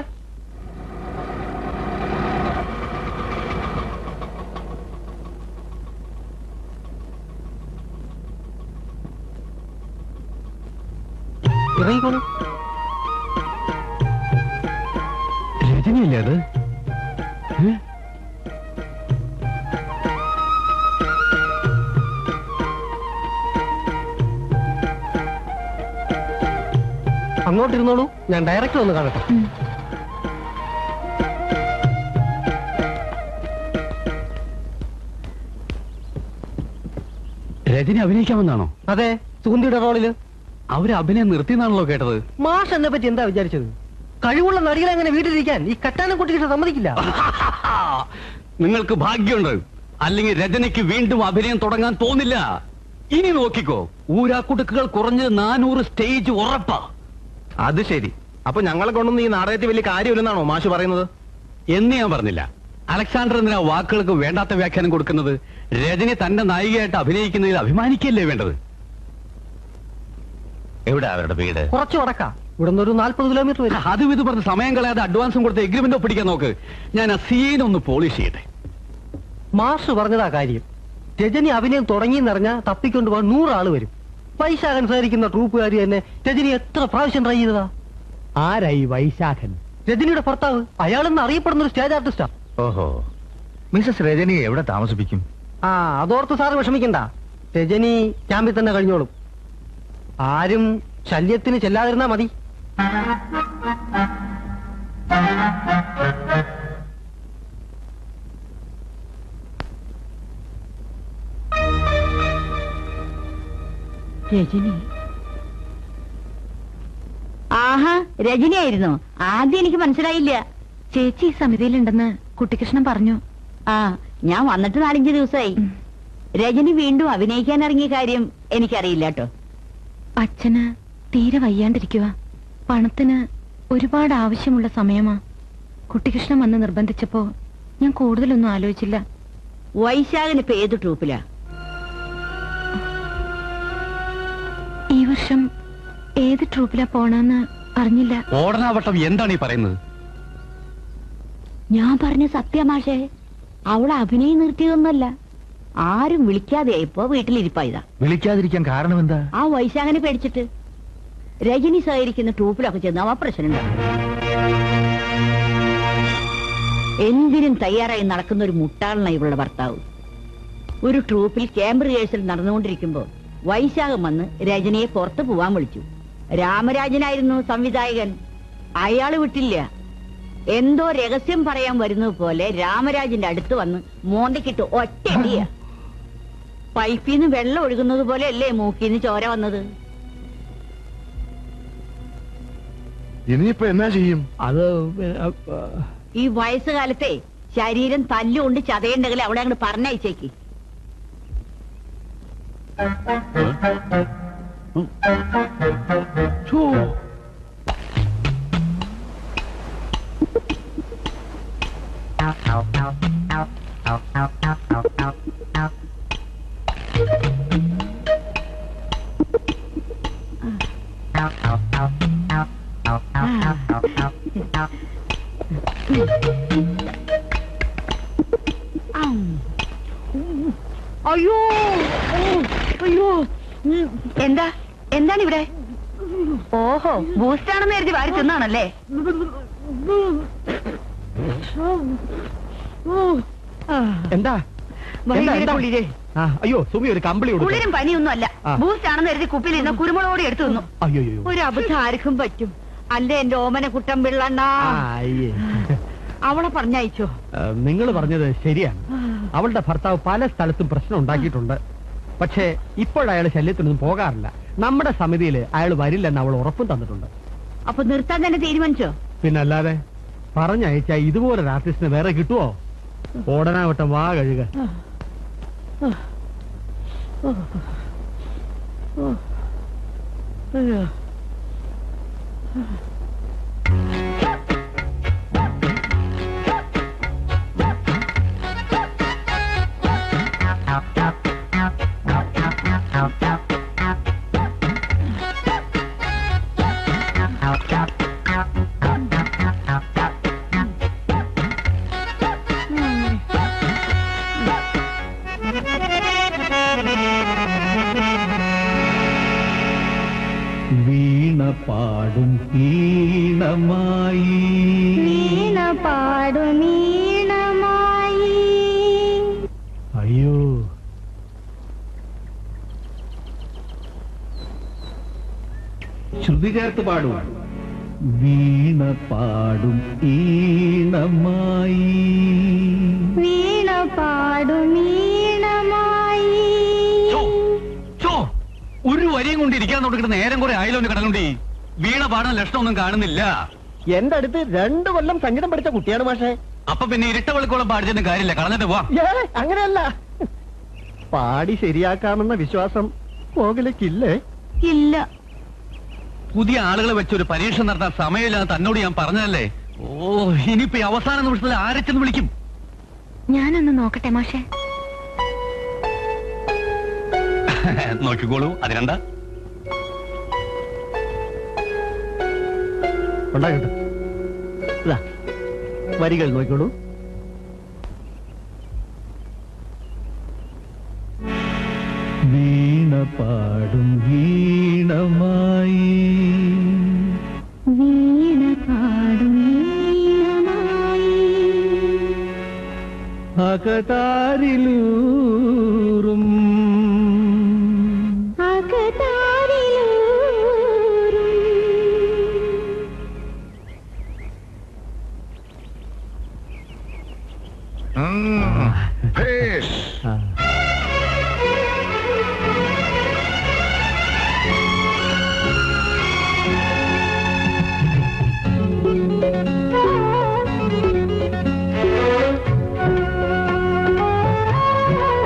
ഇറങ്ങിക്കോളൂ രജനിയല്ലേ അത് ഏ? അങ്ങോട്ടിരുന്നോളൂ ഞാൻ ഡയറക്ടർ ഒന്ന് കാണട്ടെ രജനി അഭിനയിക്കാമെന്നാണോ അതെ സുഗന്ധിയുടെ റോളില് അവര് അഭിനയം നിർത്തിയെന്നാണല്ലോ കേട്ടത് മാഷ് എന്നെ പറ്റി എന്താ വിചാരിച്ചത് കഴിവുള്ള നടികളെ അങ്ങനെ വീട്ടിലിരിക്കാൻ ഈ കറ്റാനം കുട്ടിക്കിട്ട് സമ്മതിക്കില്ല നിങ്ങൾക്ക് ഭാഗ്യമുണ്ട് അല്ലെങ്കിൽ രജനിക്ക് വീണ്ടും അഭിനയം തുടങ്ങാൻ തോന്നില്ല ഇനി നോക്കിക്കോ ഊരാക്കുടുക്കുകൾ കുറഞ്ഞത് നാനൂറ് സ്റ്റേജ് ഉറപ്പാ അത് ശരി അപ്പൊ ഞങ്ങളെ കൊണ്ടൊന്നും ഈ നാടകത്തിൽ വലിയ കാര്യമില്ലെന്നാണോ മാഷ് പറയുന്നത് എന്ന് ഞാൻ പറഞ്ഞില്ല അലക്സാണ്ടർ എന്തിനാ വാക്കുകൾക്ക് വേണ്ടാത്ത വ്യാഖ്യാനം കൊടുക്കുന്നത് രജനി തന്റെ നായികയായിട്ട് അഭിനയിക്കുന്നതിൽ അഭിമാനിക്കല്ലേ വേണ്ടത് എവിടെ അവരുടെ വീട് കുറച്ച് വടക്കാ ഇവിടുന്ന് ഒരു നാല്പത് കിലോമീറ്റർ വരും അതും ഇത് പറഞ്ഞ് സമയം കളയാതെ അഡ്വാൻസും കൊടുത്ത് എഗ്രിമെന്റ് ഒപ്പിടിക്കാൻ നോക്ക് ഞാൻ ആ സീൻ ഒന്ന് പോളിഷ് ചെയ്യട്ടെ മാഷ് പറഞ്ഞതാ കാര്യം രജനി അഭിനയം തുടങ്ങിയെന്നറിഞ്ഞാ തപ്പിക്കൊണ്ട് പോകാൻ നൂറാള് വരും വൈശാഖൻ സഹരിക്കുന്ന ട്രൂപ്പുകാരി തന്നെ രജനി എത്ര പ്രാവശ്യം ട്രൈ ചെയ്തതാ ആരായി വൈശാഖൻ രജനിയുടെ ഭർത്താവ് അയാളെന്ന് അറിയപ്പെടുന്ന ഒരു സ്റ്റേജ് ആർട്ടിസ്റ്റാ ഓഹോ മിസസ് രജനിയെ എവിടെ താമസിപ്പിക്കും ആ അതോർത്ത് സാറ് വിഷമിക്കണ്ട രജനി ക്യാമ്പിൽ തന്നെ കഴിഞ്ഞോളും ആരും ശല്യത്തിന് ചെല്ലാതിരുന്നാ മതി രജനി ആഹാ രജനിയായിരുന്നോ ആദ്യം എനിക്ക് മനസ്സിലായില്ല ചേച്ചി ഈ സമിതിയിലുണ്ടെന്ന് കുട്ടിക്കൃഷ്ണൻ പറഞ്ഞു ആ ഞാൻ വന്നിട്ട് നാലഞ്ച് ദിവസമായി രജനി വീണ്ടും അഭിനയിക്കാൻ ഇറങ്ങിയ കാര്യം എനിക്കറിയില്ല കേട്ടോ അച്ഛന് തീരെ വയ്യാണ്ടിരിക്കുക പണത്തിന് ഒരുപാട് ആവശ്യമുള്ള സമയമാ കുട്ടിക്കൃഷ്ണൻ വന്ന് നിർബന്ധിച്ചപ്പോ ഞാൻ കൂടുതലൊന്നും ആലോചിച്ചില്ല വൈശാഖന് ഇപ്പൊ ഏത് ട്രൂപ്പിലാ ഈ വർഷം ഏത് ട്രൂപ്പിലാ പോണെന്ന് അറിഞ്ഞില്ല ഓടനാവട്ടം എന്താണ് ഈ പറയുന്നത് ഞാൻ പറഞ്ഞ സത്യമാഷേ അവൾ അഭിനയം നിർത്തിയതൊന്നുമല്ല ആരും വിളിക്കാതെ ഇപ്പൊ വീട്ടിലിരിപ്പായതാ വിളിക്കാതിരിക്കാൻ കാരണം എന്താ ആ വൈശാഖനെ പേടിച്ചിട്ട് രജനി സഹകരിക്കുന്ന ട്രൂപ്പിലൊക്കെ ചെന്ന് അവ പ്രശ്നം ഉണ്ടാക്കും എന്തിനും തയ്യാറായി നടക്കുന്ന ഒരു മുട്ടാളനാണ് ഇവളുടെ ഭർത്താവ് ഒരു ട്രൂപ്പിൽ ക്യാമ്പ് റിഹേഴ്സൽ നടന്നുകൊണ്ടിരിക്കുമ്പോൾ വൈശാഖം വന്ന് രജനിയെ പുറത്തു പോവാൻ വിളിച്ചു രാമരാജനായിരുന്നു സംവിധായകൻ അയാള് വിട്ടില്ല എന്തോ രഹസ്യം പറയാൻ വരുന്നത് പോലെ രാമരാജന്റെ അടുത്ത് വന്ന് മോന്തക്കിട്ട് ഒറ്റടിയ പൈപ്പിൽ നിന്ന് വെള്ളം ഒഴുകുന്നത് പോലെ അല്ലേ മൂക്കിന്ന് ചോര വന്നത് ഇനിയിപ്പോ എന്നാ ചെയ്യും അത് ഈ വയസ്സുകാലത്തെ ശരീരം തല്ലുകൊണ്ട് ചതയുണ്ടെങ്കിൽ അവിടെ അങ്ങോട്ട് പറഞ്ഞയച്ചേക്ക് അയ്യോ അയ്യോ എന്താ എന്താണ് ഇവിടെ ഓഹോ ബൂസ്റ്റ് ആണെന്ന് കരുതി വാരി തിന്നാണല്ലേ എന്താ ഭയങ്കര എന്താ? കുളിര്. ആ, അയ്യോ സുമി ഒരു കമ്പിളി കൊടുക്ക്. കുളിരും പനിയൊന്നും അല്ല ആ. ബൂസ്റ്റ് ആണെന്ന് കരുതി കുപ്പിയിൽ ഇരുന്ന കുരുമുളകോടി എടുത്തു തിന്നു അയ്യോ അയ്യോ. ഒരു അബദ്ധം ആർക്കും പറ്റും അല്ലേ എന്റെ ഓമന കുട്ടം പിള്ളണ്ണ ആ, അയ്യേ. അവളെ പറഞ്ഞയച്ചോ നിങ്ങൾ പറഞ്ഞത് ശരിയാണ് അവളുടെ ഭർത്താവ് പല സ്ഥലത്തും പ്രശ്നം ഉണ്ടാക്കിയിട്ടുണ്ട് പക്ഷേ ഇപ്പോഴയാൾ ശല്യത്തിനൊന്നും പോകാറില്ല നമ്മുടെ സമിതിയിൽ അയാൾ വരില്ലെന്ന് അവൾ ഉറപ്പും തന്നിട്ടുണ്ട് അപ്പൊ നിർത്താൻ തന്നെ തീരുമാനിച്ചോ പിന്നല്ലാതെ പറഞ്ഞയച്ച ഇതുപോലൊരു ആർട്ടിസ്റ്റിന് വേറെ കിട്ടുവോ ഓടനാവട്ടം വാ കഴുക വീണ പാടും ഈണമായി വീണ പാടുമീണമായി അയ്യോ ശ്രുതി ചേർത്ത് പാടും വീണ പാടും ഈണമായി വീണ പാടുമീണമായി ഒരു വരിയും കൊണ്ട് ഇരിക്കാൻ തുടങ്ങിയിട്ട് നേരം കുറെ ആയാലോ കിടന്നുണ്ടി വീണ പാടുന്ന ലക്ഷണമൊന്നും കാണുന്നില്ല എന്റെ അടുത്ത് രണ്ടു കൊല്ലം സംഗീതം പഠിച്ച കുട്ടിയാണ് പക്ഷേ അപ്പൊ പിന്നെ ഇരട്ട വെളുക്കോളം പാടിച്ചതിന് കാര്യമില്ല കളഞ്ഞിട്ട് പോവാ അങ്ങനെയല്ല പാടി ശരിയാക്കാമെന്ന വിശ്വാസം കോകിലക്കില്ലേ ഇല്ല പുതിയ ആളുകളെ വെച്ച് ഒരു പരീക്ഷ നടത്താൻ സമയമില്ല തന്നോട് ഞാൻ പറഞ്ഞതല്ലേ ഓ ഇനിയിപ്പോ ഈ അവസാന നിമിഷത്തിൽ ആരെ ചെന്ന് വിളിക്കും ഞാനൊന്ന് നോക്കട്ടെ മാഷെ നോക്കിക്കോളൂ അതിനെന്താ ഉണ്ടാകട്ടെ ഇതാ വരികൾ നോക്കിക്കോളൂ വീണ പാടും വീണമായി വീണ പാടുമീണമായി അകതാരിലൂറും ഭേഷ്. ആ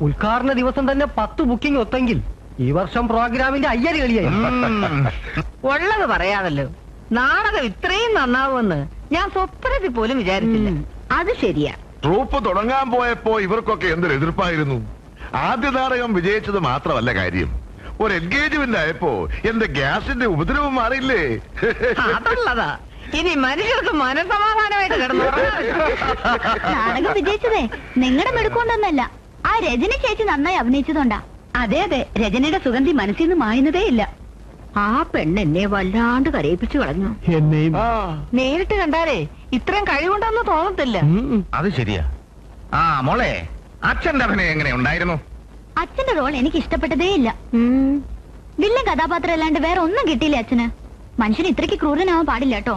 ഉദ്ഘാടന ദിവസം തന്നെ പത്ത് ബുക്കിംഗ് ഒത്തെങ്കിൽ ഈ വർഷം പ്രോഗ്രാമിന്റെ അയ്യര് കളിയായി ഉള്ളത് പറയാമല്ലോ നാടകം ഇത്രയും നന്നാവുമെന്ന് ഞാൻ സ്വപ്നത്തിൽ പോലും വിചാരിച്ചില്ല അത് ശരിയാ ട്രൂപ്പ് തുടങ്ങാൻ പോയപ്പോ ഇവർക്കൊക്കെ എന്തൊരു എതിർപ്പായിരുന്നു ആദ്യ നാടകം വിജയിച്ചത് മാത്രമല്ല കാര്യം ഒരു എൻഗേജ്മെന്റ് ആയപ്പോ എന്റെ ഗ്യാസിന്റെ ഉപദ്രവം മാറിയില്ലേ അതുള്ളതാ ഇനി മനുഷ്യർക്ക് മനസമാധാനമായിട്ട് കിടന്നു നാടകം വിജയിച്ചതേ നിങ്ങളുടെ മെടുക്കൊണ്ടൊന്നല്ല ആ രജനി ചേച്ചി നന്നായി അഭിനയിച്ചതുകൊണ്ടാ അതെ അതെ രജനിയുടെ സുഗന്ധി മനസ്സിൽ നിന്ന് മായുന്നതേ ഇല്ല ആ പെണ്ണ് എന്നെ വല്ലാണ്ട് കരയിപ്പിച്ചു കളഞ്ഞു എന്നെയും നേരിട്ട് കണ്ടാലേ ഇത്രയും കഴിവുണ്ടെന്ന് തോന്നത്തില്ല അത് ശരിയാ ആ മോളെ അച്ഛന്റെ അഭിനയം എങ്ങനെ ഉണ്ടായിരുന്നു അച്ഛന്റെ റോൾ എനിക്ക് ഇഷ്ടപ്പെട്ടതേ ഇല്ല വില്ലൻ കഥാപാത്രം അല്ലാണ്ട് വേറെ ഒന്നും കിട്ടിയില്ല അച്ഛന് മനുഷ്യന് ഇത്രയ്ക്ക് ക്രൂരനാവാൻ പാടില്ല കേട്ടോ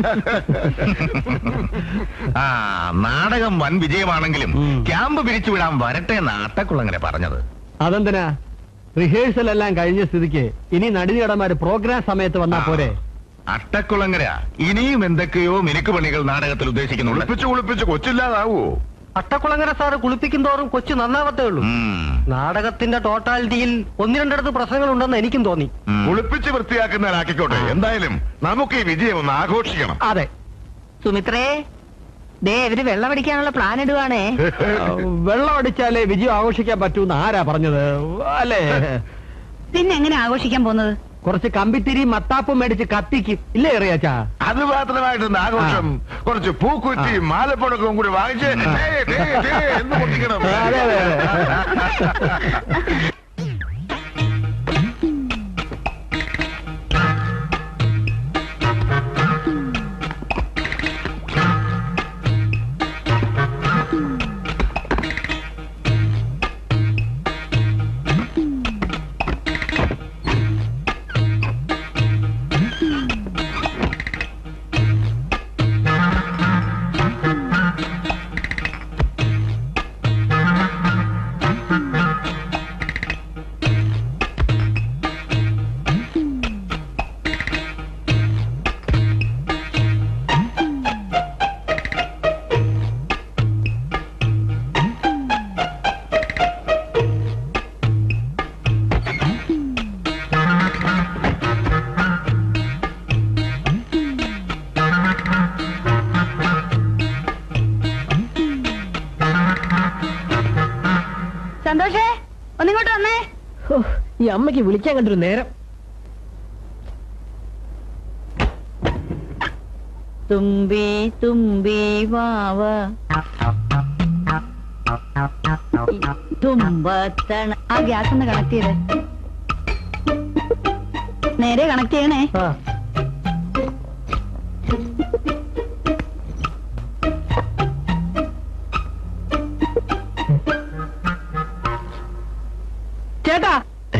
ആ നാടകം വൻ വിജയമാണെങ്കിലും ക്യാമ്പ് പിരിച്ചു വിടാൻ വരട്ടെ എന്ന് അട്ടക്കുളങ്ങനെ പറഞ്ഞത് അതെന്തിനാ റിഹേഴ്സൽ എല്ലാം കഴിഞ്ഞ സ്ഥിതിക്ക് ഇനി നടിനടന്മാര് പ്രോഗ്രാം സമയത്ത് വന്നാ പോരെ അട്ടക്കുളങ്ങര ഇനിയും എന്തൊക്കെയോ മിനുക്ക് പണികൾ നാടകത്തിൽ ഉദ്ദേശിക്കുന്നുണ്ട് കുളിപ്പിച്ച് കുളിപ്പിച്ച് കൊച്ചില്ലാതാവോ അട്ടക്കുളങ്ങര സാറ് കുളിപ്പിക്കും തോറും കൊച്ചു നന്നാവത്തേ ഉള്ളൂ ഉം. നാടകത്തിന്റെ ടോട്ടാലിറ്റിയിൽ ഒന്ന് രണ്ടിടത്ത് പ്രശ്നങ്ങൾ ഉണ്ടെന്ന് എനിക്കും തോന്നി ഉം. കുളിപ്പിച്ച് വൃത്തിയാക്കുന്നവരാക്കിക്കോട്ടെ എന്തായാലും നമുക്ക് ഈ വിജയം ഒന്ന് ആഘോഷിക്കണം അതെ സുമിത്രേ ദേ ഇവര് വെള്ളമടിക്കാനുള്ള പ്ലാൻ ഇടുവാണേ ആ, വെള്ളം അടിച്ചാലേ വിജയം ആഘോഷിക്കാൻ പറ്റൂന്ന് ആരാ പറഞ്ഞത് അല്ലേ പിന്നെ എങ്ങനെ ആഘോഷിക്കാൻ പോകുന്നത് കുറച്ച് കമ്പിത്തിരി മത്താപ്പും മേടിച്ച് കത്തിക്കും ഇല്ലേ അറിയാച്ചാ അത് മാത്രമായിട്ടൊന്ന് ആഘോഷം കുറച്ച് പൂക്കുറ്റിയും മാലപ്പടക്കവും കൂടി വാങ്ങിച്ച് ദേ, ദേ, ദേ എന്ന് പൊട്ടിക്കണം അതെ, അതെ, അതെ. സന്തോഷേ ഒന്നിങ്ങോട്ട് വന്നേ ഈ അമ്മയ്ക്ക് വിളിക്കാൻ കണ്ടൊരു നേരം തുമ്പി തുമ്പി വാവ തുമ്പത്തണ ആ ഗ്യാസ് ഒന്ന് കണക്ട് ചെയ്ത് നേരെ കണക്ട് ചെയ്യണേ ചേട്ടാ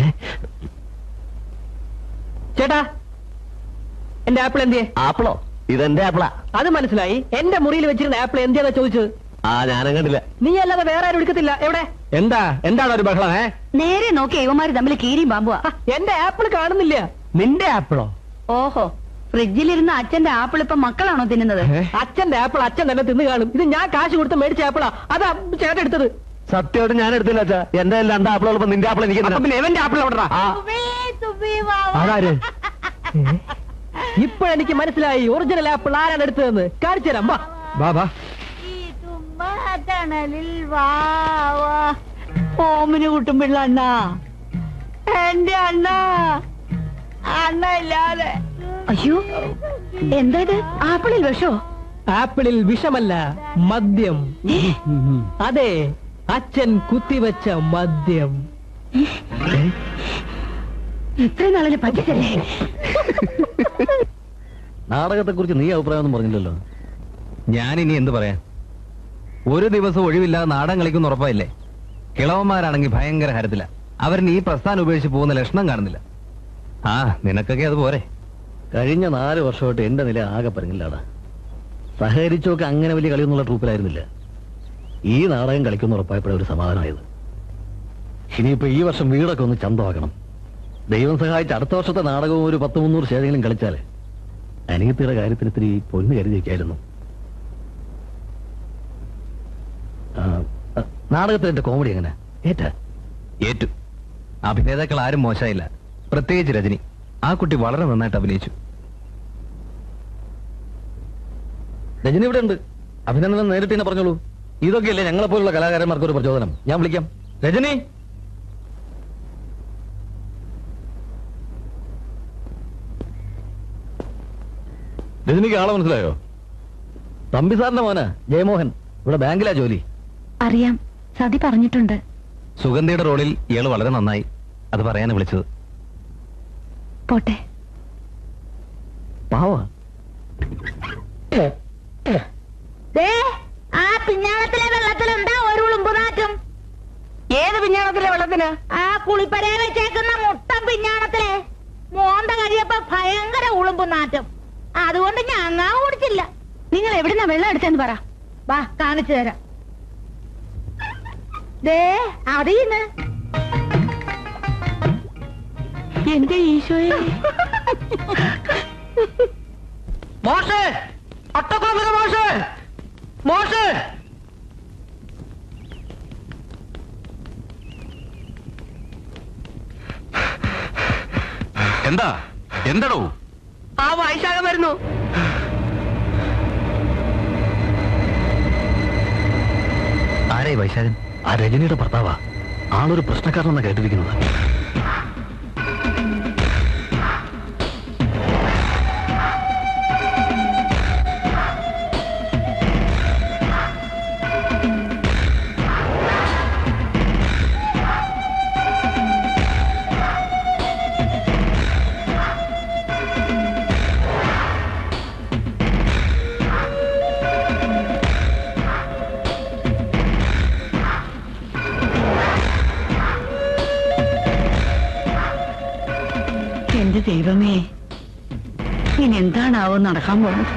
ചേട്ടാ എന്റെ ആപ്പിൾ എന്തിയെ ആപ്പിളോ ഇതെന്റെ ആപ്പിളാ അത് മനസ്സിലായി എന്റെ മുറിയിൽ വെച്ചിരുന്ന ആപ്പിൾ എന്തിയാ ചോദിച്ചത് ആ ഞാനും കണ്ടില്ല നീ അല്ലാതെ വേറെ ആരും എടുക്കത്തില്ല എവിടെ എന്താ എന്താണ് ഒരു ബഹളം ഏ നേരെ നോക്കി ഇവന്മാര് തമ്മിൽ കീരിയും പാമ്പുവാ ആ, എന്റെ ആപ്പിൾ കാണുന്നില്ല നിന്റെ ആപ്പിളോ ഓഹോ ഫ്രിഡ്ജിലിരുന്ന അച്ഛന്റെ ആപ്പിൾ ഇപ്പൊ മക്കളാണോ തിന്നുന്നത് അച്ഛന്റെ ആപ്പിൾ അച്ഛൻ തന്നെ തിന്ന് കാണും ഇത് ഞാൻ കാശ് കൊടുത്ത് മേടിച്ച ആപ്പിളാ അതാ ചേട്ടൻ എടുത്തത് സത്യമായിട്ട് ഞാൻ എടുത്തില്ല അച്ഛാ എന്റെ രണ്ട് ആപ്പിൾ ഉള്ളപ്പോ നിന്റെ ആപ്പിൾ എനിക്ക് അപ്പൊ എന്തിനാ? പിന്നെ എവന്റെ ആപ്പിൾ എവിടെടാ ആ, അതാര് ഇപ്പോഴെനിക്ക് മനസ്സിലായി ഒറിജിനൽ ആപ്പിൾ ആരാണ് എടുത്തതെന്ന് കാണിച്ചു തരാം വാ വാ വാ തണലിൽ വാവാ ഓമിന് കൂട്ടുമ്പിള്ള അണ്ണ എന്റെ അണ്ണ അണ്ണ ഇല്ലാതെ അയ്യോ എന്താ ഇത് ആപ്പിളിൽ വിഷോ ആപ്പിളിൽ വിഷമല്ല മദ്യം അതെ അച്ഛൻ കുത്തിവെച്ച മദ്യം ഇത്രയും നാളിന് പറ്റിച്ചല്ലേ നാടകത്തെ കുറിച്ച് നീ അഭിപ്രായം ഒന്നും പറഞ്ഞില്ലല്ലോ ഞാൻ ഇനി എന്ത് പറയാൻ ഒരു ദിവസം ഒഴിവില്ലാതെ നാടൻ കളിക്കുന്ന ഉറപ്പായില്ലേ കിളവന്മാരാണെങ്കിൽ ഭയങ്കര ഹരത്തില അവരിന് ഈ പ്രസ്ഥാനം ഉപേക്ഷിച്ച് പോകുന്ന ലക്ഷണം കാണുന്നില്ല ആ നിനക്കൊക്കെ അത് പോരെ കഴിഞ്ഞ നാല് വർഷമായിട്ട് എന്റെ നില ആകെ പറഞ്ഞില്ലാടാ സഹകരിച്ചൊക്കെ അങ്ങനെ വലിയ കളിയൊന്നുള്ള ട്രൂപ്പിലായിരുന്നില്ല ഈ നാടകം കളിക്കുന്ന ഉറപ്പായപ്പോഴേ ഒരു സമാധാനമായത് ഇനിയിപ്പോ ഈ വർഷം വീടൊക്കെ ഒന്ന് ചന്തമാക്കണം ദൈവം സഹായിച്ച് അടുത്ത വർഷത്തെ നാടകവും ഒരു പത്ത് മുന്നൂറ് ശേഷെങ്കിലും കളിച്ചാല് അനിയത്തിയുടെ കാര്യത്തിന് ഇത്തിരി പൊന്ന് കരുതി വയ്ക്കായിരുന്നു ആ, ആ, നാടകത്തിൽ എന്റെ കോമഡി എങ്ങനെ ഏറ്റ ഏറ്റു അഭിനേതാക്കൾ ആരും മോശമായില്ല പ്രത്യേകിച്ച് രജനി ആ കുട്ടി വളരെ നന്നായിട്ട് അഭിനയിച്ചു രജനി ഇവിടെ ഉണ്ട് അഭിനന്ദനം നേരിട്ട് തന്നെ പറഞ്ഞോളൂ ഇതൊക്കെയല്ലേ ഞങ്ങളെ പോലുള്ള കലാകാരന്മാർക്ക് ഒരു പ്രചോദനം ഞാൻ വിളിക്കാം രജനി രജനിക്ക് ആളെ മനസ്സിലായോ തമ്പി സാറിന്റെ മോനാ ജയമോഹൻ ഇവിടെ ബാങ്കിലാ ജോലി അറിയാം സതി പറഞ്ഞിട്ടുണ്ട് സുഗന്ധിയുടെ റോളിൽ ഇയാള് വളരെ നന്നായി അത് പറയാനാ വിളിച്ചത് പോട്ടെ പാവാ ദേ, ആ പിഞ്ഞാണത്തിലെ വെള്ളത്തിൽ എന്താ ഒരു ഉളുമ്പുനാറ്റം ഏത് പിഞ്ഞാണത്തിലെ വെള്ളത്തിന് ആ കുളിപ്പരയെ വെച്ചേക്കുന്ന മുട്ട പിഞ്ഞാണത്തിലെ മോന്ത കഴിയപ്പോ ഭയങ്കര ഉളുമ്പുനാറ്റം അതുകൊണ്ട് ഞങ്ങാ കുടിച്ചില്ല നിങ്ങൾ എവിടുന്നാ വെള്ളം എടുത്തെന്ന് പറ വാ കാണിച്ചു തരാം ദേ അതീന്ന് എന്റെ ഈശോയെ മോശേ അട്ടക്കുളങ്ങര മോശേ മോശേ എന്താ എന്താടോ ആ വൈശാഖം വരുന്നു ആരേ വൈശാഖൻ ആ രജനിയുടെ ഭർത്താവാ ആളൊരു പ്രശ്നക്കാരനെന്നാ കേട്ടിരിക്കുന്നത് എന്റെ ദൈവമേ ഇനി എന്താണാവോ നടക്കാൻ പോകുന്നത്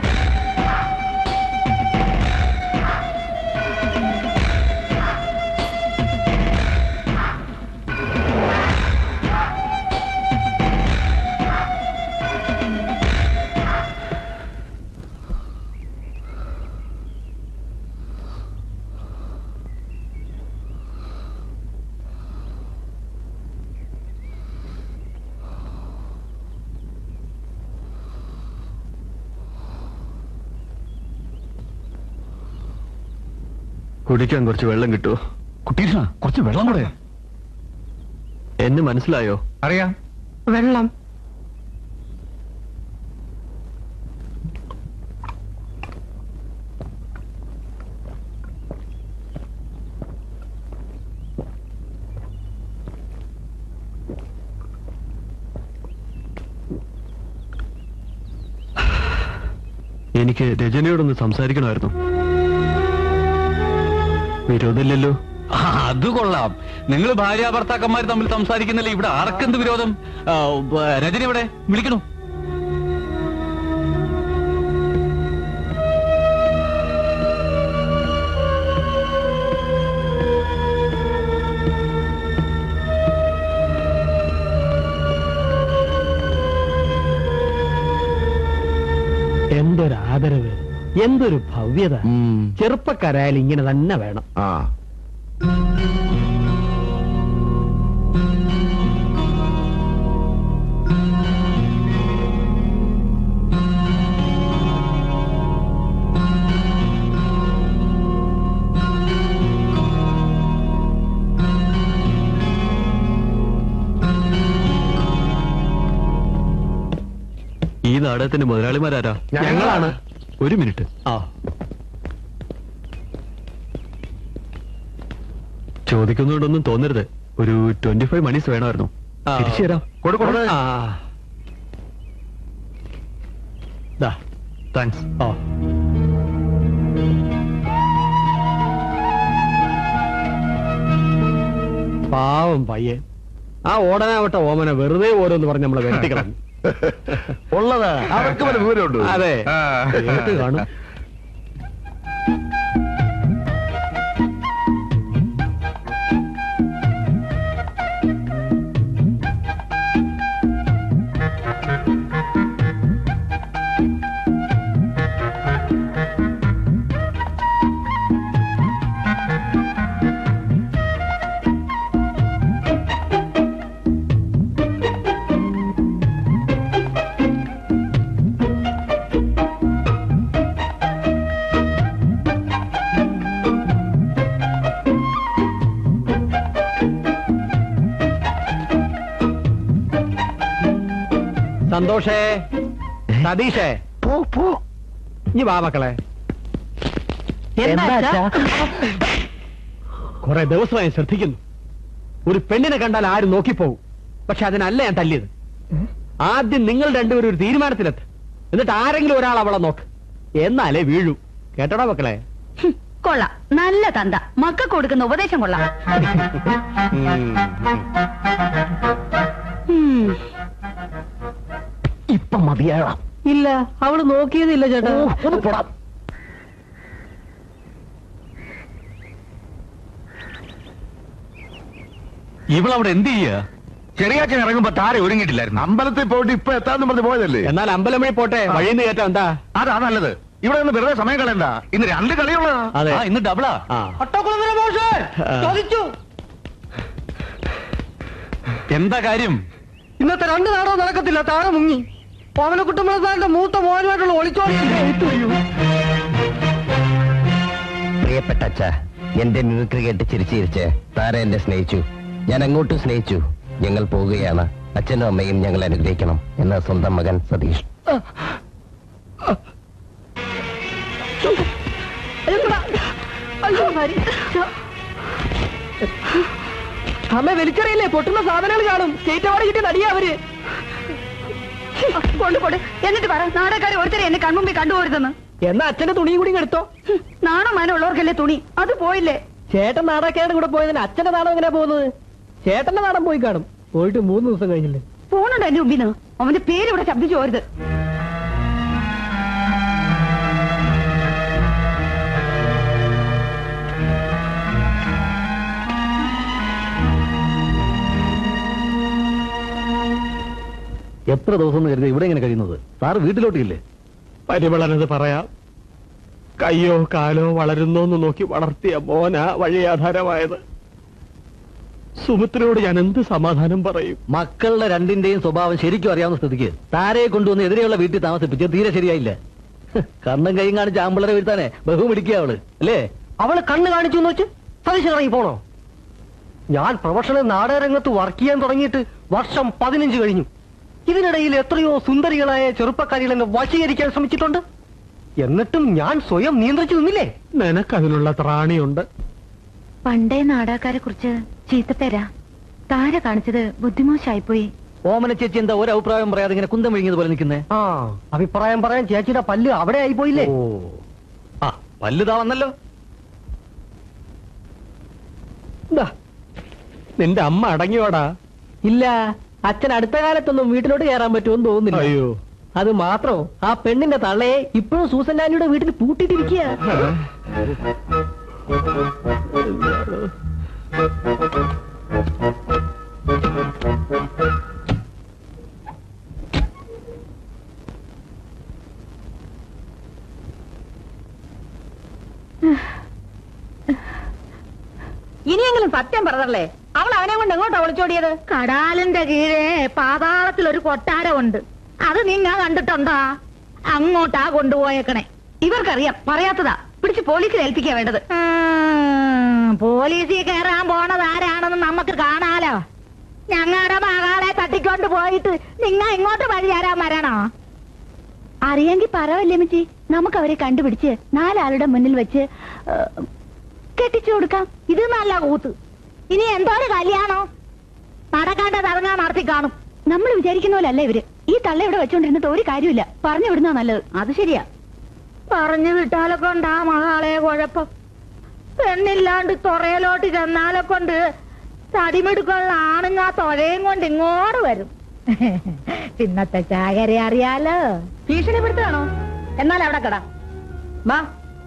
കുടിക്കാൻ കുറച്ച് വെള്ളം കിട്ടുമോ കുട്ടീഷ കുറച്ച് വെള്ളം കൂടെ എന്നെ മനസ്സിലായോ അറിയാം വെള്ളം എനിക്ക് രജനിയോടൊന്ന് സംസാരിക്കണമായിരുന്നു വിരോധമില്ലല്ലോ ആ, അത് കൊള്ളാം നിങ്ങൾ ഭാര്യ ഭർത്താക്കന്മാർ തമ്മിൽ സംസാരിക്കുന്നില്ല ഇവിടെ ആർക്കെന്ത് വിരോധം ആ, ബ- രജനി എവിടെ വിളിക്കണു എന്തൊരു ആദരവ് എന്തൊരു ഭവ്യത ചെറുപ്പക്കാരായാലും ഇങ്ങനെ തന്നെ വേണം ആ ഈ നാടകത്തിന്റെ മുതലാളിമാരാരാ ഞങ്ങളാണ് ഒരു മിനിറ്റ് ആ ചോദിക്കുന്നതുകൊണ്ടൊന്നും തോന്നരുത് ഒരു ട്വന്റി ഫൈവ് മണീസ് വേണമായിരുന്നു തിരിച്ചു തരാം താങ്ക്സ് ആ പാവം പയ്യൻ ആ ഓടനാവട്ട ഓമന വെറുതെ ഓരോന്ന് പറഞ്ഞ് നമ്മളെ വെട്ടിക്കളഞ്ഞു ഉള്ളതാ അവർക്ക് വല്ല വിവരമുണ്ട് അതെ ആ. കേട്ട് കാണും സന്തോഷേ സതീഷേ പോ പോ ഇനി വാ മക്കളെ എന്താ അച്ഛാ? കുറെ ദിവസമായി ശ്രദ്ധിക്കുന്നു ഒരു പെണ്ണിനെ കണ്ടാൽ ആരും നോക്കിപ്പോവും പക്ഷെ അതിനല്ല ഞാൻ തല്ലിയത് ആദ്യം നിങ്ങൾ രണ്ടുപേരും ഒരു തീരുമാനത്തിലെത്ത് എന്നിട്ട് ആരെങ്കിലും ഒരാൾ അവളെ നോക്ക് എന്നാലേ വീഴൂ കേട്ടോടാ മക്കളെ ഹും, കൊള്ളാം നല്ല തന്ത മക്കൾക്ക് കൊടുക്കുന്ന ഉപദേശം കൊള്ളാം ഉം. ഇപ്പൊ മതിയാളാം ഇല്ല അവള് നോക്കിയതില്ല ചേട്ടാ ഒന്ന് പോടാം ഇവളവിടെ എന്ത് ചെയ്യുക ചെറിയാച്ചൻ ഇറങ്ങുമ്പോ താര ഒരുങ്ങിയിട്ടില്ലായിരുന്നു അമ്പലത്തിൽ പോയിട്ട് ഇപ്പൊ എത്താന്ന് പറഞ്ഞ് പോയതല്ലേ എന്നാൽ അമ്പലം വഴി പോട്ടെ വഴിന്ന് കയറ്റാ എന്താ അതാ നല്ലത് ഇവിടെ നിന്ന് വെറുതെ സമയം കളയണ്ട ഇന്ന് രണ്ട് കളിയുള്ളതാ അതെ ആ, ഇന്ന് ഡബിളാ ആ ചോദിച്ചു എന്താ കാര്യം ഇന്നത്തെ രണ്ട് നാടകം നടക്കത്തില്ല താഴെ മുങ്ങി പവനക്കുട്ടമ്പള സാറിന്റെ മൂത്ത മോനുമായിട്ടുള്ള ഒളിച്ചോടി പ്രിയപ്പെട്ട അച്ഛ എന്റെ മിമിക്രി കേട്ട് ചിരിച്ചു ചിരിച്ച് താര എന്നെ സ്നേഹിച്ചു ഞാൻ അങ്ങോട്ടും സ്നേഹിച്ചു ഞങ്ങൾ പോവുകയാണ് അച്ഛനും അമ്മയും ഞങ്ങൾ അനുഗ്രഹിക്കണം എന്ന സ്വന്തം മകൻ സതീഷ് അയ്യോ, ഹരി. അമ്മ വലിച്ചെറിയില്ലേ പൊട്ടുന്ന സാധനങ്ങൾ കാണും സ്റ്റേറ്റ് അവാർഡ് കിട്ടിയ നടിയാ അവര് കൊണ്ടുപോട് എന്നിട്ട് പറ നാടകക്കാരെ ഒരുത്തരെ എന്നെ കൺമുമ്പിൽ കണ്ടുപോരുതെന്ന് എന്നാ അച്ഛന്റെ തുണിയും കൂടി എടുത്തോ ഹും, നാണം മാനം ഉള്ളവർക്കല്ലേ തുണി അത് പോയില്ലേ ചേട്ടൻ നാടകക്കാരുടെ കൂടെ പോയതിന് അച്ഛന്റെ നാടകം എങ്ങനെയാ പോകുന്നത് ചേട്ടന്റെ നാടൻ പോയി കാണും പോയിട്ട് മൂന്ന് ദിവസം കഴിഞ്ഞില്ലേ പോണുണ്ടോ എന്റെ മുമ്പിന്ന് അവന്റെ പേര് ഇവിടെ ശബ്ദിച്ചു പോരുത് എത്ര ദിവസം എന്ന് കരുതി ഇവിടെ ഇങ്ങനെ കഴിയുന്നത് സാറ് വീട്ടിലോട്ടില്ലേ പരിമളനത് പറയാം കയ്യോ കാലോ വളരുന്നോന്ന് നോക്കി വളർത്തിയ മോന വഴിയാധാരമായത് സുമിത്രയോട് ഞാൻ എന്ത് സമാധാനം പറയും മക്കളുടെ രണ്ടിന്റെയും സ്വഭാവം ശരിക്കും അറിയാവുന്ന സ്ഥിതിക്ക് താരയെ കൊണ്ടുവന്ന് എതിരെയുള്ള വീട്ടിൽ താമസിപ്പിച്ച് തീരെ ശരിയായില്ല ഹ്, കണ്ണും കൈയും കാണിച്ച് ആമ്പിളരെ വീഴ്ത്താനെ ബഹുമിടിക്കുക അവള് അല്ലേ അവള് കണ്ണ് കാണിച്ചു എന്ന് വെച്ച് സതീശൻ ഇറങ്ങി പോണോ ഞാൻ പ്രൊഫഷണൽ നാടകരംഗത്ത് വർക്ക് ചെയ്യാൻ തുടങ്ങിയിട്ട് വർഷം പതിനഞ്ച് കഴിഞ്ഞു ഇതിനിടയിൽ എത്രയോ സുന്ദരികളായ ചെറുപ്പക്കാരികൾ എന്നെ വശീകരിക്കാൻ ശ്രമിച്ചിട്ടുണ്ട് എന്നിട്ടും ഞാൻ സ്വയം നിയന്ത്രിച്ചു നിന്നില്ലേ നിനക്കതിനുള്ള ത്രാണിയുണ്ട് പണ്ടേ നാടകക്കാരെ കുറിച്ച് ചീത്തപ്പേരാ താര കാണിച്ചത് ബുദ്ധിമോശായിപ്പോയി ഓമന ചേച്ചി എന്താ ഒരു അഭിപ്രായം പറയാതെ ഇങ്ങനെ കുന്തം വിഴുങ്ങിയത് പോലെ നിൽക്കുന്നേ ആ അഭിപ്രായം പറയാൻ ചേച്ചിയുടെ പല്ല് അവിടെ ആയി പോയില്ലേ ഓ ആ വലുതാ വന്നല്ലോ ദാ, നിന്റെ അമ്മ അടങ്ങിയോടാ ഇല്ല അച്ഛൻ അടുത്ത കാലത്തൊന്നും വീട്ടിലോട്ട് കയറാൻ പറ്റുമെന്ന് തോന്നുന്നില്ല അയ്യോ അത് മാത്രോ ആ പെണ്ണിന്റെ തള്ളയെ ഇപ്പോഴും സൂസൻ ആന്റിയുടെ വീട്ടിൽ പൂട്ടിയിട്ടിരിക്കുക ഇനിയെങ്കിലും സത്യം പറഞ്ഞല്ലേ അവൾ അവനെ കൊണ്ട് എങ്ങോട്ടാ ഒളിച്ചോടിയത് കടാലിന്റെ കീഴെ പാതാളത്തിൽ ഒരു കൊട്ടാരമുണ്ട് അത് നിങ്ങ കണ്ടിട്ടുണ്ടോ അങ്ങോട്ടാ കൊണ്ടുപോയേക്കണേ ഇവർക്കറിയാം പറയാത്തതാ പിടിച്ച് പോലീസിൽ ഏൽപ്പിക്കാ വേണ്ടത് ഉം, പോലീസിൽ കയറാൻ പോണത് ആരാണെന്ന് നമുക്ക് കാണാലോ ഞങ്ങളുടെ മകളെ തട്ടിക്കൊണ്ട് പോയിട്ട് നിങ്ങ ഇങ്ങോട്ട് വഴി തരാൻ വരണോ അറിയാങ്കി പറ വല്യമ്മച്ചി നമുക്ക് അവരെ കണ്ടുപിടിച്ച് നാലാളുടെ മുന്നിൽ വെച്ച് ഏ, കെട്ടിച്ചു കൊടുക്കാം ഇത് നല്ല കൂത്ത് ഇനി എന്തോ ഒരു കല്യാണോ നടക്കാണ്ട തറങ്ങാൻ നടത്തി കാണും നമ്മൾ വിചാരിക്കുന്ന പോലല്ല ഇവര് ഈ തള്ള ഇവിടെ വെച്ചോണ്ടിരുന്നിട്ട് ഒരു കാര്യമില്ല പറഞ്ഞു വിടുന്ന നല്ലത് അത് ശരിയാ പറഞ്ഞു വിട്ടാലൊക്കെ ഉണ്ടാ മകളെ കുഴപ്പം പെണ്ണില്ലാണ്ട് തുറയിലോട്ട് ചെന്നാലെ കൊണ്ട് തടിമെടുക്കുള്ള ആണുങ്ങ തൊഴയും കൊണ്ട് ഇങ്ങോട്ട് വരും പിന്നത്തെ ചാകര അറിയാലോ ഭീഷണിപ്പെടുത്തുകയാണോ എന്നാൽ അവിടെ കട വാ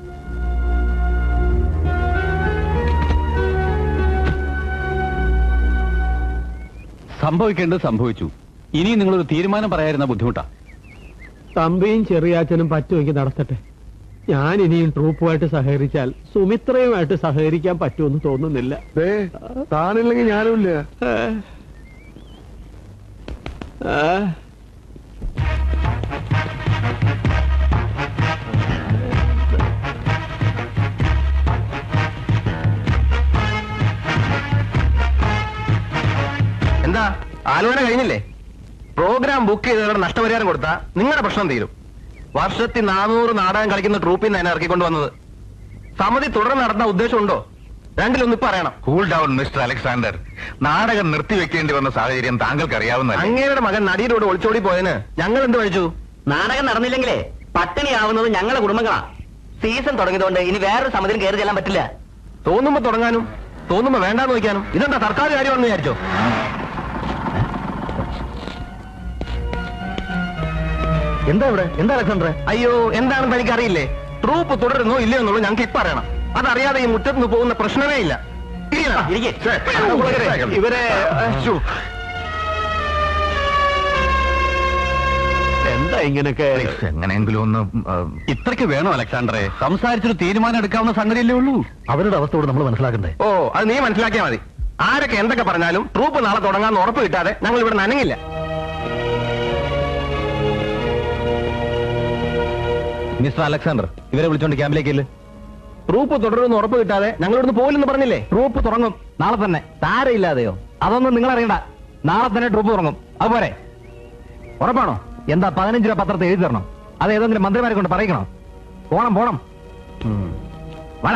സംഭവിക്കേണ്ടത് സംഭവിച്ചു ഇനിയും നിങ്ങളൊരു തീരുമാനം പറയായിരുന്ന ബുദ്ധിമുട്ടാ തമ്പിയും ചെറിയാച്ചനും പറ്റുമെങ്കിൽ നടത്തട്ടെ ഞാൻ ഇനിയും ട്രൂപ്പുമായിട്ട് സഹകരിച്ചാൽ സുമിത്രയുമായിട്ട് സഹകരിക്കാൻ പറ്റുമെന്ന് തോന്നുന്നില്ല ദേ, താനില്ലെങ്കിൽ ഞാനുമില്ല ഏ. ഏ. എന്താ ആലോചന കഴിഞ്ഞില്ലേ പ്രോഗ്രാം ബുക്ക് ചെയ്തവരുടെ നഷ്ടപരിഹാരം കൊടുത്താൽ നിങ്ങളുടെ പ്രശ്നം തീരും വർഷത്തിൽ നാനൂറ് നാടകം കളിക്കുന്ന ട്രൂപ്പിൽ നിന്ന് എന്നെ ഇറക്കിക്കൊണ്ട് വന്നത് സമിതി തുടർന്ന് നടത്താൻ ഉദ്ദേശമുണ്ടോ രണ്ടിലൊന്നും ഇപ്പൊ അറിയണം കൂൾ ഡൗൺ മിസ്റ്റർ അലക്സാണ്ടർ നാടകം നിർത്തിവെക്കേണ്ടി വന്ന സാഹചര്യം താങ്കൾക്ക് അറിയാവുന്നതല്ലേ അങ്ങേരുടെ മകൻ നടിയുടെ കൂടെ ഒളിച്ചോടി പോയതിന് ഞങ്ങൾ എന്ത് കഴിച്ചു നാടകം നടന്നില്ലെങ്കിലേ പട്ടിണിയാവുന്നത് ഞങ്ങളുടെ കുടുംബങ്ങളാ സീസൺ തുടങ്ങിയതുകൊണ്ട് ഇനി വേറൊരു സമിതിയിൽ കയറി ചെല്ലാൻ പറ്റില്ല തോന്നുമ്പോ തുടങ്ങാനും തോന്നുമ്പോ വേണ്ടാന്ന് നോക്കാനും ഇതെന്താ സർക്കാർ കാര്യമാണെന്ന് വിചാരിച്ചോ എന്താ ഇവിടെ എന്താ അലക്സാണ്ടറെ അയ്യോ എന്താണെന്ന് എനിക്ക് അറിയില്ലേ ട്രൂപ്പ് തുടരുന്നോ ഇല്ലയോ എന്നുള്ളത് ഞങ്ങൾക്ക് ഇപ്പൊ അറിയണം അതറിയാതെ ഈ മുറ്റത്ത് നിന്ന് പോകുന്ന പ്രശ്നമേ ഇല്ല ഇരിക്കണം. ഛേ, കുളകരെ, ഇവരെ ശ്ശോ. എന്താ ഇങ്ങനൊക്കെ എങ്ങനെയെങ്കിലും ഒന്ന് ആ, ഇത്രയ്ക്ക് വേണോ അലക്സാണ്ടറെ സംസാരിച്ചൊരു തീരുമാനം എടുക്കാവുന്ന സംഗതിയല്ലേ ഉള്ളൂ അവരുടെ അവസ്ഥയോട് നമ്മൾ മനസ്സിലാക്കണ്ടേ ഓ അത് നീ മനസ്സിലാക്കിയാൽ മതി ആരൊക്കെ എന്തൊക്കെ പറഞ്ഞാലും ട്രൂപ്പ് നാളെ തുടങ്ങാന്ന് ഉറപ്പ് കിട്ടാതെ ഞങ്ങൾ ഇവിടെ നനങ്ങില്ല മിസ്റ്റർ അലക്സാണ്ടർ ഇവരെ വിളിച്ചോണ്ട് ക്യാമ്പിലേക്ക് ട്രൂപ്പ് തുടരുമെന്ന് ഉറപ്പ് കിട്ടാതെ ഞങ്ങൾ ഇവിടുന്ന് പോയില്ലെന്ന് പറഞ്ഞില്ലേ ട്രൂപ്പ് തുടങ്ങും നാളെ തന്നെ താരയില്ലാതെയോ അതൊന്നും നിങ്ങൾ അറിയണ്ട നാളെ തന്നെ ട്രൂപ്പ് തുടങ്ങും അതുപോലെ ഉറപ്പാണോ എന്താ പതിനഞ്ച് രൂപ പത്രത്തിൽ എഴുതി തരണം അത് ഏതെങ്കിലും മന്ത്രിമാരെ കൊണ്ട് പറയിക്കണോ പോണം പോണം വേണ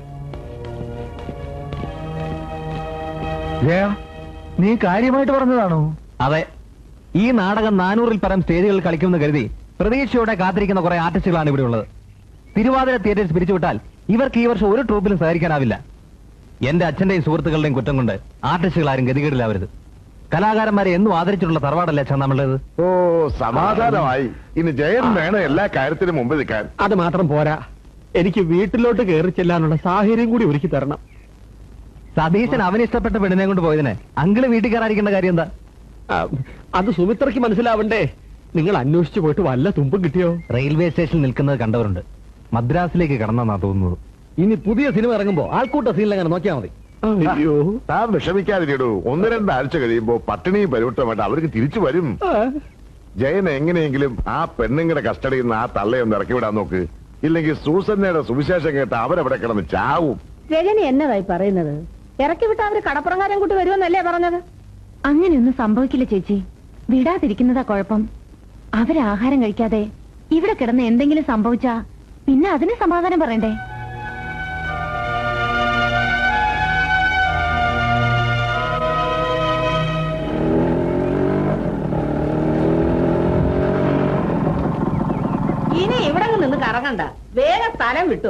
നീ കാര്യമായിട്ട് പറഞ്ഞതാണോ അതെ ഈ നാടകം നാനൂറിൽ പരം സ്റ്റേജുകളിൽ കളിക്കുമെന്ന് കരുതി പ്രതീക്ഷയോടെ കാത്തിരിക്കുന്ന കുറെ ആർട്ടിസ്റ്റുകളാണ് ഇവിടെ ഉള്ളത് തിരുവാതിര തിയേറ്റേഴ്സ് പിരിച്ചുവിട്ടാൽ ഇവർക്ക് ഈ വർഷം ഒരു ട്രൂപ്പിലും സഹകരിക്കാനാവില്ല എന്റെ അച്ഛന്റെയും സുഹൃത്തുക്കളുടെയും കുറ്റം കൊണ്ട് ആർട്ടിസ്റ്റുകൾ ആരും ഗതികേടിലാവരുത് കലാകാരന്മാരെ എന്നും ആദരിച്ചിട്ടുള്ള തറവാടല്ലേ അച്ഛൻ നമ്മളുടേത് ഓ സമാധാനമായി ഇനി ജയൻ വേണം എല്ലാ കാര്യത്തിനും മുമ്പ് നിൽക്കാൻ അത് മാത്രം പോരാ എനിക്ക് വീട്ടിലോട്ട് കയറി ചെല്ലാനുള്ള സാഹചര്യം കൂടി ഒരുക്കി തരണം സതീശൻ അവന് ഇഷ്ടപ്പെട്ട പെണ്ണിനെ കൊണ്ട് പോയതിന് അങ്കിള് വീട്ടിൽ കയറാതിരിക്കേണ്ട കാര്യം എന്താ ആ, അത് സുമിത്രയ്ക്ക് മനസ്സിലാവണ്ടേ നിങ്ങൾ അന്വേഷിച്ചു പോയിട്ട് വല്ല തുമ്പും കിട്ടിയോ റെയിൽവേ സ്റ്റേഷനിൽ നിൽക്കുന്നത് കണ്ടവരുണ്ട് മദ്രാസിലേക്ക് കടന്നെന്നാ തോന്നുന്നത് ഇനി പുതിയ സിനിമ ഇറങ്ങുമ്പോ ആൾക്കൂട്ട സീനിലങ്ങനെ നോക്കിയാൽ മതി അയ്യോ താൻ വിഷമിക്കാതിരിക്കടൂ ഒന്ന് രണ്ടാഴ്ച കഴിയുമ്പോ പട്ടിണിയും പരിവട്ടമായിട്ട് അവർക്ക് തിരിച്ചു വരും ജയൻ എങ്ങനെയെങ്കിലും ആ പെണ്ണുങ്ങളുടെ കസ്റ്റഡിയിൽ നിന്ന് ആ തള്ളയൊന്ന് ഇറക്കി വിടാൻ നോക്ക് ഇല്ലെങ്കിൽ സൂസന്നയുടെ സുവിശേഷം കേട്ട് അവരവിടെ കിടന്ന് ചാവും രജനി എന്നതായി പറയുന്നത് ഇറക്കി വിട്ട അവര് കടപ്പുറങ്ങാരം കൂട്ടി വരുമെന്നല്ലേ പറഞ്ഞത് അങ്ങനെയൊന്നും സംഭവിക്കില്ല ചേച്ചി വിടാതിരിക്കുന്നതാ കുഴപ്പം അവരാഹാരം കഴിക്കാതെ ഇവിടെ കിടന്ന് എന്തെങ്കിലും സംഭവിച്ചാ പിന്നെ അതിന് സമാധാനം പറയണ്ടേ ഇനി ഇവിടെ നിന്ന് കറങ്ങണ്ട വേറെ സ്ഥലം വിട്ടു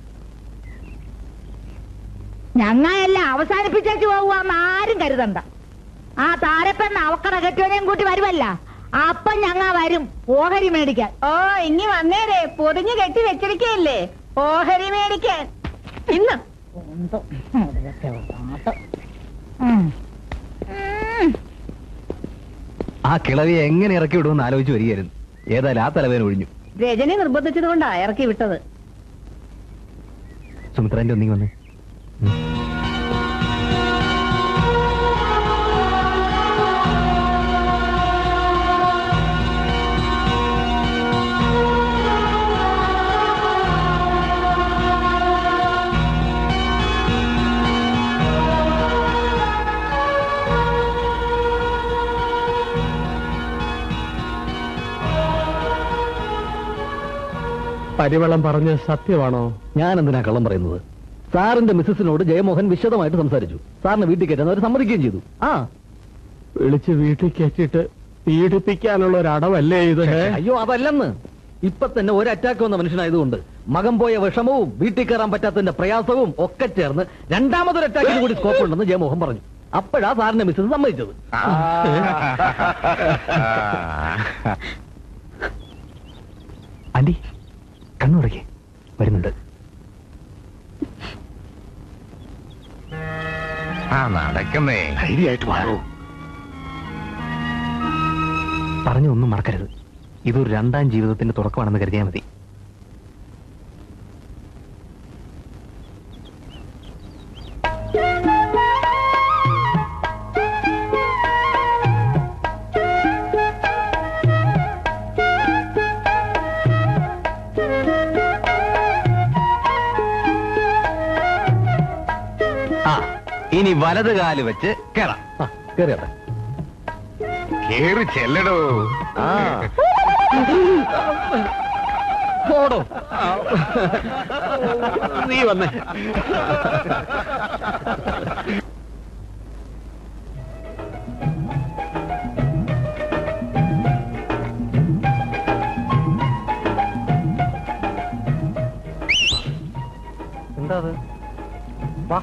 ഞങ്ങളെല്ലാം അവസാനിപ്പിച്ചു പോകുവാന്ന് ആരും കരുതണ്ട ആ താരപ്പെണ്ണ അവക്കട കെട്ടിയവനെയും കൂട്ടി വരുമല്ല അപ്പൊ ഞങ്ങ വരും ഓഹരി മേടിക്കാൻ ഓ ഇനി വന്നേരെ പൊതിഞ്ഞു കെട്ടി വെച്ചിരിക്കയല്ലേ ഓഹരി മേടിക്കാൻ ഇന്ന് ആ കിളവിയെ എങ്ങനെ ഇറക്കി വിടുമെന്ന് ആലോചിച്ച് വരികയായിരുന്നു ഏതായാലും ആ തലവേന ഒഴിഞ്ഞു രജനി നിർബന്ധിച്ചത് കൊണ്ടാ ഇറക്കി വിട്ടത് സുമിത്രന്റെ ഒന്നിങ്ങി വന്ന് പരിവളം പറഞ്ഞ് സത്യമാണോ ഞാൻ എന്തിനാ കള്ളം പറയുന്നത് സാറിന്റെ മിസ്സസിനോട് ജയമോഹൻ വിശദമായിട്ട് സംസാരിച്ചു സാറിന് വീട്ടിൽ കയറ്റാൻ അവർ സമ്മതിക്കുകയും ചെയ്തു ആ വിളിച്ച് വീട്ടിൽ കയറ്റിട്ട് പീഡിപ്പിക്കാനുള്ള ഒരു അടവല്ലേ ഇത് അയ്യോ അതല്ലെന്ന് ഇപ്പൊ തന്നെ ഒരു അറ്റാക്ക് വന്ന മനുഷ്യനായതുകൊണ്ട് മകം പോയ വിഷമവും വീട്ടിൽ കയറാൻ പറ്റാത്തതിന്റെ പ്രയാസവും ഒക്കെ ചേർന്ന് രണ്ടാമതൊരു അറ്റാക്കിന് കൂടി സ്കോപ്പ് ഉണ്ടെന്ന് ജയമോഹൻ പറഞ്ഞു അപ്പോഴാ സാറിന്റെ മിസ്സസ് സമ്മതിച്ചത് ആന്റി കണ്ണുറക്കെ വരുന്നുണ്ട് ആ നടക്കുന്നേ ധൈര്യമായിട്ട് മാറൂ പറഞ്ഞൊന്നും മറക്കരുത് ഇതൊരു രണ്ടാം ജീവിതത്തിന്റെ തുടക്കമാണെന്ന് കരുതിയാൽ മതി ആ ഇനി വലത് കാല് വെച്ച് കേറാം ആ കയറിയാട്ടെ കേറി ചെല്ലടോ ആ പോടോ നീ വന്നേ എന്താ അത് വാ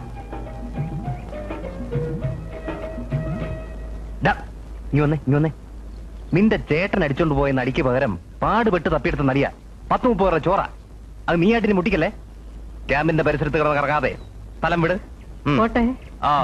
ഡാ, നീ വന്നേ നീ വന്നേ നിന്റെ ചേട്ടൻ അടിച്ചോണ്ട് പോയ നടിക്ക് പകരം പാടുപെട്ട് തപ്പിയെടുത്ത നടിയാ പത്ത് മുപ്പത് പേരുടെ ചോറ അത് നീ ആയിട്ടിന് മുട്ടിക്കല്ലേ ക്യാമ്പിന്റെ പരിസരത്ത് കിടന്ന് കറങ്ങാതെ സ്ഥലം വിട് ഉം. പോട്ടെ ആ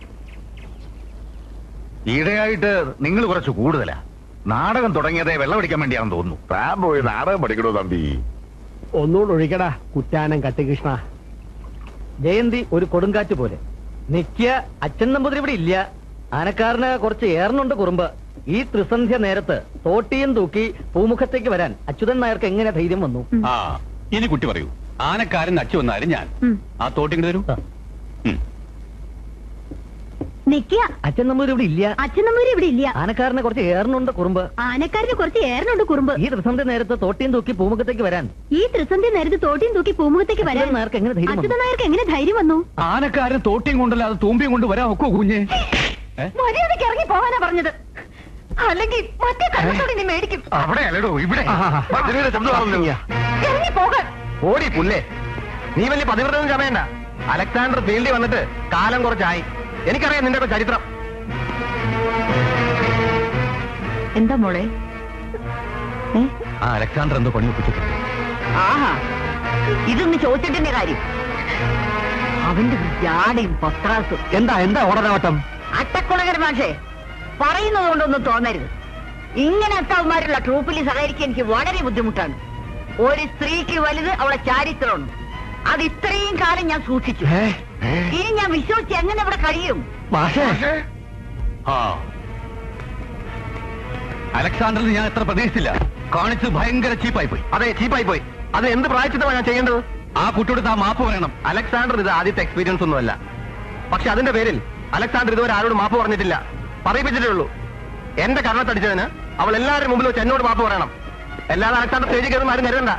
ഈടെയായിട്ട് നിങ്ങൾ കുറച്ച് കൂടുതലാ നാടകം തുടങ്ങിയതേ വെള്ളമടിക്കാൻ വേണ്ടിയാണെന്ന് തോന്നുന്നു താൻ പോയി നാടകം പഠിക്കണോ തമ്പി ഒന്നുകൂടെ ഒഴിക്കടാ കുറ്റാനം കട്ടികൃഷ്ണ ജയന്തി ഒരു കൊടുങ്കാറ്റ് പോലെ നിക്ക അച്ഛൻ നമ്പൂതിരി ഇവിടെ ഇല്ല ആനക്കാരന് കുറച്ച് ഏറനുണ്ട് കുറുമ്പ് ഈ ത്രിസന്ധ്യ നേരത്ത് തോട്ടിയും തൂക്കി പൂമുഖത്തേക്ക് വരാൻ അച്യുതൻ നായർക്ക് എങ്ങനെ ധൈര്യം വന്നു ആ ഇനി കുട്ടി പറയൂ ആനക്കാരൻ അച്ചു വന്നാലും ഞാൻ ഉം. ആ തോട്ടിങ്ങ് തരൂ ഉം. നിക്ക അച്ഛൻ നമ്പൂതിരി ഇവിടെ ഇല്ല അച്ഛൻ നമ്പൂരി ഇവിടെ ഇല്ല ആനക്കാരന് കുറച്ച് ഏറനുണ്ട് കുറുമ്പ് ആനക്കാരന് കുറച്ച് ഏറനുണ്ട് കുറുമ്പ് ഈ ത്രിസന്ധ്യ നേരത്ത് തോട്ടിയും തൂക്കി പൂമുഖത്തേക്ക് വരാൻ ഈ ത്രിസന്ധ്യ നേരത്ത് തോട്ടിയും തൂക്കി പൂമുഖത്തേക്ക് വരാൻ അച്യുതൻ നായർക്ക് എങ്ങനെ ധൈര്യം വന്നു അച്യുതൻ നായർക്ക് എങ്ങനെ ധൈര്യം വന്നു ആനക്കാരൻ തോട്ടിയും കൊണ്ടല്ലാതെ തൂമ്പിയും കൊണ്ട് വരാൻ ഒക്കോ കുഞ്ഞെ ഏ? മര്യാദയ്ക്ക് ഇറങ്ങി പോകാനാ പറഞ്ഞത് അല്ലെങ്കിൽ മറ്റേ കണ്ണത്തോടെ നീ മേടിക്കും അവിടെ അല്ലടോ ഇവിടെ ഭജനയുടെ ശബ്ദമാണല്ലോ ഇറങ്ങി പോകാൻ ഓടി പുല്ലേ നീ വലിയ പതിവ്രതം ചമയണ്ട അലക്സാണ്ടർ ഫീൽഡിൽ വന്നിട്ട് കാലം കുറച്ചായി എനിക്കറിയാം നിന്റെ ഒക്കെ ചരിത്രം എന്താ മോളെ ആ അലക്സാണ്ടർ എന്തോ പണി ഒപ്പിച്ചിട്ടുണ്ട് ആഹാ ഇതൊന്ന് ചോദിച്ചിട്ടെന്റെ കാര്യം അവന്റെ ജാടയും പത്രാസും എന്താ എന്താ ഓടനാവട്ടം അട്ടക്കുളകർ മാഷേ പറയുന്നത് കൊണ്ടൊന്നും തോന്നരുത് ഇങ്ങനത്തെ അവന്മാരുള്ള ട്രൂപ്പിൽ സഹകരിക്കാൻ എനിക്ക് വളരെ ബുദ്ധിമുട്ടാണ് ഒരു സ്ത്രീക്ക് വലുത് അവളെ ചാരിത്രമാണ് അത് ഇത്രയും കാലം ഞാൻ സൂക്ഷിച്ചു ഇനി ഞാൻ വിശ്വസിച്ച് എങ്ങനെ ഇവിടെ കഴിയും ആ അലക്സാണ്ടറിന് ഞാൻ എത്ര പ്രതീക്ഷിച്ചില്ല കാണിച്ച് ഭയങ്കര ചീപ്പായി പോയി അതെ ചീപ്പായി പോയി അത് എന്ത് പ്രായച്ചിത്തമാണ് ഞാൻ ചെയ്യേണ്ടത് ആ കുട്ടിയോട് ആ മാപ്പ് പറയണം അലക്സാണ്ടർ ഇത് ആദ്യത്തെ എക്സ്പീരിയൻസ് ഒന്നുമല്ല പക്ഷെ അതിന്റെ പേരിൽ അലക്സാണ്ടർ ഇതുവരെ ആരോടും മാപ്പ് പറഞ്ഞിട്ടില്ല പറയിപ്പിച്ചിട്ടേ ഉള്ളൂ എന്റെ കരണത്തടിച്ചതിന് അവൾ എല്ലാവരും മുമ്പിൽ വെച്ച് എന്നോട് മാപ്പ് പറയണം അല്ലാതെ അലക്സാണ്ടർ സ്റ്റേജിൽ കയറുന്ന ആരും കരുതണ്ട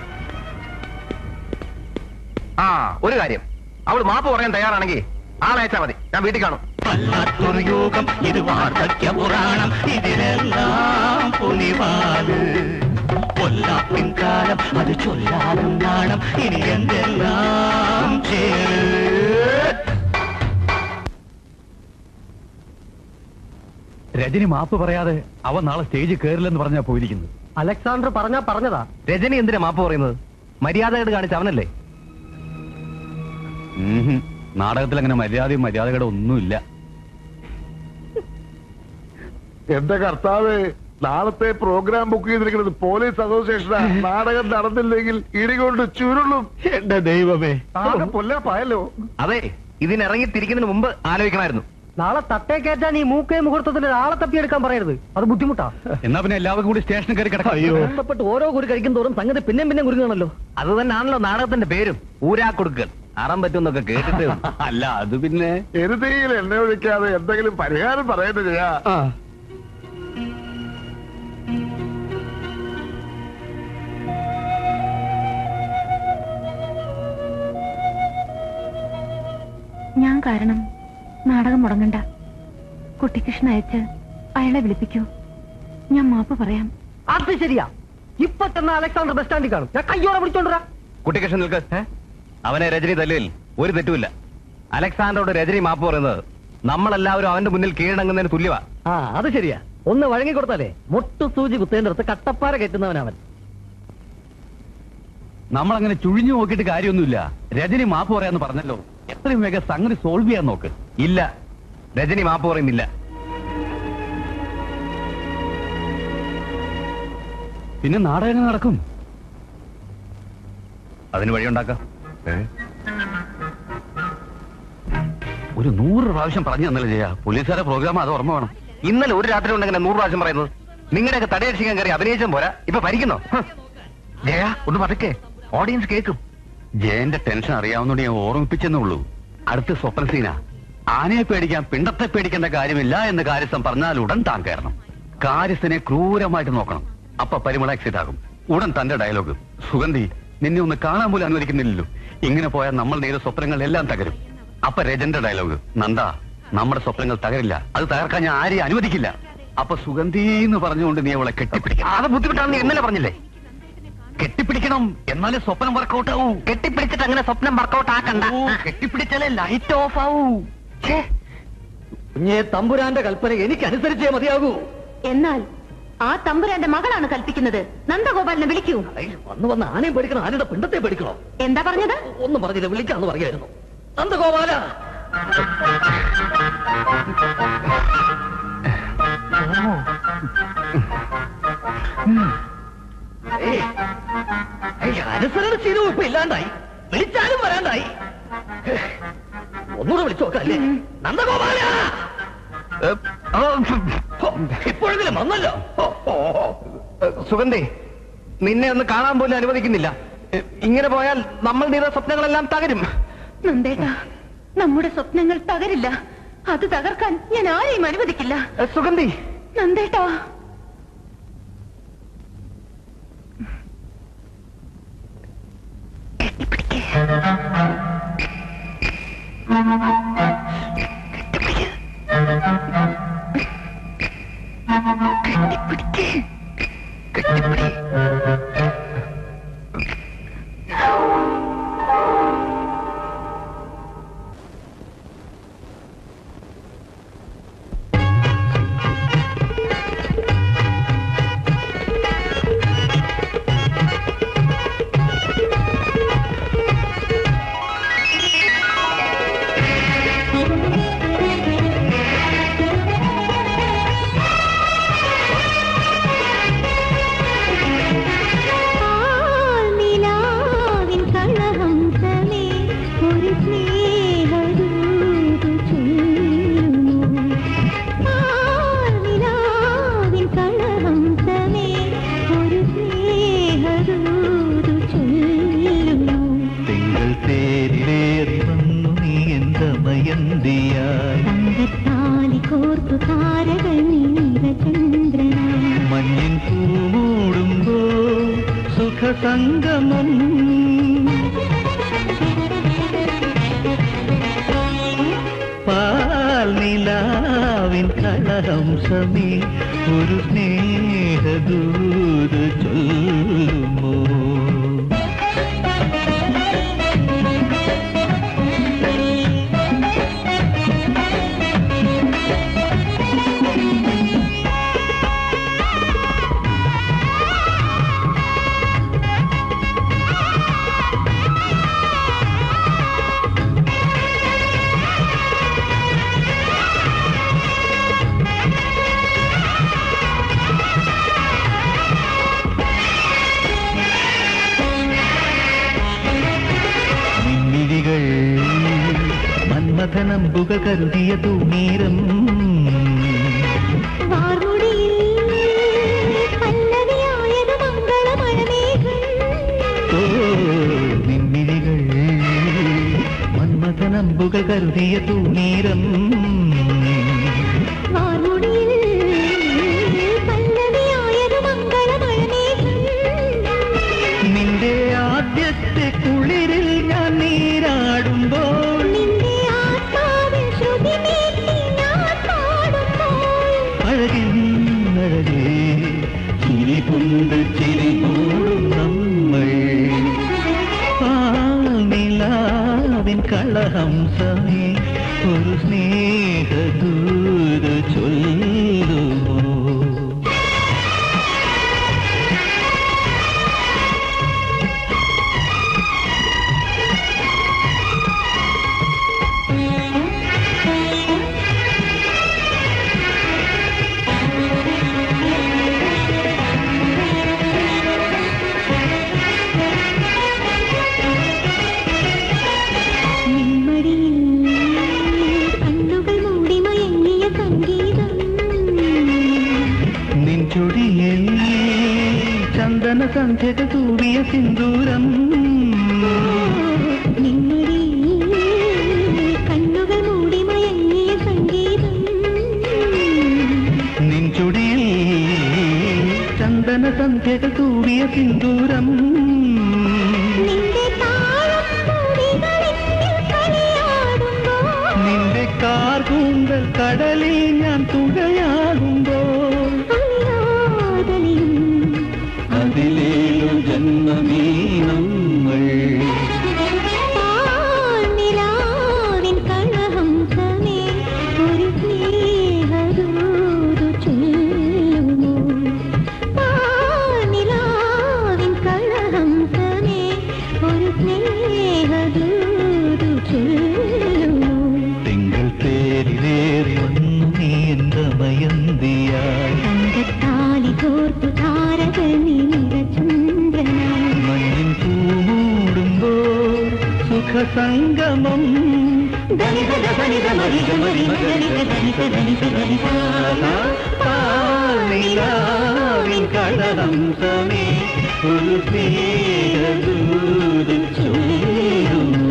ആ ഒരു കാര്യം അവൾ മാപ്പ് പറയാൻ തയ്യാറാണെങ്കിൽ ആളയച്ചാ മതി ഞാൻ വീട്ടിൽ കാണും വല്ലാത്തൊരു യോഗം ഇത് വാർദ്ധക്യ പുരാണം ഇതിലെല്ലാം പുലിവാല് കൊല്ലാപ്പിൻ കാലം അത് ചൊല്ലാനും നാണം ഇനി എന്തെല്ലാം ചേർ രജനി മാപ്പ് പറയാതെ അവൻ നാളെ സ്റ്റേജിൽ കയറില്ലെന്ന് പറഞ്ഞാ പോയിരിക്കുന്നത് അലക്സാണ്ടർ പറഞ്ഞാ പറഞ്ഞതാ രജനി എന്തിനാ മാപ്പ് പറയുന്നത് മര്യാദയായിട്ട് കാണിച്ച അവനല്ലേ ഉംഹും. നാടകത്തിൽ അങ്ങനെ മര്യാദയും മര്യാദകളുടെ ഒന്നുമില്ല എന്റെ കർത്താവ് നാളത്തെ പ്രോഗ്രാം ബുക്ക് ചെയ്തിരിക്കുന്നത് പോലീസ് അസോസിയേഷനാ നാടകം നടന്നില്ലെങ്കിൽ ഇടികൊണ്ട് ചുരുളും എന്റെ ദൈവമേ ആകെ പൊല്ലാപ്പായല്ലോ അതെ ഇതിനിറങ്ങി തിരിക്കുന്നതിന് മുമ്പ് ആലോചിക്കണമായിരുന്നു നാളെ തട്ടേ കയറ്റാൻ ഈ മൂക്കേ മുഹൂർത്തത്തിൽ ഒരാളെ തപ്പിയെടുക്കാൻ പറയരുത് അത് ബുദ്ധിമുട്ടാ എന്നാ പിന്നെ എല്ലാവർക്കും കൂടി സ്റ്റേഷനിൽ കയറി കിടക്കാം അയ്യോ ബന്ധപ്പെട്ട് ഓരോ കുറി കഴിക്കും തോറും സംഗതി പിന്നെയും പിന്നെയും കുരുങ്ങാണല്ലോ അത് തന്നെയാണല്ലോ നാടകത്തിന്റെ പേരും ഊരാ കൊടുക്കൽ അറം പറ്റുമെന്നൊക്കെ കേട്ടിട്ട് അല്ല അത് പിന്നെ എരുതിയിൽ എണ്ണ ഒഴിക്കാതെ എന്തെങ്കിലും പരിഹാരം പറയേണ്ട ചെയ്യാ ആ ഞാൻ കാരണം നാടകം മുടങ്ങണ്ട കുട്ടിക്കൃഷ്ണ അയച്ച് അയാളെ വിളിപ്പിക്കൂ ഞാൻ മാപ്പ് പറയാം അത് ശരിയാ ഇപ്പൊ തന്നെ അലക്സാണ്ടർ ബസ് സ്റ്റാൻഡിൽ കാണും ഞാൻ കയ്യോടെ പിടിച്ചോണ്ടരാ കുട്ടിക്കൃഷ്ണൻ നിൽക്ക് അവനെ രജനി തല്ലുവിൽ ഒരു തെറ്റുമില്ല അലക്സാണ്ടറോട് രജനി മാപ്പ് പറയുന്നത് നമ്മളെല്ലാവരും അവന്റെ മുന്നിൽ കീഴടങ്ങുന്നതിന് തുല്യവാ ആ അത് ശരിയാ ഒന്ന് വഴങ്ങി കൊടുത്താലേ മുട്ടു സൂചി കുത്തേണ്ടടുത്ത് കട്ടപ്പാറ കയറ്റുന്നവനവൻ നമ്മളങ്ങനെ ചുഴിഞ്ഞു നോക്കിയിട്ട് കാര്യമൊന്നുമില്ല രജനി മാപ്പ് പറയാന്ന് പറഞ്ഞല്ലോ എത്രയും വേഗം സംഗതി സോൾവ് ചെയ്യാൻ നോക്ക് ഇല്ല രജനി മാപ്പ് പറയുന്നില്ല പിന്നെ നാടകം എങ്ങനെ നടക്കും അതിന് വഴിയുണ്ടാക്കാം ഒരു നൂറ് പ്രാവശ്യം പറഞ്ഞു തന്നല്ലേ ചെയ്യാ പോലീസുകാരെ പ്രോഗ്രാം അത് ഓർമ്മ വേണം ഇന്നലെ ഒരു രാത്രി കൊണ്ട് അങ്ങനെ നൂറ് പ്രാവശ്യം പറയുന്നത് നിങ്ങളുടെയൊക്കെ തടയടിക്കാൻ കയറി അഭിനയിച്ചും പോരാ ഇപ്പൊ ഭരിക്കുന്നോ ഹ്. ജയ ഒന്ന് പതുക്കെ ഓഡിയൻസ് കേൾക്കും ജയന്റെ ടെൻഷൻ അറിയാവുന്നോണ്ട് ഞാൻ ഓർമ്മിപ്പിച്ചെന്നേ ഉള്ളൂ അടുത്ത സ്വപ്ന സീന ആനയെ പേടിക്കാൻ പിണ്ടത്തെ പേടിക്കേണ്ട കാര്യമില്ല എന്ന് കാര്യസ്ഥം പറഞ്ഞാൽ ഉടൻ താൻ കയറണം കാര്യസ്ഥനെ ക്രൂരമായിട്ട് നോക്കണം അപ്പൊ പരിമള എക്സിറ്റ് ആകും ഉടൻ തന്റെ ഡയലോഗ് സുഗന്ധി നിന്നെ ഒന്ന് കാണാൻ പോലും അനുവദിക്കുന്നില്ലല്ലോ ഇങ്ങനെ പോയാൽ നമ്മൾ നേരെ സ്വപ്നങ്ങൾ എല്ലാം തകരും അപ്പൊ രജന്റെ ഡയലോഗ് നന്ദ നമ്മുടെ സ്വപ്നങ്ങൾ തകരില്ല അത് തകർക്കാൻ ഞാൻ ആരെയും അനുവദിക്കില്ല അപ്പൊ സുഗന്ധി എന്ന് പറഞ്ഞുകൊണ്ട് നീ അവളെ കെട്ടിപ്പിടിക്കണം അത് ബുദ്ധിമുട്ടാണെന്ന് ഇന്നലെ പറഞ്ഞില്ലേ കെട്ടിപ്പിടിക്കണം എന്നാലേ സ്വപ്നം വർക്കൗട്ട് ആവൂ കെട്ടിപ്പിടിച്ചിട്ട് അങ്ങനെ സ്വപ്നം വർക്കൗട്ട് ആക്കണ്ട ഓ, കെട്ടിപ്പിടിച്ചാലേ ലൈറ്റ് ഓഫ് ആവൂ കുഞ്ഞെ തമ്പുരാന്റെ കൽപ്പന എനിക്ക് അനുസരിച്ചേ മതിയാകൂ എന്നാൽ ആ തമ്പുരാന്റെ മകളാണ് കൽപ്പിക്കുന്നത് നന്ദഗോപാലിനെ വിളിക്കൂ ഐ, വന്ന് വന്ന് ആനയും പേടിക്കണം ആനയുടെ പിണ്ടത്തെ പേടിക്കണോ എന്താ പറഞ്ഞത് ഒന്നും പറഞ്ഞില്ല വിളിക്കാന്ന് പറയായിരുന്നു നന്ദഗോപാല ഏയ്, ഏയ്, അനുസരണശീലവും ഇപ്പൊ ഇല്ലാണ്ടായി വിളിച്ചാലും വരാണ്ടായി ഒന്നുകൂടെ വിളിച്ചു നോക്കല്ലേ നന്ദഗോപാല ഇപ്പോഴെങ്കിലും വന്നല്ലോ ഓ, ഓ, ഓ. സുഗന്ധി നിന്നെ ഒന്ന് കാണാൻ പോലും അനുവദിക്കുന്നില്ല എ, ഇങ്ങനെ പോയാൽ നമ്മൾ നീത സ്വപ്നങ്ങളെല്ലാം തകരും നന്ദേട്ടാ നമ്മുടെ സ്വപ്നങ്ങൾ തകരില്ല അത് തകർക്കാൻ ഞാൻ ആരെയും അനുവദിക്കില്ല എ, സുഗന്ധി നന്ദേട്ടാ നിലാവിൻ കളഹംസമേ ഒരു സ്നേഹദൂതു ചൊല്ലുന്നു നിലാവിൻ കളഹംസമേ ഒരു സ്നേഹദൂതു ചൊല്ലുന്നു തിങ്കൾ തേരിലേറി വന്നു നീ എന്തമയന്തിയായി തങ്കത്താലി കോർത്തു താരകൾ നീലചന്ദ്രനായി മഞ്ഞിൻ പൂമൂടുമ്പോ സുഖസംഗമം പാൽ നിലാവിൻ കളഹംസമേ ഒരു സ്നേഹദൂത് ചൊല്ലുമോ മിന്നിഴികൾ മന്മഥനമ്പുക കരുതിയ തൂണീരം വാർമുടിയിൽ പല്ലവിയായത് മംഗളമഴമേഘം ഓ മിന്നിഴികൾ മന്മഥനമ്പുക കരുതിയ തൂണീരം വാർമുടിയിൽ പല്ലവിയായത് മംഗളമഴമേഘം നിന്റെ ആദ്യത്തെ കുളിരിൽ ഞാൻ നീരാടുമ്പോൾ നിന്റെ ആത്മാവിൽ ശ്രുതിമേറ്റി ഞാൻ പാടുമ്പോൾ അഴകിൻ അഴകേ ചിരി കൊണ്ട് ചിരി കൂടും നമ്മൾ നിലാവിൻ കളഹംസമേ ഒരു സ്നേഹദൂത് ചൊല്ലുമോ നിന്മടിയിൽ കണ്ണുകൾ മൂടി മയങ്ങിയ സംഗീതം നിൻ ചൊടിയിൽ ചന്ദന സന്ധ്യക തൂവിയ സിന്ദൂരം നിന്മടിയിൽ കണ്ണുകൾ മൂടി മയങ്ങിയ സംഗീതം നിൻ ചൊടിയിൽ സന്ധ്യകൾ തൂവിയ സിന്ദൂരം നിന്റെ താളം തുടികളിൽ കളിയാടുമ്പോൾ നിന്റെ കാർകൂന്തൽ കടലിൽ ഞാൻ തുഴയാകുമ്പോൾ അതിലേലും ജന്മമീനങ്ങൾ നിലാവിൻ കളഹംസമേ ഒരു സ്നേഹദൂതു ചൊല്ലുമോ നിലാവിൻ കളഹംസമേ ഒരു സ്നേഹദൂതു ചൊല്ലുമോ തിങ്കൾ തേരിലേറി വന്നു നീ എന്റെ മയന്തിയായി തങ്കത്താലി കോർത്തു താരകൾ നീലചന്ദ്രനായി മഞ്ഞിൻ പൂമൂടുമ്പോൾ സുഖസംഗമം പാലിലാവിൻ കളഹംസമേ ഒരു സ്നേഹദൂത് ചൊല്ലുമോ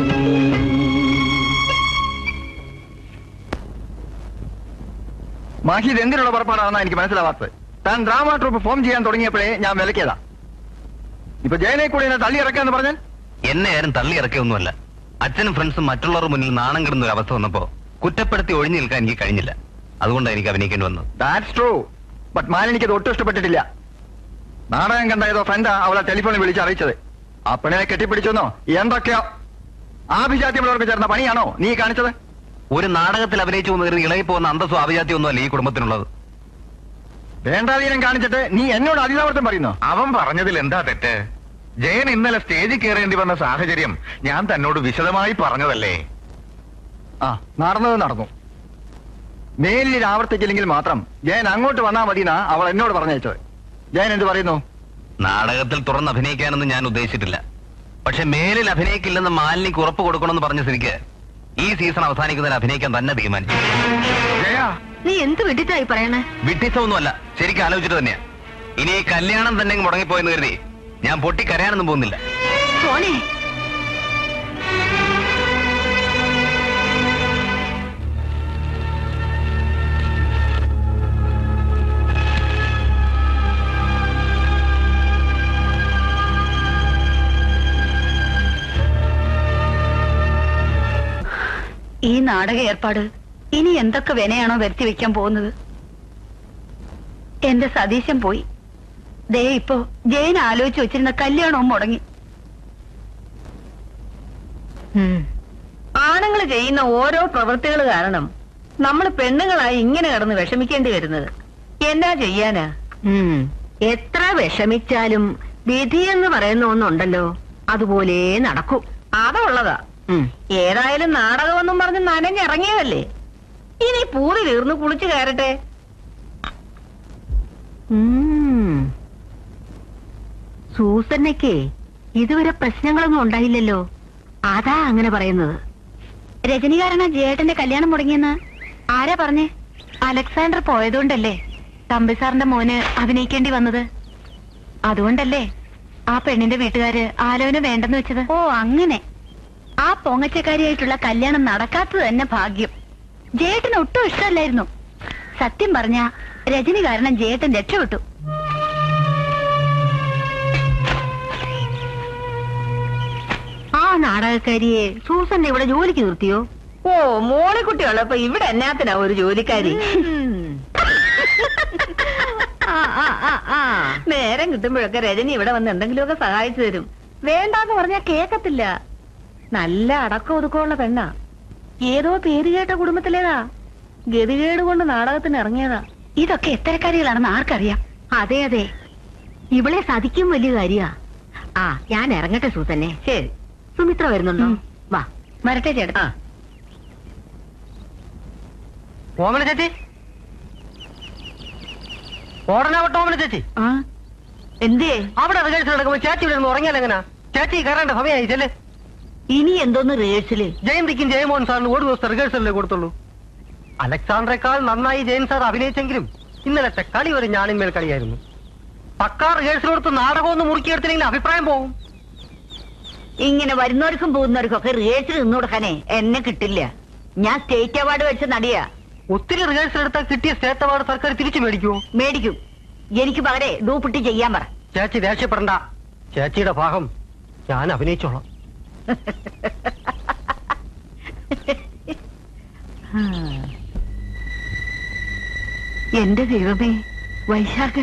മാഹി എന്തിനുള്ള പുറപ്പാടാണെന്നാണ് എനിക്ക് മനസ്സിലാവാത്തത് താൻ ഡ്രാമ ട്രൂപ്പ് ഫോം ചെയ്യാൻ തുടങ്ങിയപ്പോഴേ ഞാൻ വിലക്കിയതാ ഇപ്പൊ ജയനെ കൂടി എന്നെ തള്ളി ഇറക്കാന്ന് പറഞ്ഞാൽ എന്നെ ആരും തള്ളി ഇറക്കിയൊന്നുമല്ല അച്ഛനും ഫ്രണ്ട്സും മറ്റുള്ളവരുടെ മുന്നിൽ നാണം കിടന്ന ഒരു അവസ്ഥ വന്നപ്പോ കുറ്റപ്പെടുത്തി ഒഴിഞ്ഞു നിൽക്കാൻ എനിക്ക് കഴിഞ്ഞില്ല അതുകൊണ്ടാണ് എനിക്ക് അഭിനയിക്കേണ്ടി വന്നത് ദാറ്റ്സ് ട്രൂ ബട്ട് മാലിനിക്ക് അത് ഒട്ടും ഇഷ്ടപ്പെട്ടിട്ടില്ല നാടകം കണ്ട ഏതോ ഫ്രണ്ടാ അവളെ ടെലിഫോണിൽ വിളിച്ച് അറിയിച്ചത് ആ പെണ്ണിനെ കെട്ടിപ്പിടിച്ചെന്നോ എന്തൊക്കെയോ ആഭിജാത്യമുള്ളവർക്ക് ചേർന്ന പണിയാണോ നീ കാണിച്ചത് ഒരു നാടകത്തിൽ അഭിനയിച്ചു എന്ന് കരുതി ഇളകി പോകുന്ന അന്തസ്സും ആഭിജാത്യം അല്ല ഈ കുടുംബത്തിനുള്ളത് വേണ്ടാതീനം കാണിച്ചിട്ട് നീ എന്നോട് അതിതാവർത്തം പറയുന്നു അവൻ പറഞ്ഞതിൽ എന്താ തെറ്റ് ജയൻ ഇന്നലെ സ്റ്റേജിൽ കയറേണ്ടി വന്ന സാഹചര്യം ഞാൻ തന്നോട് വിശദമായി പറഞ്ഞതല്ലേ ആ നടന്നത് നടന്നു മേലിൽ ഇത് ആവർത്തിച്ചില്ലെങ്കിൽ മാത്രം ജയൻ അങ്ങോട്ട് വന്നാ മതിനാ അവൾ എന്നോട് പറഞ്ഞയച്ചത് ജയൻ എന്ത് പറയുന്നു നാടകത്തിൽ തുറന്ന് അഭിനയിക്കാനൊന്നും ഞാൻ ഉദ്ദേശിച്ചിട്ടില്ല പക്ഷെ മേലിൽ അഭിനയിക്കില്ലെന്ന് മാലിനിക്ക് ഉറപ്പ് കൊടുക്കണമെന്ന് പറഞ്ഞ സ്ഥിതിക്ക് ഈ സീസൺ അവസാനിക്കുന്നതിന് അഭിനയിക്കാൻ തന്നെ തീരുമാനിച്ചു നീ എന്ത് വിട്ടിട്ടായി പറയണേ വിട്ടിസമൊന്നുമല്ല ശരിക്കും ആലോചിച്ചിട്ട് തന്നെയാ ഇനി ഈ കല്യാണം തന്നെ അങ്ങ് മുടങ്ങിപ്പോയെന്ന് കരുതി ഞാൻ പൊട്ടിക്കരയാനൊന്നും പോകുന്നില്ല പോണേ ഈ നാടക ഏർപ്പാട് ഇനി എന്തൊക്കെ വിനയാണോ വരുത്തി വെക്കാൻ പോകുന്നത് എന്റെ സതീശൻ പോയി ദേ ഇപ്പോ ജയൻ ആലോചിച്ച് വെച്ചിരുന്ന കല്യാണവും മുടങ്ങി ആണുങ്ങൾ ചെയ്യുന്ന ഓരോ പ്രവൃത്തികൾ കാരണം നമ്മൾ പെണ്ണുങ്ങളായി ഇങ്ങനെ കിടന്ന് വിഷമിക്കേണ്ടി വരുന്നത് എന്നാ ചെയ്യാനാ എത്ര വിഷമിച്ചാലും വിധി എന്ന് പറയുന്ന ഒന്നുണ്ടല്ലോ അതുപോലെ നടക്കും അതുള്ളതാ ഏതായാലും നാടകമെന്നും പറഞ്ഞ് നനഞ്ഞിറങ്ങിയതല്ലേ ഇനി പൂതി തീർന്ന് കുളിച്ചു കയറട്ടെ സൂസന്നയ്ക്ക് ഇതുവരെ പ്രശ്നങ്ങളൊന്നും ഉണ്ടായില്ലല്ലോ അതാ അങ്ങനെ പറയുന്നത് രജനികാരണ ജയേട്ടന്റെ കല്യാണം മുടങ്ങിയെന്ന് ആരാ പറഞ്ഞേ അലക്സാണ്ടർ പോയതുകൊണ്ടല്ലേ തമ്പിസാറിന്റെ മോന് അഭിനയിക്കേണ്ടി വന്നത് അതുകൊണ്ടല്ലേ ആ പെണ്ണിന്റെ വീട്ടുകാര് ആലോചന വേണ്ടെന്ന് വെച്ചത് ഓ അങ്ങനെ ആ പൊങ്ങച്ചക്കാരിയായിട്ടുള്ള കല്യാണം നടക്കാത്തത് തന്നെ ഭാഗ്യം ജയേട്ടന് ഒട്ടും ഇഷ്ടമല്ലായിരുന്നു സത്യം പറഞ്ഞ രജനി കാരണം ജയേട്ടൻ രക്ഷപ്പെട്ടു ആ നാടകക്കാരിയെ സൂസന്റെ ഇവിടെ ജോലിക്ക് നിർത്തിയോ ഓ മോളിക്കുട്ടി ഉള്ളപ്പോ ഇവിടെ എന്നാത്തിനാ ഒരു ജോലിക്കാരി നേരം കിട്ടുമ്പോഴൊക്കെ രജനി ഇവിടെ വന്ന് എന്തെങ്കിലുമൊക്കെ സഹായിച്ചു തരും വേണ്ടാന്ന് പറഞ്ഞാ കേക്കത്തില്ല നല്ല അടക്കം ഒതുക്കമുള്ള പെണ്ണാ ഏതോ പേര് കേട്ട കുടുംബത്തിലേതാ ഗതികേട് കൊണ്ട് നാടകത്തിന് ഇറങ്ങിയതാ ഇതൊക്കെ എത്തരക്കാരികളാണെന്ന് ആർക്കറിയാം അതെ അതെ ഇവളെ സതിക്കും വലിയ കാര്യാ ആ ഞാൻ ഇറങ്ങട്ടെ സൂസന്നെ ശരി സുമിത്ര വരുന്നുണ്ടോ വാ വരട്ടെ ചേട്ടാ ഓമന ചേച്ചി ഓടനാവട്ടെ ഓമന ചേച്ചി എന്തേ അവിടെ റിഹേഴ്സൽ നടക്കുമ്പോ ചേച്ചി ഇവിടെ നിന്ന് ഉറങ്ങിയാൽ എങ്ങനാ ചേച്ചി കയറേണ്ട സമയമായി ചെല്ലേ ഇനി എന്തോന്ന് റിഹേഴ്സല് ജയന്തിക്കും ജയമോഹൻ സാറിന് ഒരു ദിവസത്തെ റിഹേഴ്സലിലേ കൊടുത്തുള്ളൂ അലക്സാണ്ടറേക്കാൾ നന്നായി ജയൻ സാർ അഭിനയിച്ചെങ്കിലും ഇന്നലത്തെ കളി ഒരു ഞാണിന്മേൽ കളിയായിരുന്നു പക്കാ റിഹേഴ്സൽ കൊടുത്ത് നാടകം ഒന്ന് മുറുക്കിയെടുത്തില്ലെങ്കിൽ അഭിപ്രായം പോകും ഇങ്ങനെ വരുന്നവർക്കും പോകുന്നവർക്കും ഒക്കെ റിഹേഴ്സൽ നിന്ന് കൊടുക്കാനേ എന്നെ കിട്ടില്ല ഞാൻ സ്റ്റേറ്റ് അവാർഡ് വെച്ച നടിയാ ഒത്തിരി റിഹേഴ്സൽ എടുത്താൽ കിട്ടിയ സ്റ്റേറ്റ് അവാർഡ് സർക്കാർ തിരിച്ചു മേടിക്കുമോ മേടിക്കും എനിക്ക് പകരെ ഡൂപ്പിട്ട് ചെയ്യാൻ പറ ചേച്ചി ദേഷ്യപ്പെടണ്ട ചേച്ചിയുടെ ഭാഗം ഞാൻ അഭിനയിച്ചോളാം എന്റെ ദൈവമേ വൈശാഖൻ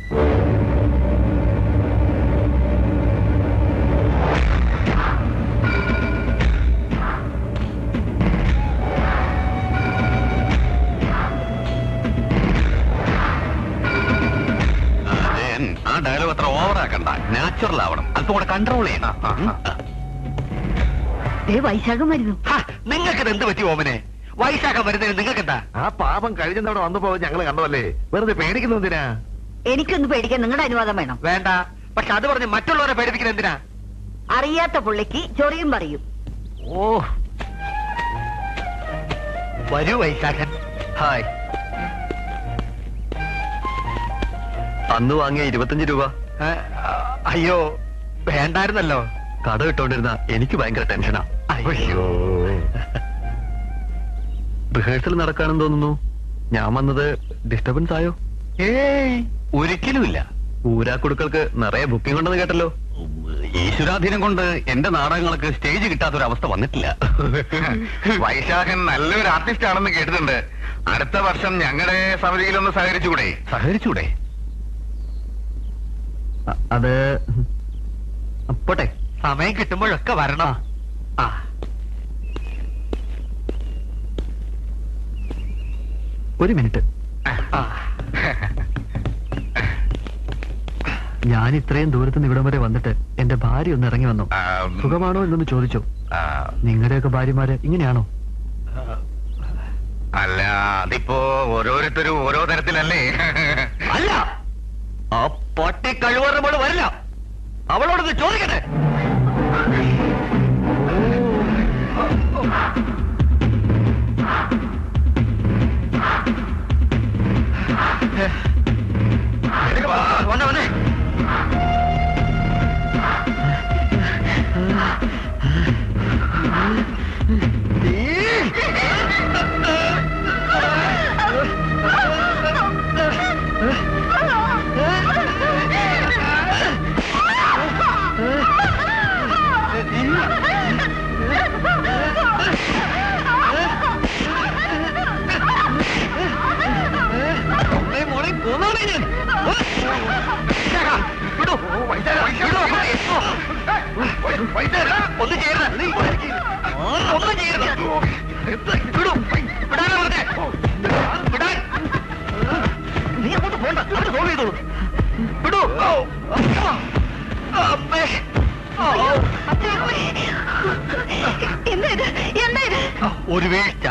ജയൻ, ആ ഡയലോഗ് അത്ര ഓവറാക്കണ്ട നാച്ചുറൽ ആവണം അല്പം കൂടെ കൺട്രോൾ ചെയ്യണം ദേ വൈശാഖൻ വരുന്നു നിങ്ങൾക്ക് എന്ത് പറ്റി ഓമനെ വൈശാഖം വരുന്നതിന് നിങ്ങൾക്ക് എന്താ ആ പാപം കഴിഞ്ഞവിടെ വന്നപ്പോ ഞങ്ങൾ കണ്ടതല്ലേ വെറുതെ പേടിക്കുന്ന എന്തിനാ എനിക്കൊന്ന് പേടിക്കാൻ നിങ്ങളുടെ അനുവാദം വേണം വേണ്ട പക്ഷെ അത് പറഞ്ഞ് മറ്റുള്ളവരെ പേടിപ്പിക്കുന്ന എന്തിനാ അറിയാത്ത പുള്ളിക്ക് ചൊറിയും പറയും ഓ വരൂ വൈശാഖൻ ഹായ് അന്ന് വാങ്ങിയ ഇരുപത്തഞ്ച് രൂപ ഏ, അയ്യോ വേണ്ടായിരുന്നല്ലോ കട ഇട്ടോണ്ടിരുന്ന എനിക്ക് ഭയങ്കര ടെൻഷനാ അയ്യോ റിഹേഴ്സൽ നടക്കാണെന്ന് തോന്നുന്നു ഞാൻ വന്നത് ഡിസ്റ്റർബൻസ് ആയോ ഏയ് ഒരിക്കലുമില്ല ഊരാക്കുടുക്കൾക്ക് നിറയെ ബുക്കിംഗ് ഉണ്ടെന്ന് കേട്ടല്ലോ ഈശ്വരാധീനം കൊണ്ട് എന്റെ നാടകങ്ങൾക്ക് സ്റ്റേജ് കിട്ടാത്തൊരവസ്ഥ വന്നിട്ടില്ല വൈശാഖൻ നല്ലൊരു ആർട്ടിസ്റ്റ് ആണെന്ന് കേട്ടിട്ടുണ്ട് അടുത്ത വർഷം ഞങ്ങളുടെ സമിതിയിലൊന്ന് സഹകരിച്ചുകൂടെ സഹകരിച്ചൂടെ അ- അത് പോട്ടെ സമയം കിട്ടുമ്പോഴൊക്കെ വരണം ആ ഒരു മിനിറ്റ് ഞാൻ ഇത്രയും ദൂരത്ത് നിന്ന് ഇവിടം വരെ വന്നിട്ട് എന്റെ ഭാര്യ ഒന്ന് ഇറങ്ങി വന്നു സുഖമാണോ എന്നൊന്ന് ചോദിച്ചു നിങ്ങളുടെയൊക്കെ ഭാര്യമാര് ഇങ്ങനെയാണോ അല്ല അതിപ്പോ ഓരോരുത്തരും ഓരോ തരത്തിലല്ലേ അല്ല ആ പട്ടി കഴിവറമ്പോൾ വരില്ല അവളോടൊന്ന് ചോദിക്കട്ടെ വന്നേ വന്നേ ഒന്നും ചെയ്യരുത് നീ ഒന്നും ചെയ്യരുത് വിടൂ വിടാനാ പറഞ്ഞേ വിടാൻ നീ അങ്ങോട്ട് പോണ്ട അവിടെ സോൾവ് ചെയ്തോളൂ വിടൂ അമ്മേ എന്താ ഇത് എന്താ ഇത് ഒരു വീഴ്ച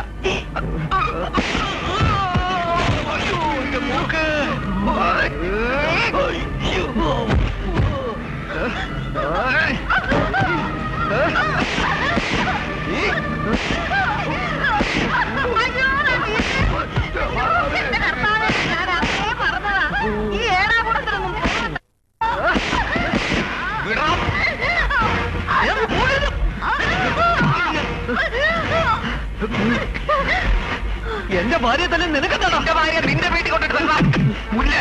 ഈ ഏടാകൂടത്തിലൊന്നും എന്റെ ഭാര്യ തന്നെ നിനക്കെന്താണ് എന്റെ ഭാര്യ നിന്റെ വീട്ടിൽ കൊണ്ടിട്ട് മുല്ലേ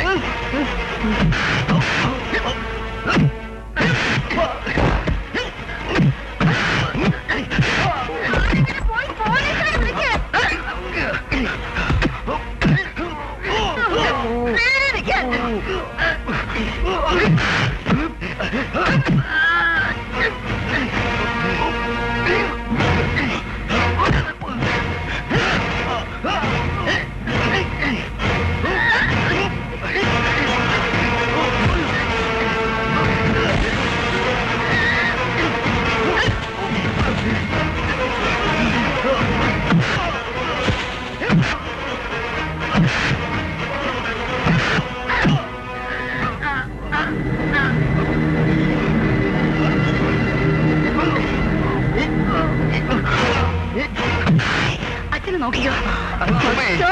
അച്ഛനെ നോക്കിയോ ചോ.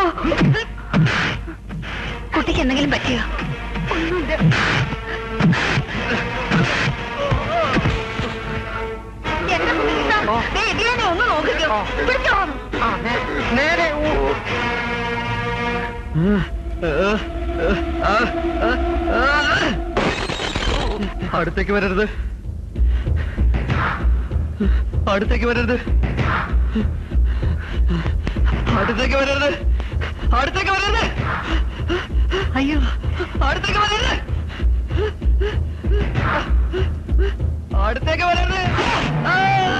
കുട്ടിക്ക് എന്തെങ്കിലും പറ്റിയോ ഒന്നുമില്ല എന്റെ കുട്ടിക്ക് ദേ ഇതിനെ ഒന്ന് നോക്കിക്കോ പിടിച്ചോ നേരെ ആ അടുത്തേക്ക് വരരുത് അടുത്തേക്ക് വരരുത് അടുത്തേക്ക് വരരുത് അടുത്തേക്ക് വരരുത് അയ്യോ അടുത്തേക്ക് വരരുത് അടുത്തേക്ക് വരരുത് ആ!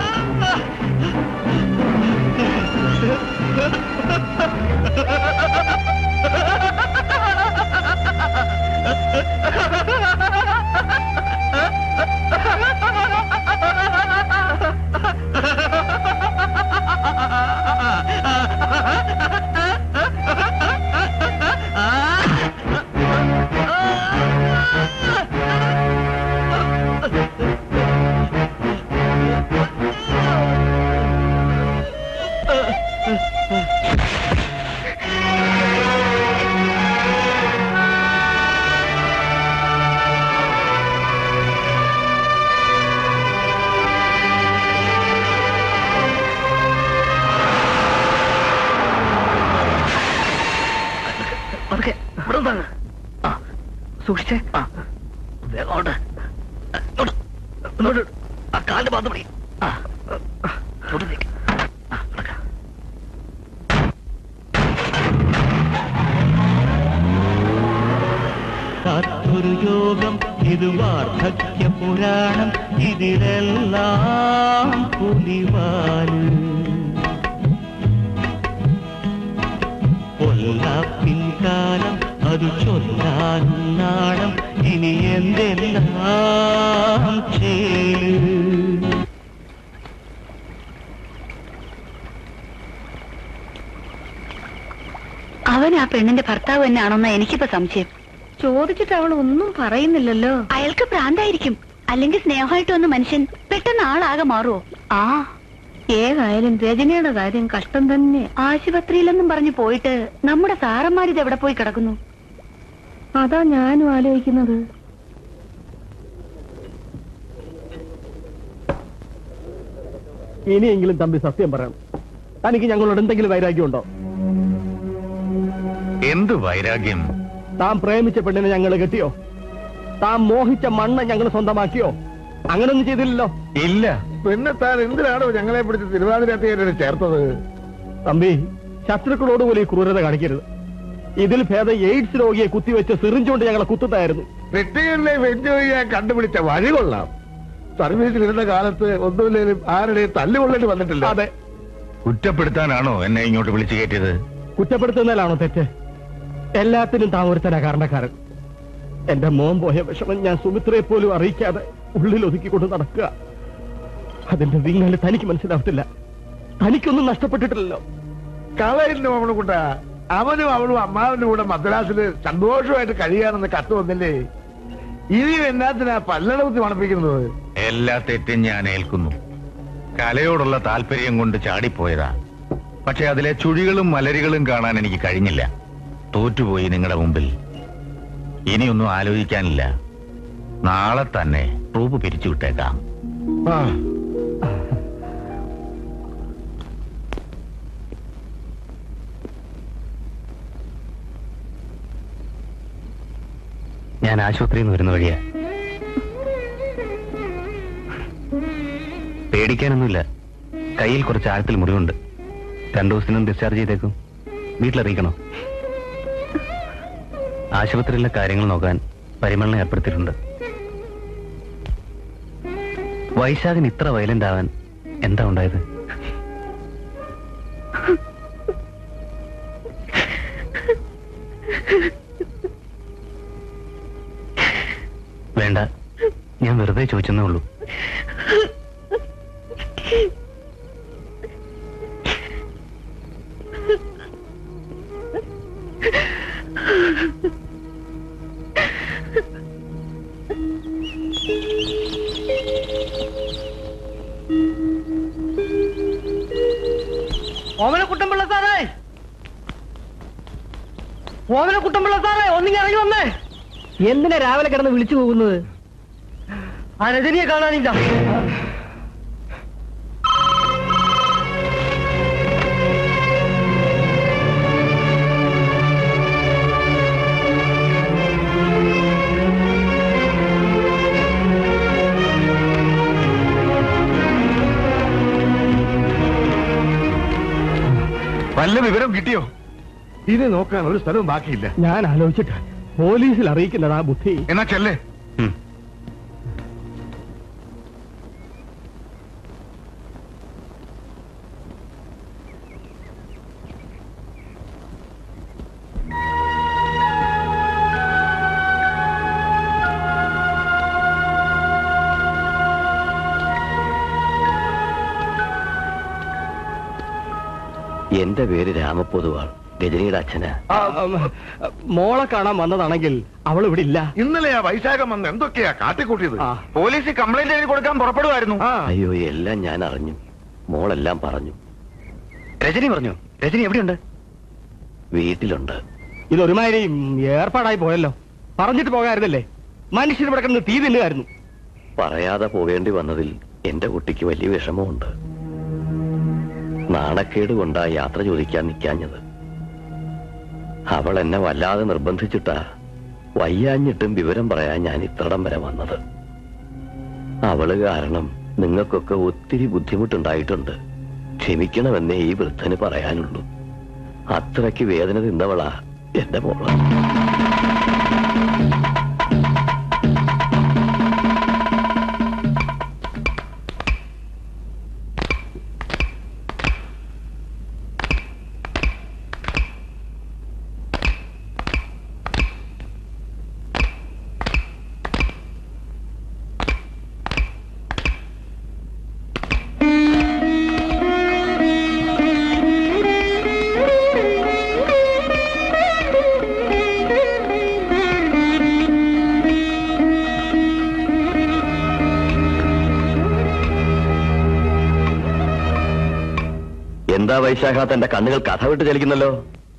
പതുക്കെ ഇവിടെ നിന്നാണ് ആ സൂക്ഷിച്ചേ ആ വേഗം അങ്ങോട്ട് ഇങ്ങോട്ട് ഇങ്ങോട്ട് ആ കാലിന്റെ ഭാഗത്ത് പിടി ആ ഇങ്ങോട്ട് നീക്ക്. ആ, നടക്ക. കാത്തൊരു യോഗം ഇത് വാർദ്ധക്യ പുരാണം ഇതിലെല്ലാം പുലിവാല് പൊല്ലാപ്പിൻ കാലം അത് ചൊല്ലാൻ നാണം ഇനി എന്തെല്ലാം ചേല് അവൻ ആ പെണ്ണിന്റെ ഭർത്താവ് തന്നെയാണെന്ന എനിക്കിപ്പോ സംശയം ചോദിച്ചിട്ട് അവൾ ഒന്നും പറയുന്നില്ലല്ലോ അയാൾക്ക് ഭ്രാന്തായിരിക്കും അല്ലെങ്കിൽ സ്നേഹമായിട്ട് വന്ന മനുഷ്യൻ പെട്ടെന്ന് ആളാകെ മാറുമോ ആ ഏതായാലും രജനിയുടെ കാര്യം കഷ്ടം തന്നെ ആശുപത്രിയിലെന്നും പറഞ്ഞു പോയിട്ട് നമ്മുടെ സാറന്മാരിത് എവിടെ പോയി കിടക്കുന്നു അതാ ഞാനും ആലോചിക്കുന്നത് ഇനിയെങ്കിലും തമ്പി സത്യം പറയണം തനിക്ക് ഞങ്ങളോട് എന്തെങ്കിലും വൈരാഗ്യമുണ്ടോ എന്ത് വൈരാഗ്യം താൻ പ്രേമിച്ച പെണ്ണിനെ ഞങ്ങൾ കെട്ടിയോ താൻ മോഹിച്ച മണ്ണ് ഞങ്ങൾ സ്വന്തമാക്കിയോ അങ്ങനൊന്നും ചെയ്തില്ലല്ലോ ഇല്ല പിന്നെ താൻ എന്തിനാണോ ഞങ്ങളെ പിടിച്ച് തിരുവാതിരത്തേരെ ചേർത്തത് തമ്പി ശത്രുക്കളോട് പോലും ഈ ക്രൂരത കാണിക്കരുത് ഇതിൽ ഭേദം എയ്ഡ്സ് രോഗിയെ കുത്തിവെച്ച് സിറിഞ്ചുകൊണ്ട് ഞങ്ങളെ കുത്തുത്തായിരുന്നു റിട്ടയറിലെ വെഞ്ചു ചെയ്യാൻ കണ്ടുപിടിച്ച വഴി കൊള്ളാം സർവീസിലിരുന്ന കാലത്ത് ഒന്നുമില്ലേലും ആരുടെയും തല്ലുകൊള്ളേണ്ടി വന്നിട്ടില്ല അതെ കുറ്റപ്പെടുത്താനാണോ എന്നെ ഇങ്ങോട്ട് വിളിച്ചു കയറ്റിയത് കുറ്റപ്പെടുത്തുന്നതിലാണോ തെറ്റ് എല്ലാത്തിനും താൻ ഒരുത്തനാ കാരണക്കാരൻ എന്റെ മോൻ പോയ വിഷമം ഞാൻ സുമിത്രയെ പോലും അറിയിക്കാതെ ഉള്ളിൽ ഒതുക്കിക്കൊണ്ട് നടക്കുക അതിന്റെ വിങ്ങല് തനിക്ക് മനസ്സിലാവത്തില്ല തനിക്കൊന്നും നഷ്ടപ്പെട്ടിട്ടില്ലല്ലോ കളയുന്നു അവനെ കൂട്ട അവനും അവളും അമ്മാവനും കൂടെ മദ്രാസില് സന്തോഷമായിട്ട് കഴിയാണെന്ന് കത്ത് വന്നില്ലേ ഇനിയും എന്നാത്തിനാ പല്ലടവത്തി മണപ്പിക്കുന്നത് എല്ലാ തെറ്റും ഞാൻ ഏൽക്കുന്നു കലയോടുള്ള താല്പര്യം കൊണ്ട് ചാടിപ്പോയതാ പക്ഷെ അതിലെ ചുഴികളും മലരുകളും കാണാൻ എനിക്ക് കഴിഞ്ഞില്ല തോറ്റുപോയി നിങ്ങളുടെ മുമ്പിൽ ഇനിയൊന്നും ആലോചിക്കാനില്ല നാളെ തന്നെ ട്രൂപ്പ് പിരിച്ചുവിട്ടേക്കാം ഞാൻ ആശുപത്രിയിൽ നിന്ന് വരുന്ന വഴിയാ പേടിക്കാനൊന്നുമില്ല കയ്യിൽ കുറച്ച് ആഴത്തിൽ മുറിവുണ്ട് രണ്ടു ദിവസത്തിനും ഡിസ്ചാർജ് ചെയ്തേക്കും വീട്ടിലറിയിക്കണോ ആശുപത്രിയിലെ കാര്യങ്ങൾ നോക്കാൻ പരിമളനെ ഏർപ്പെടുത്തിയിട്ടുണ്ട് വൈശാഖിന് ഇത്ര വയലന്റ് ആവാൻ എന്താ ഉണ്ടായത് വേണ്ട ഞാൻ വെറുതെ ചോദിച്ചെന്നേ ഉള്ളൂ ഓമന കുട്ടമ്പിള്ള സാറേ ഓമന കുട്ടമ്പിള്ള സാറേ ഒന്നിങ്ങി ഇറങ്ങി വന്നേ എന്തിനാ രാവിലെ കിടന്ന് വിളിച്ചു പോകുന്നത് ആ രജനിയെ കാണാനില്ല വല്ല വിവരം കിട്ടിയോ ഇനി നോക്കാൻ ഒരു സ്ഥലവും ബാക്കിയില്ല ഞാൻ ആലോചിച്ചിട്ട് പോലീസിൽ അറിയിക്കുന്നതാ ബുദ്ധി എന്നാ ചെല്ലേ എന്റെ പേര് രാമപ്പൊതുവാൾ രജനിയുടെ അച്ഛനാ ആ, ഉം, മോളെ കാണാൻ വന്നതാണെങ്കിൽ അവൾ ഇവിടെ ഇല്ല ഇന്നലെ ആ വൈശാഖം വന്ന് എന്തൊക്കെയാ കാട്ടിക്കൂട്ടിയത് പോലീസ് കംപ്ലൈന്റ് എഴുതി കൊടുക്കാൻ പുറപ്പെടുമായിരുന്നു അയ്യോ എല്ലാം ഞാൻ അറിഞ്ഞു മോളെല്ലാം പറഞ്ഞു രജനി പറഞ്ഞു രജനി എവിടെയുണ്ട് വീട്ടിലുണ്ട് ഇതൊരുമാതിരി ഉം, ഏർപ്പാടായി പോയല്ലോ പറഞ്ഞിട്ട് പോകായിരുന്നല്ലേ മനുഷ്യർ ഇവിടെ കിടന്ന് തീ തിന്നുകായിരുന്നു പറയാതെ പോകേണ്ടി വന്നതിൽ എന്റെ കുട്ടിക്ക് വലിയ വിഷമമുണ്ട് നാണക്കേട് കൊണ്ടാ യാത്ര ചോദിക്കാൻ നിൽക്കാഞ്ഞത് അവൾ എന്നെ വല്ലാതെ നിർബന്ധിച്ചിട്ടാ വയ്യാഞ്ഞിട്ടും വിവരം പറയാൻ ഞാൻ ഇത്രടം വരെ വന്നത് അവള് കാരണം നിങ്ങൾക്കൊക്കെ ഒത്തിരി ബുദ്ധിമുട്ടുണ്ടായിട്ടുണ്ട് ക്ഷമിക്കണമെന്നേ ഈ വൃദ്ധന് പറയാനുള്ളൂ അത്രയ്ക്ക് വേദന തിന്നവളാ എന്റെ മോള് എന്താ വൈശാഖ തന്റെ കണ്ണുകൾ കഥ വിട്ട് ചലിക്കുന്നല്ലോ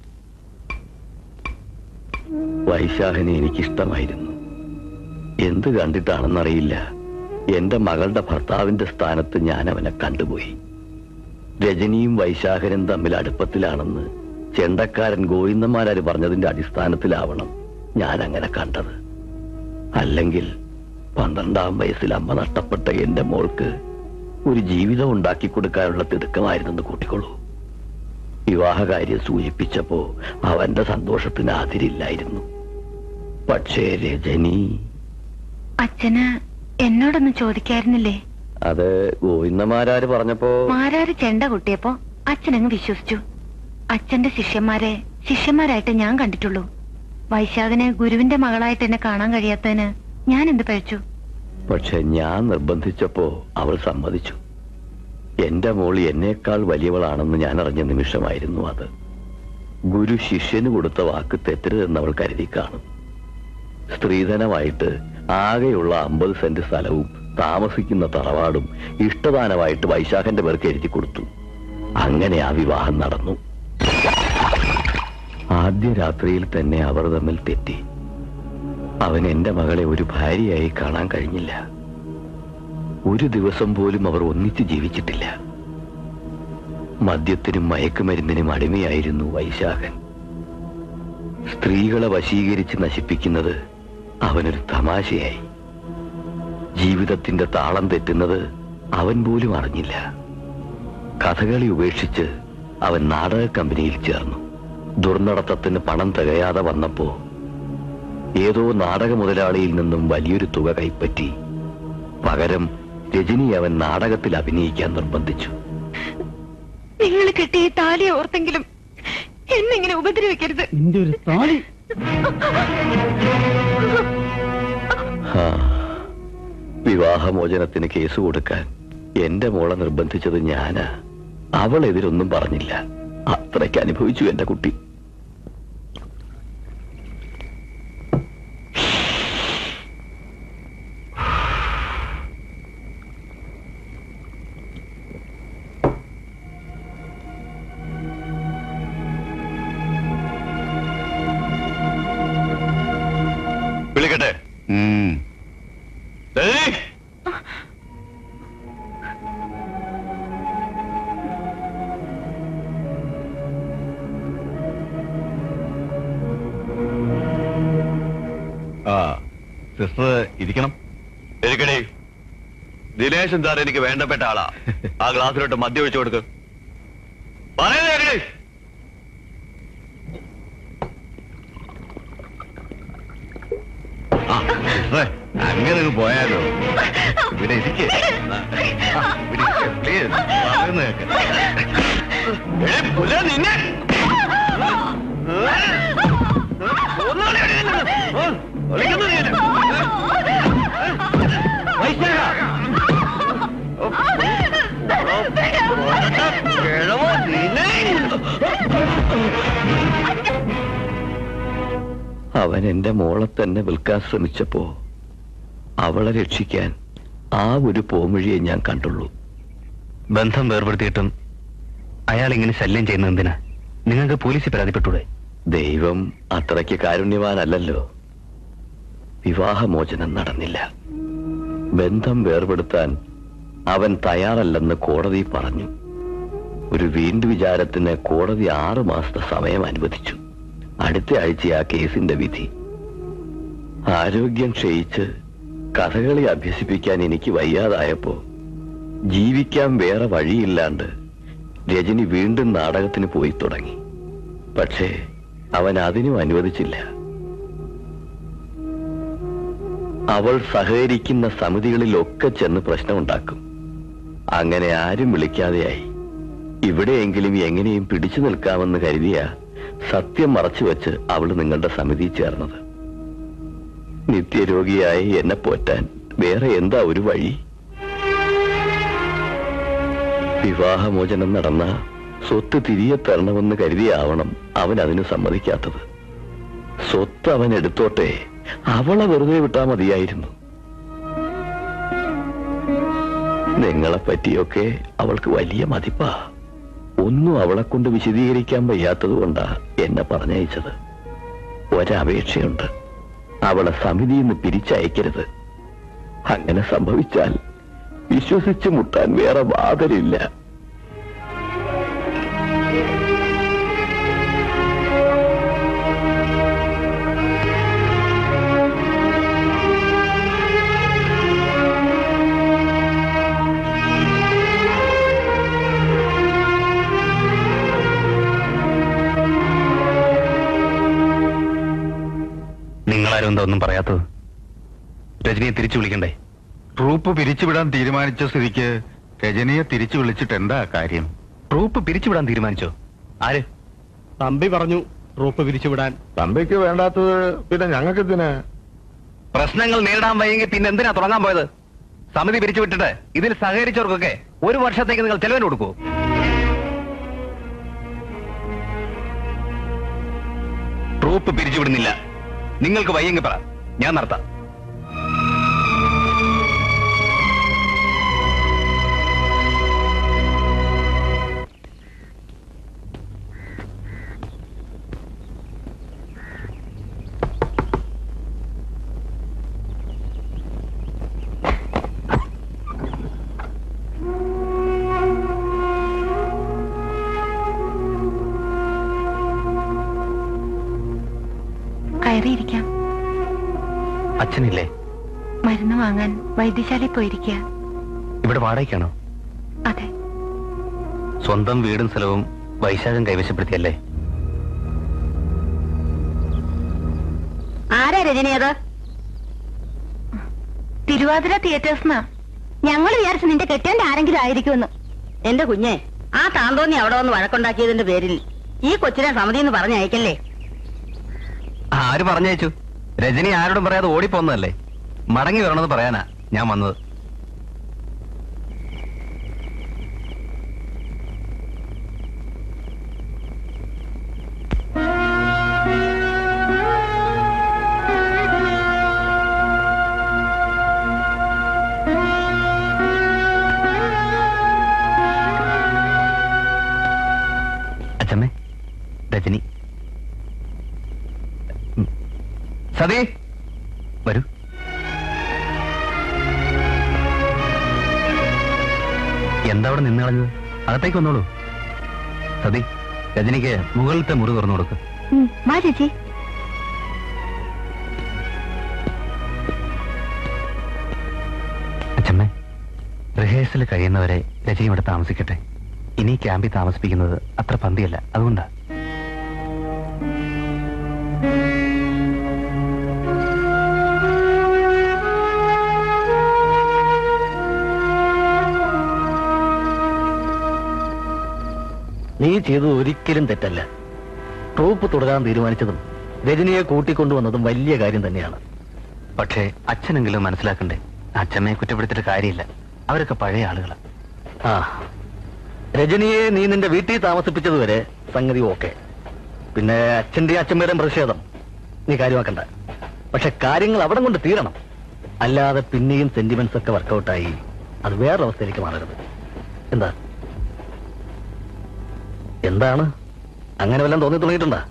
വൈശാഖനെ എനിക്കിഷ്ടമായിരുന്നു എന്ത് കണ്ടിട്ടാണെന്നറിയില്ല എന്റെ മകളുടെ ഭർത്താവിന്റെ സ്ഥാനത്ത് ഞാൻ അവനെ കണ്ടുപോയി രജനിയും വൈശാഖനും തമ്മിൽ അടുപ്പത്തിലാണെന്ന് ചെണ്ടക്കാരൻ ഗോവിന്ദന്മാരാര് പറഞ്ഞതിന്റെ അടിസ്ഥാനത്തിലാവണം ഞാൻ അങ്ങനെ കണ്ടത് അല്ലെങ്കിൽ പന്ത്രണ്ടാം വയസ്സിൽ അമ്മ നഷ്ടപ്പെട്ട എന്റെ മോൾക്ക് ഒരു ജീവിതം ഉണ്ടാക്കി കൊടുക്കാനുള്ള തിടുക്കമായിരുന്നെന്ന് കൂട്ടിക്കൊള്ളൂ വിവാഹകാര്യം സൂചിപ്പിച്ചപ്പോ അവന്റെ സന്തോഷത്തിന് അതിരില്ലായിരുന്നു പക്ഷേ രജനി അച്ഛന് എന്നോടൊന്നും ചോദിക്കായിരുന്നില്ലേ അത് ഗോവിന്ദമാരാര് പറഞ്ഞപ്പോ മാരാര് ചെണ്ട കുട്ടിയപ്പോ അച്ഛനങ്ങ് വിശ്വസിച്ചു അച്ഛന്റെ ശിഷ്യന്മാരെ ശിഷ്യന്മാരായിട്ട് ഞാൻ കണ്ടിട്ടുള്ളൂ വൈശാഖന് ഗുരുവിന്റെ മകളായിട്ട് എന്നെ കാണാൻ കഴിയാത്തതിന് ഞാൻ എന്ത് പഴിച്ചു പക്ഷെ ഞാൻ നിർബന്ധിച്ചപ്പോ അവൾ സമ്മതിച്ചു എന്റെ മോൾ എന്നേക്കാൾ വലിയവളാണെന്ന് ഞാൻ അറിഞ്ഞ നിമിഷമായിരുന്നു അത് ഗുരു ശിഷ്യന് കൊടുത്ത വാക്ക് തെറ്റരുതെന്ന് അവൾ കരുതി കാണും സ്ത്രീധനമായിട്ട് ആകെയുള്ള അമ്പത് സെന്റ് സ്ഥലവും താമസിക്കുന്ന തറവാടും ഇഷ്ടദാനമായിട്ട് വൈശാഖന്റെ പേർക്ക് എഴുതി കൊടുത്തു അങ്ങനെ ആ വിവാഹം നടന്നു ആദ്യ രാത്രിയിൽ തന്നെ അവർ തമ്മിൽ തെറ്റി അവൻ എന്റെ മകളെ ഒരു ഭാര്യയായി കാണാൻ കഴിഞ്ഞില്ല ഒരു ദിവസം പോലും അവർ ഒന്നിച്ച് ജീവിച്ചിട്ടില്ല മദ്യത്തിനും മയക്കുമരുന്നിനും അടിമയായിരുന്നു വൈശാഖൻ സ്ത്രീകളെ വശീകരിച്ച് നശിപ്പിക്കുന്നത് അവനൊരു തമാശയായി ജീവിതത്തിന്റെ താളം തെറ്റുന്നത് അവൻ പോലും അറിഞ്ഞില്ല കഥകളി ഉപേക്ഷിച്ച് അവൻ നാടക കമ്പനിയിൽ ചേർന്നു ദുർനടത്തത്തിന് പണം തികയാതെ വന്നപ്പോ ഏതോ നാടക മുതലാളിയിൽ നിന്നും വലിയൊരു തുക കൈപ്പറ്റി പകരം രജനി അവൻ നാടകത്തിൽ അഭിനയിക്കാൻ നിർബന്ധിച്ചു നിങ്ങൾ കെട്ടിയ താലി ഓർത്തെങ്കിലും എന്നെങ്ങനെ ഉപദ്രവിക്കരുത് നിന്റെ ഒരു താലി ആ, വിവാഹമോചനത്തിന് കേസ് കൊടുക്കാൻ എന്റെ മോളെ നിർബന്ധിച്ചത് ഞാനാ അവൾ എതിരൊന്നും പറഞ്ഞില്ല അത്രയ്ക്ക് അനുഭവിച്ചു എന്റെ കുട്ടി വിളിക്കട്ടെ ഡേയ്, ആ സിസ്റ്റർ ഇരിക്കണം ഇരിക്കണേ ദിനേശൻ സാർ എനിക്ക് വേണ്ടപ്പെട്ട ആളാ ആ ഗ്ലാസ്സിലോട്ട് മദ്യം ഒഴിച്ചു കൊടുക്ക് പറയുന്നേ ആ, സിസ്റ്ററെ, അങ്ങനെ അങ്ങ് പോയാലോ ഇവിടെ ഇരിക്കേ പ്ലീസ് പറയുന്ന കേക്ക് ഏ, പുല നിന്നെ അവൻ എന്റെ മോളെ തന്നെ വിൽക്കാൻ ശ്രമിച്ചപ്പോ അവളെ രക്ഷിക്കാൻ ആ ഒരു പോംവഴിയെ ഞാൻ കണ്ടുള്ളൂ ബന്ധം വേർപെടുത്തിയിട്ടും അയാൾ ഇങ്ങനെ ശല്യം ചെയ്യുന്ന എന്തിനാ നിങ്ങൾക്ക് പോലീസിൽ പരാതിപ്പെട്ടൂടെ ദൈവം അത്രയ്ക്ക് കാരുണ്യവാനല്ലല്ലോ വിവാഹമോചനം നടന്നില്ല ബന്ധം വേർപെടുത്താൻ അവൻ തയ്യാറല്ലെന്ന് കോടതി പറഞ്ഞു ഒരു വീണ്ടു വിചാരത്തിന് കോടതി ആറു മാസത്തെ സമയം അനുവദിച്ചു അടുത്ത ആഴ്ച ആ കേസിന്റെ വിധി ആരോഗ്യം ക്ഷയിച്ച് കഥകളി അഭ്യസിപ്പിക്കാൻ എനിക്ക് വയ്യാതായപ്പോ ജീവിക്കാൻ വേറെ വഴിയില്ലാണ്ട് രജനി വീണ്ടും നാടകത്തിന് പോയി തുടങ്ങി പക്ഷേ അവൻ അതിനും അനുവദിച്ചില്ല അവൾ സഹകരിക്കുന്ന സമിതികളിലൊക്കെ ചെന്ന് പ്രശ്നമുണ്ടാക്കും അങ്ങനെ ആരും വിളിക്കാതെയായി ഇവിടെയെങ്കിലും എങ്ങനെയും പിടിച്ചു നിൽക്കാമെന്ന് കരുതിയ സത്യം മറച്ചുവെച്ച് അവൾ നിങ്ങളുടെ സമിതി ചേർന്നത് നിത്യരോഗിയായി എന്നെ പോറ്റാൻ വേറെ എന്താ ഒരു വഴി വിവാഹമോചനം നടന്ന സ്വത്ത് തിരികെ തരണമെന്ന് കരുതിയാവണം അവൻ അതിന് സമ്മതിക്കാത്തത് സ്വത്ത് അവൻ എടുത്തോട്ടെ അവളെ വെറുതെ വിട്ടാ മതിയായിരുന്നു നിങ്ങളെ പറ്റിയൊക്കെ അവൾക്ക് വലിയ മതിപ്പാ ഒന്നും അവളെ കൊണ്ട് വിശദീകരിക്കാൻ വയ്യാത്തത് കൊണ്ടാ എന്നെ പറഞ്ഞയച്ചത് ഒരപേക്ഷയുണ്ട് അവളെ സമിതിയിൽ നിന്ന് പിരിച്ചയക്കരുത് അങ്ങനെ സംഭവിച്ചാൽ വിശ്വസിച്ച് മുട്ടാൻ വേറെ വാതിലില്ല നിങ്ങളാരും എന്താ ഒന്നും പറയാത്തത് രജനിയെ തിരിച്ചു വിളിക്കണ്ടേ ട്രൂപ്പ് പിരിച്ചുവിടാൻ തീരുമാനിച്ച സ്ഥിതിക്ക് രജനിയെ തിരിച്ചു വിളിച്ചിട്ട് എന്താ കാര്യം ട്രൂപ്പ് പിരിച്ചുവിടാൻ തീരുമാനിച്ചോ ആര് തമ്പി പറഞ്ഞു ട്രൂപ്പ് പിരിച്ചുവിടാൻ തമ്പിക്ക് വേണ്ടാത്തത് പിന്നെ ഞങ്ങൾക്ക് ഇതിന് പ്രശ്നങ്ങൾ നേരിടാൻ വയ്യെങ്കിൽ പിന്നെ എന്തിനാ തുടങ്ങാൻ പോയത് സമിതി പിരിച്ചുവിട്ടിട്ട് ഇതിൽ സഹകരിച്ചവർക്കൊക്കെ ഒരു വർഷത്തേക്ക് നിങ്ങൾ ചെലവിന് കൊടുക്കൂ ട്രൂപ്പ് പിരിച്ചുവിടുന്നില്ല നിങ്ങൾക്ക് വയ്യെങ്കിൽ പറ ഞാൻ നടത്താം കയറിയിരിക്കാം അച്ഛനില്ലേ മരുന്ന് വാങ്ങാൻ വൈദ്യശാലയിൽ പോയിരിക്കുക ഇവിടെ വാടകയ്ക്കാണോ അതെ സ്വന്തം വീടും സ്ഥലവും വൈശാഖം കൈവശപ്പെടുത്തിയല്ലേ ആരാ രജനി അത് തിരുവാതിര തിയേറ്റേഴ്സിനാ ഞങ്ങൾ വിചാരിച്ചു നിന്റെ കെട്ടേണ്ട ആരെങ്കിലും ആയിരിക്കുമെന്ന് എന്റെ കുഞ്ഞെ ആ താന്തോന്നി അവിടെ വന്ന് വഴക്കുണ്ടാക്കിയതിന്റെ പേരിൽ ഈ കൊച്ചിനെ സമിതി എന്ന് പറഞ്ഞയക്കല്ലേ ആര് പറഞ്ഞയച്ചു രജനി ആരോടും പറയാതെ ഓടിപ്പോന്നതല്ലേ മടങ്ങി വരണമെന്ന് പറയാനാ ഞാൻ വന്നത് അച്ഛമ്മേ രജനി ഉം. സതി വരൂ എന്താ അവിടെ നിന്ന് കളഞ്ഞത് അകത്തേക്ക് വന്നോളൂ സതി രജനിക്ക് മുകളിലത്തെ മുറി തുറന്നു കൊടുക്ക് ഉം, വാ ചേച്ചി അച്ഛമ്മേ റിഹേഴ്സൽ കഴിയുന്നവരെ രജനി ഇവിടെ താമസിക്കട്ടെ ഇനി ക്യാമ്പിൽ താമസിപ്പിക്കുന്നത് അത്ര പന്തിയല്ല അതുകൊണ്ടാ നീ ചെയ്തത് ഒരിക്കലും തെറ്റല്ല ട്രൂപ്പ് തുടരാൻ തീരുമാനിച്ചതും രജനിയെ കൂട്ടിക്കൊണ്ടുവന്നതും വലിയ കാര്യം തന്നെയാണ് പക്ഷേ അച്ഛനെങ്കിലും മനസ്സിലാക്കണ്ടേ അച്ഛമ്മയെ കുറ്റപ്പെടുത്തിയിട്ട് കാര്യമില്ല അവരൊക്കെ പഴയ ആളുകളാണ് ആ രജനിയെ നീ നിന്റെ വീട്ടിൽ താമസിപ്പിച്ചതുവരെ സംഗതി ഓക്കെ പിന്നെ അച്ഛന്റെ അച്ഛമ്മയുടെയും പ്രതിഷേധം നീ കാര്യമാക്കണ്ട പക്ഷെ കാര്യങ്ങൾ അവിടെ കൊണ്ട് തീരണം അല്ലാതെ പിന്നെയും സെന്റിമെന്റ്സ് ഒക്കെ വർക്കൗട്ടായി അത് വേറൊരവസ്ഥയിലേക്ക് മാറരുത് എന്താ എന്താണ് അങ്ങനെ വല്ലതും തോന്നി തുടങ്ങിയിട്ടുണ്ടോ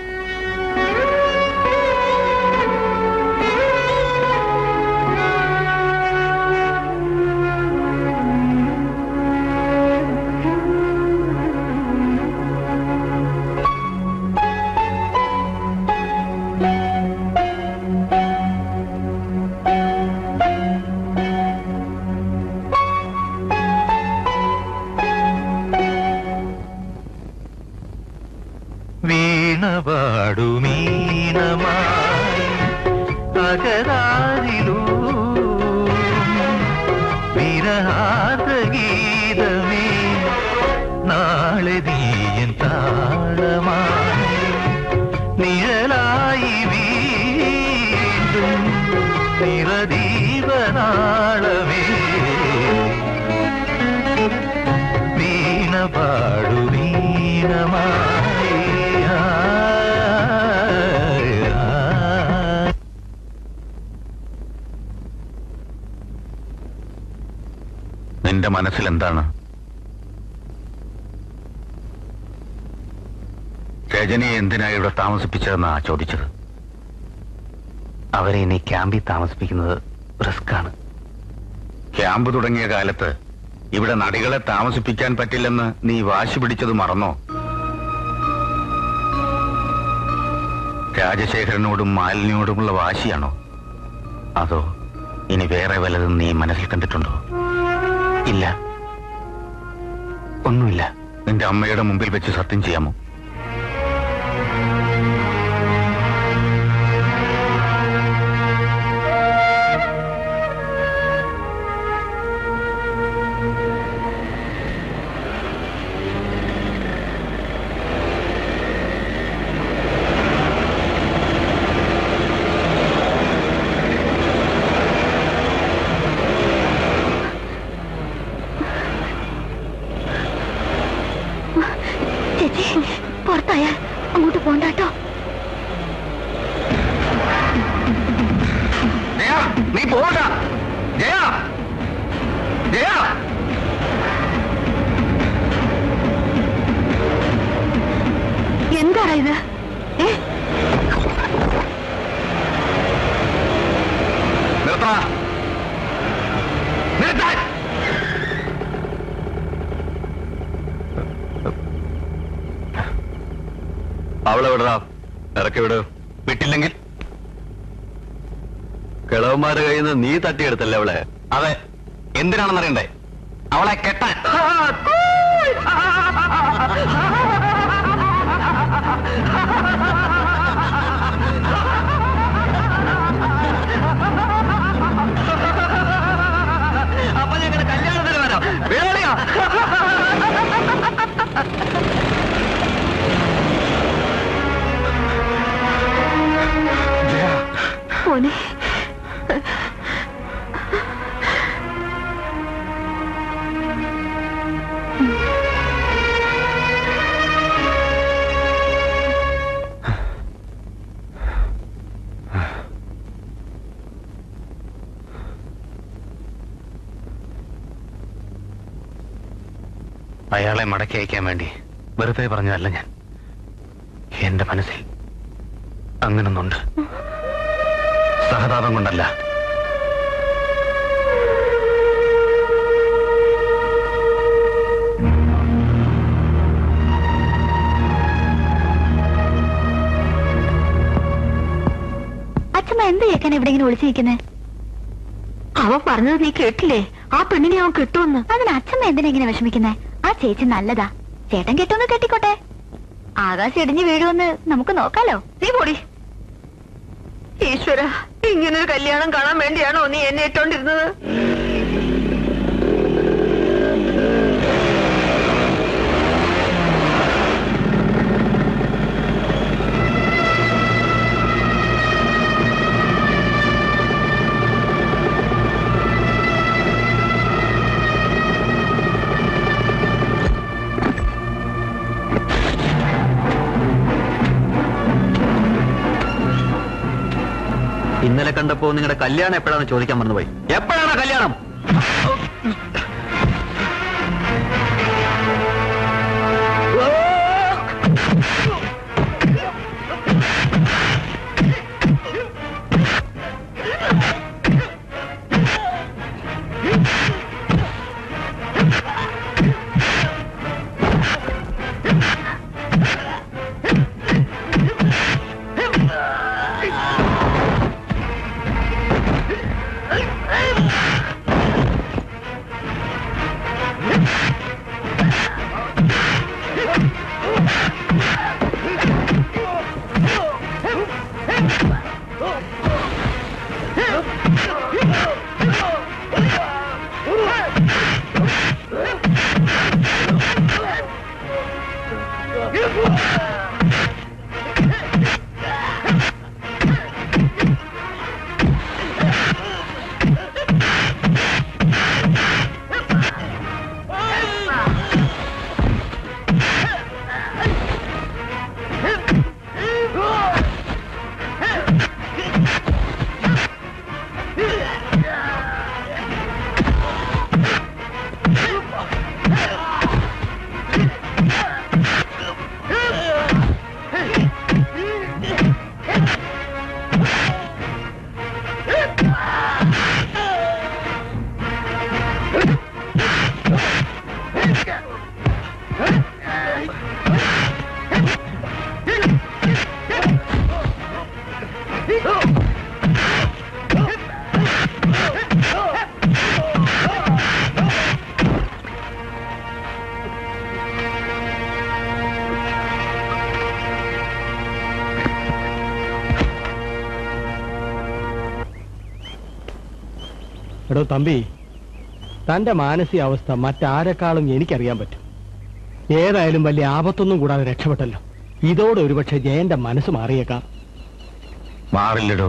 വീണപാടുമീണമായി അകരാതിലൂ വിരഹാത ഗീതമേ നാളെ നീയൻ താളമായി നിഴലായി വീണ്ടും നിറദീപനാളമേ വീണ പാടു വീണമായി ആ, ആ. നിന്റെ മനസ്സിൽ എന്താണ് രജനിയെ എന്തിനാ ഇവിടെ താമസിപ്പിച്ചതെന്നാ ചോദിച്ചത് അവരെ ഇനി ക്യാമ്പിൽ താമസിപ്പിക്കുന്നത് റിസ്ക്കാണ് ക്യാമ്പ് തുടങ്ങിയ കാലത്ത് ഇവിടെ നടികളെ താമസിപ്പിക്കാൻ പറ്റില്ലെന്ന് നീ വാശി പിടിച്ചത് മറന്നോ രാജശേഖരനോടും മാലിനിയോടുമുള്ള വാശിയാണോ അതോ ഇനി വേറെ വല്ലതും നീ മനസ്സിൽ കണ്ടിട്ടുണ്ടോ ഇല്ല ഒന്നുമില്ല നിന്റെ അമ്മയുടെ മുമ്പിൽ വെച്ച് സത്യം ചെയ്യാമോ ചേച്ചി പുറത്തായാൽ അങ്ങോട്ട് പോണ്ടാട്ടോ ജയ നീ പോകണ്ട ജയ ജയ എന്താടാ ഇത് ഏ നിർത്തണ നിർത്താൻ അവളെ വിടടാ ഇറക്കി വിട് വിട്ടില്ലെങ്കിൽ കിളവന്മാരുടെ കയ്യിൽ നിന്ന് നീ തട്ടിയെടുത്തല്ലേ അവളെ അതെ എന്തിനാണെന്നറിയണ്ടേ അവളെ കെട്ടാൻ അപ്പൊ ഞങ്ങൾ കല്യാണത്തിന് വരാം വേളിയാ പോനെ അയാളെ മടക്കി അയക്കാൻ വേണ്ടി വെറുതെ പറഞ്ഞതല്ല ഞാൻ എന്റെ മനസ്സിൽ അങ്ങനൊന്നുണ്ട് സഹതാപം കൊണ്ടല്ല അച്ഛമ്മ എന്ത് കേൾക്കാൻ ഇവിടെ ഇങ്ങനെ ഒളിച്ചു നിൽക്കുന്നേ അവൻ പറഞ്ഞത് നീ കേട്ടില്ലേ ആ പെണ്ണിനെ അവൻ കിട്ടുമെന്ന് അതിന് അച്ഛമ്മ എന്തിനാ ഇങ്ങനെ വിഷമിക്കുന്നേ ആ ചേച്ചി നല്ലതാ ചേട്ടൻ കെട്ടുമെന്ന് കെട്ടിക്കോട്ടെ ആകാശം ഇടിഞ്ഞു വീഴുമെന്ന് നമുക്ക് നോക്കാലോ നീ പോടി ഈശ്വര ഇങ്ങനൊരു കല്യാണം കാണാൻ വേണ്ടിയാണോ നീ എന്നെ ഇട്ടോണ്ടിരുന്നത് ഇന്നലെ കണ്ടപ്പോ നിങ്ങളുടെ കല്യാണം എപ്പോഴാണ് ചോദിക്കാൻ മറന്നുപോയി എപ്പോഴാണ് കല്യാണം എടോ തമ്പി തന്റെ മാനസികാവസ്ഥ മറ്റാരെക്കാളും എനിക്കറിയാൻ പറ്റും ഏതായാലും വലിയ ആപത്തൊന്നും കൂടാതെ രക്ഷപ്പെട്ടല്ലോ ഇതോടെ ഒരുപക്ഷെ ജയന്റെ മനസ്സ് മാറിയേക്കാം മാറില്ലടോ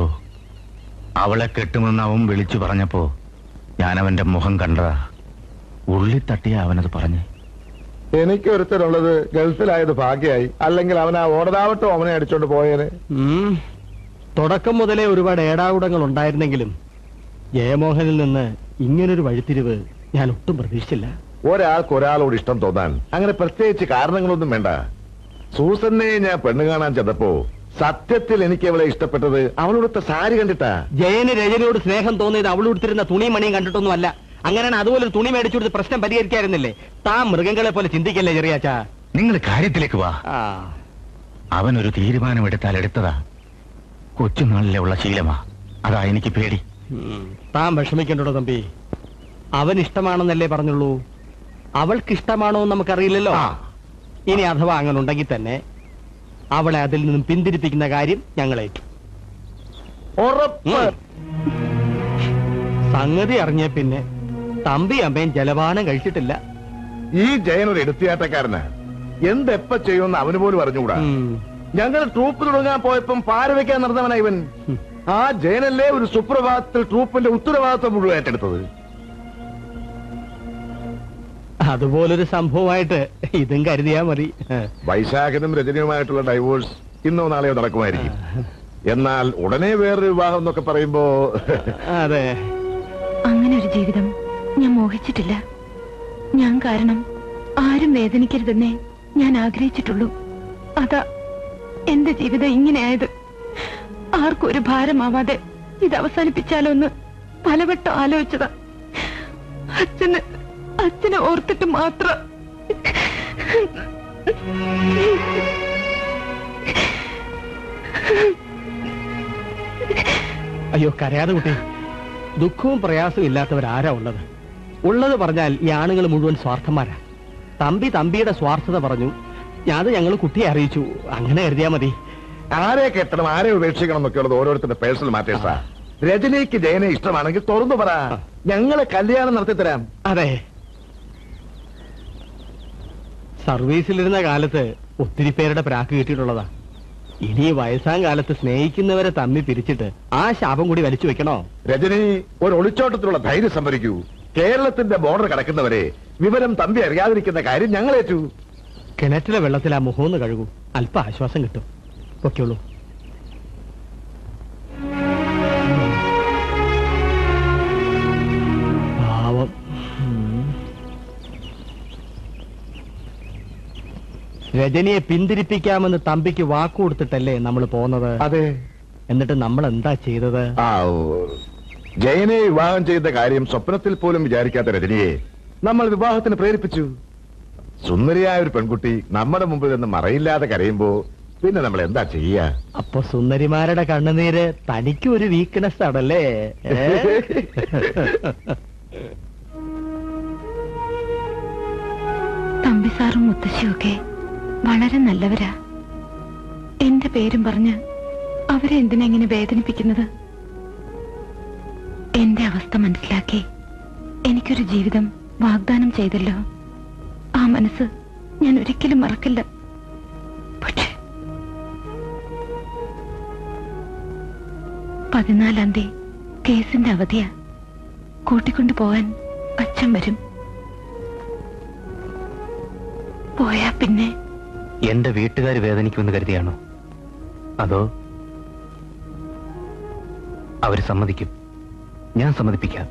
അവളെ കെട്ടുമെന്ന് അവൻ വിളിച്ചു പറഞ്ഞപ്പോ ഞാൻ അവന്റെ മുഖം കണ്ടതാ ഉള്ളി തട്ടിയ അവനത് പറഞ്ഞു എനിക്ക് ഒരുത്തരുള്ളത് ഗൾഫിലായത് ഭാഗ്യമായി അല്ലെങ്കിൽ അവൻ ആ ഓടതാവട്ടോ അവനെ അടിച്ചോണ്ട് പോയേനെ ഉം. തുടക്കം മുതലേ ഒരുപാട് ഏടാകുടങ്ങൾ ഉണ്ടായിരുന്നെങ്കിലും ജയമോഹനിൽ നിന്ന് ഇങ്ങനൊരു വഴിത്തിരിവ് ഞാൻ ഒട്ടും പ്രതീക്ഷിച്ചില്ല ഒരാൾക്ക് ഒരാളോട് ഇഷ്ടം തോന്നാൻ അങ്ങനെ പ്രത്യേകിച്ച് കാരണങ്ങളൊന്നും വേണ്ട സൂസന്നെ ഞാൻ പെണ്ണ് കാണാൻ ചെന്നപ്പോ സത്യത്തിൽ എനിക്ക് അവളെ ഇഷ്ടപ്പെട്ടത് അവളോടത്തെ സാരി കണ്ടിട്ടാ ജയന് രജനിയോട് സ്നേഹം തോന്നിയത് അവൾ ഉടുത്തിരുന്ന തുണിയും മണിയും കണ്ടിട്ടൊന്നുമല്ല അങ്ങനെയാണ് അതുപോലെ ഒരു തുണി മേടിച്ചു കൊടുത്ത് പ്രശ്നം പരിഹരിക്കായിരുന്നില്ലേ താൻ മൃഗങ്ങളെ പോലെ ചിന്തിക്കല്ലേ ചെറിയാച്ചാ നിങ്ങൾ കാര്യത്തിലേക്ക് വാ ആ അവൻ ഒരു തീരുമാനമെടുത്താൽ എടുത്തതാ കൊച്ചുനാളിലെ ഉള്ള ശീലമാ അതാ എനിക്ക് പേടി ഉം. താൻ വിഷമിക്കണ്ടോ തമ്പി അവൻ ഇഷ്ടമാണെന്നല്ലേ പറഞ്ഞുള്ളൂ അവൾക്ക് ഇഷ്ടമാണോ എന്ന് നമുക്കറിയില്ലല്ലോ ഇനി അഥവാ അങ്ങനെ ഉണ്ടെങ്കിൽ തന്നെ അവളെ അതിൽ നിന്നും പിന്തിരിപ്പിക്കുന്ന കാര്യം ഞങ്ങളേറ്റു ഉറപ്പ് സംഗതി അറിഞ്ഞ പിന്നെ തമ്പി അമ്മയും ജലപാനം കഴിച്ചിട്ടില്ല ഈ ജയൻ ഒരു എടുത്തിയാട്ടക്കാരനാ എന്തെപ്പ ചെയ്യുമെന്ന് അവന് പോലും അറിഞ്ഞുകൂടാ ഞങ്ങൾ ട്രൂപ്പ് തുടങ്ങാൻ പോയപ്പം പാരവയ്ക്കാൻ നടന്നവനാ ഇവൻ ആ ജയനല്ലേ ഒരു സുപ്രഭാതത്തിൽ ട്രൂപ്പിന്റെ ഉത്തരവാദിത്വം മുഴുവൻ ഏറ്റെടുത്തത് അതുപോലൊരു സംഭവമായിട്ട് ഇതും കരുതിയാ മതി വൈശാഖനും രജനിയുമായിട്ടുള്ള ഡൈവോഴ്സ് ഇന്നോ നാളെയോ നടക്കുമായിരിക്കും എന്നാൽ ഉടനെ വേറൊരു വിവാഹം എന്നൊക്കെ പറയുമ്പോ അതെ അങ്ങനെ ഒരു ജീവിതം ഞാൻ മോഹിച്ചിട്ടില്ല ഞാൻ കാരണം ആരും വേദനിക്കരുതെന്നേ ഞാൻ ആഗ്രഹിച്ചിട്ടുള്ളൂ അതാ എന്റെ ജീവിതം ഇങ്ങനെയായത് ആർക്കും ഒരു ഭാരമാവാതെ ഇത് അവസാനിപ്പിച്ചാലോ എന്ന് പലവട്ടം ആലോചിച്ചതാ അച്ഛന് അച്ഛനെ ഓർത്തിട്ട് മാത്രം അയ്യോ കരയാതെ കുട്ടി ദുഃഖവും പ്രയാസവും ഇല്ലാത്തവരാരാ ഉള്ളത് ഉള്ളത് പറഞ്ഞാൽ ഈ ആണുങ്ങൾ മുഴുവൻ സ്വാർത്ഥന്മാരാ തമ്പി തമ്പിയുടെ സ്വാർത്ഥത പറഞ്ഞു അത് ഞങ്ങൾ കുട്ടിയെ അറിയിച്ചു അങ്ങനെ കരുതിയാ മതി ആരെ കെട്ടണം ആരെ ഉപേക്ഷിക്കണം എന്നൊക്കെയുള്ളത് ഓരോരുത്തരുടെ പേഴ്സണൽ മാറ്റേഴ്സാ രജനിക്ക് ജയനെ ഇഷ്ടമാണെങ്കിൽ തുറന്നു പറ ഞങ്ങളെ കല്യാണം നടത്തി തരാം അതെ സർവീസിലിരുന്ന കാലത്ത് ഒത്തിരി പേരുടെ പ്രാക്ക് കിട്ടിയിട്ടുള്ളതാ ഇനി വയസ്സാം കാലത്ത് സ്നേഹിക്കുന്നവരെ തമ്മി പിരിച്ചിട്ട് ആ ശാപം കൂടി വലിച്ചു വെക്കണോ രജനി ഒരു ഒളിച്ചോട്ടത്തിലുള്ള ധൈര്യം സംഭരിക്കൂ കേരളത്തിന്റെ ബോർഡർ കടക്കുന്നവരെ വിവരം തമ്പി അറിയാതിരിക്കുന്ന കാര്യം ഞങ്ങളേറ്റു കിണറ്റിലെ വെള്ളത്തിൽ ആ മുഖമൊന്ന് കഴുകൂ അല്പ ആശ്വാസം കിട്ടും പൊയ്ക്കോളൂ രജനിയെ പിന്തിരിപ്പിക്കാമെന്ന് തമ്പിക്ക് വാക്കു കൊടുത്തിട്ടല്ലേ നമ്മൾ പോന്നത് അതെ എന്നിട്ട് നമ്മൾ എന്താ ചെയ്തത് ആ ഓ. ജയനെ വിവാഹം ചെയ്ത കാര്യം സ്വപ്നത്തിൽ പോലും വിചാരിക്കാത്ത രജനിയെ നമ്മൾ വിവാഹത്തിന് പ്രേരിപ്പിച്ചു സുന്ദരിയായ ഒരു പെൺകുട്ടി നമ്മുടെ മുമ്പിൽ നിന്ന് മറയില്ലാതെ കരയുമ്പോ പിന്നെ നമ്മൾ എന്താ ചെയ്യാ അപ്പൊ സുന്ദരിമാരുടെ കണ്ണുനീര് തനിക്കും ഒരു വീക്ക്നെസ് ആണല്ലേ ഏ? തമ്പി സാറും മുത്തശ്ശിയൊക്കെ വളരെ നല്ലവരാ എന്റെ പേരും പറഞ്ഞ് അവരെ എന്തിനാ ഇങ്ങനെ വേദനിപ്പിക്കുന്നത് എന്റെ അവസ്ഥ മനസ്സിലാക്കി എനിക്കൊരു ജീവിതം വാഗ്ദാനം ചെയ്തല്ലോ ആ മനസ്സ് ഞാൻ ഒരിക്കലും മറക്കില്ല പക്ഷേ പതിനാലാം തീയതി കേസിന്റെ അവധിയാ കൂട്ടിക്കൊണ്ടു പോവാൻ അച്ഛൻ വരും പോയാ പിന്നെ എന്റെ വീട്ടുകാർ വേദനിക്കുമെന്ന് കരുതിയാണോ അതോ അവര് സമ്മതിക്കും ഞാൻ സമ്മതിപ്പിക്കാം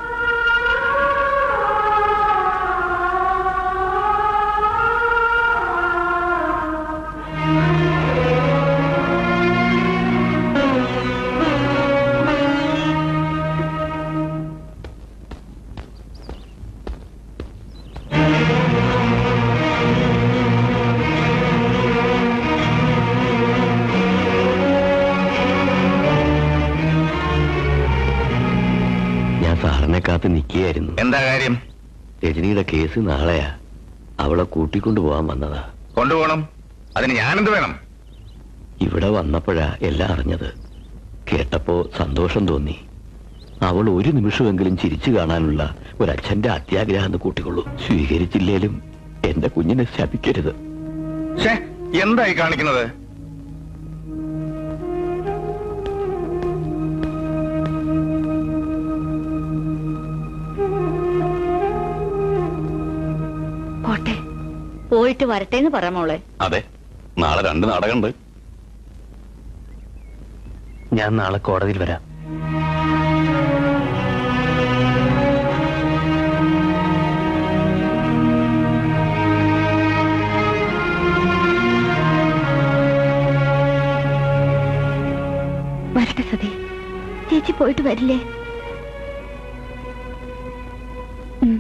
ഞാൻ സാറിനെ കാത്ത് നിൽക്കുകയായിരുന്നു എന്താ കാര്യം രജനിയുടെ കേസ് നാളെയാ അവളെ കൂട്ടിക്കൊണ്ടു പോകാൻ വന്നതാ കൊണ്ടുപോകണം അതിന് ഞാനെന്ത് വേണം ഇവിടെ വന്നപ്പോഴാ എല്ലാം അറിഞ്ഞത് കേട്ടപ്പോ സന്തോഷം തോന്നി അവൾ ഒരു നിമിഷമെങ്കിലും ചിരിച്ചു കാണാനുള്ള ഒരച്ഛന്റെ അത്യാഗ്രഹം എന്ന് കൂട്ടിക്കൊള്ളൂ സ്വീകരിച്ചില്ലേലും എന്റെ കുഞ്ഞിനെ ശപിക്കരുത് ഷേ എന്തായി കാണിക്കുന്നത് പോട്ടെ പോയിട്ട് വരട്ടെ എന്ന് പറ മോളെ അതെ നാളെ രണ്ട് നാടകമുണ്ട് ഞാൻ നാളെ കോടതിയിൽ വരാം വരട്ടെ സതി ചേച്ചി പോയിട്ട് വരില്ലേ ഉം.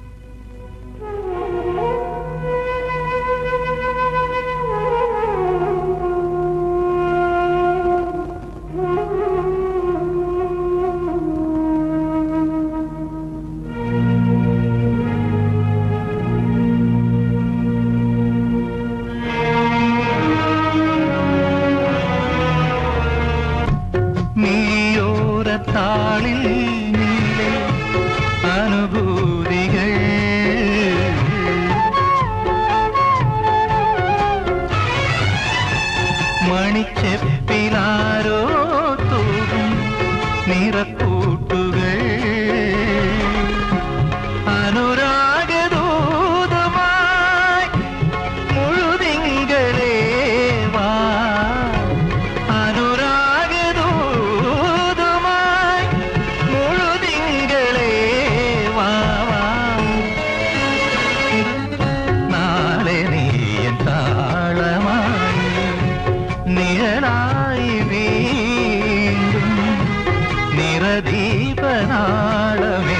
നീയോരത്താളിൽ നീലെ അനുഭൂതികൾ മണിച്ചെപ്പിലാരോ തൂകും നിറക്കൂട്ടുകൾ അനുരാഗദൂതമായി മുഴുതിങ്കളേ വാ അനുരാഗദൂതമായി മുഴുതിങ്കളേ വാ വാ നാളെ നീയൻ താളമായി നിഴലായി വീണ്ടും നിറദീപനാളമേ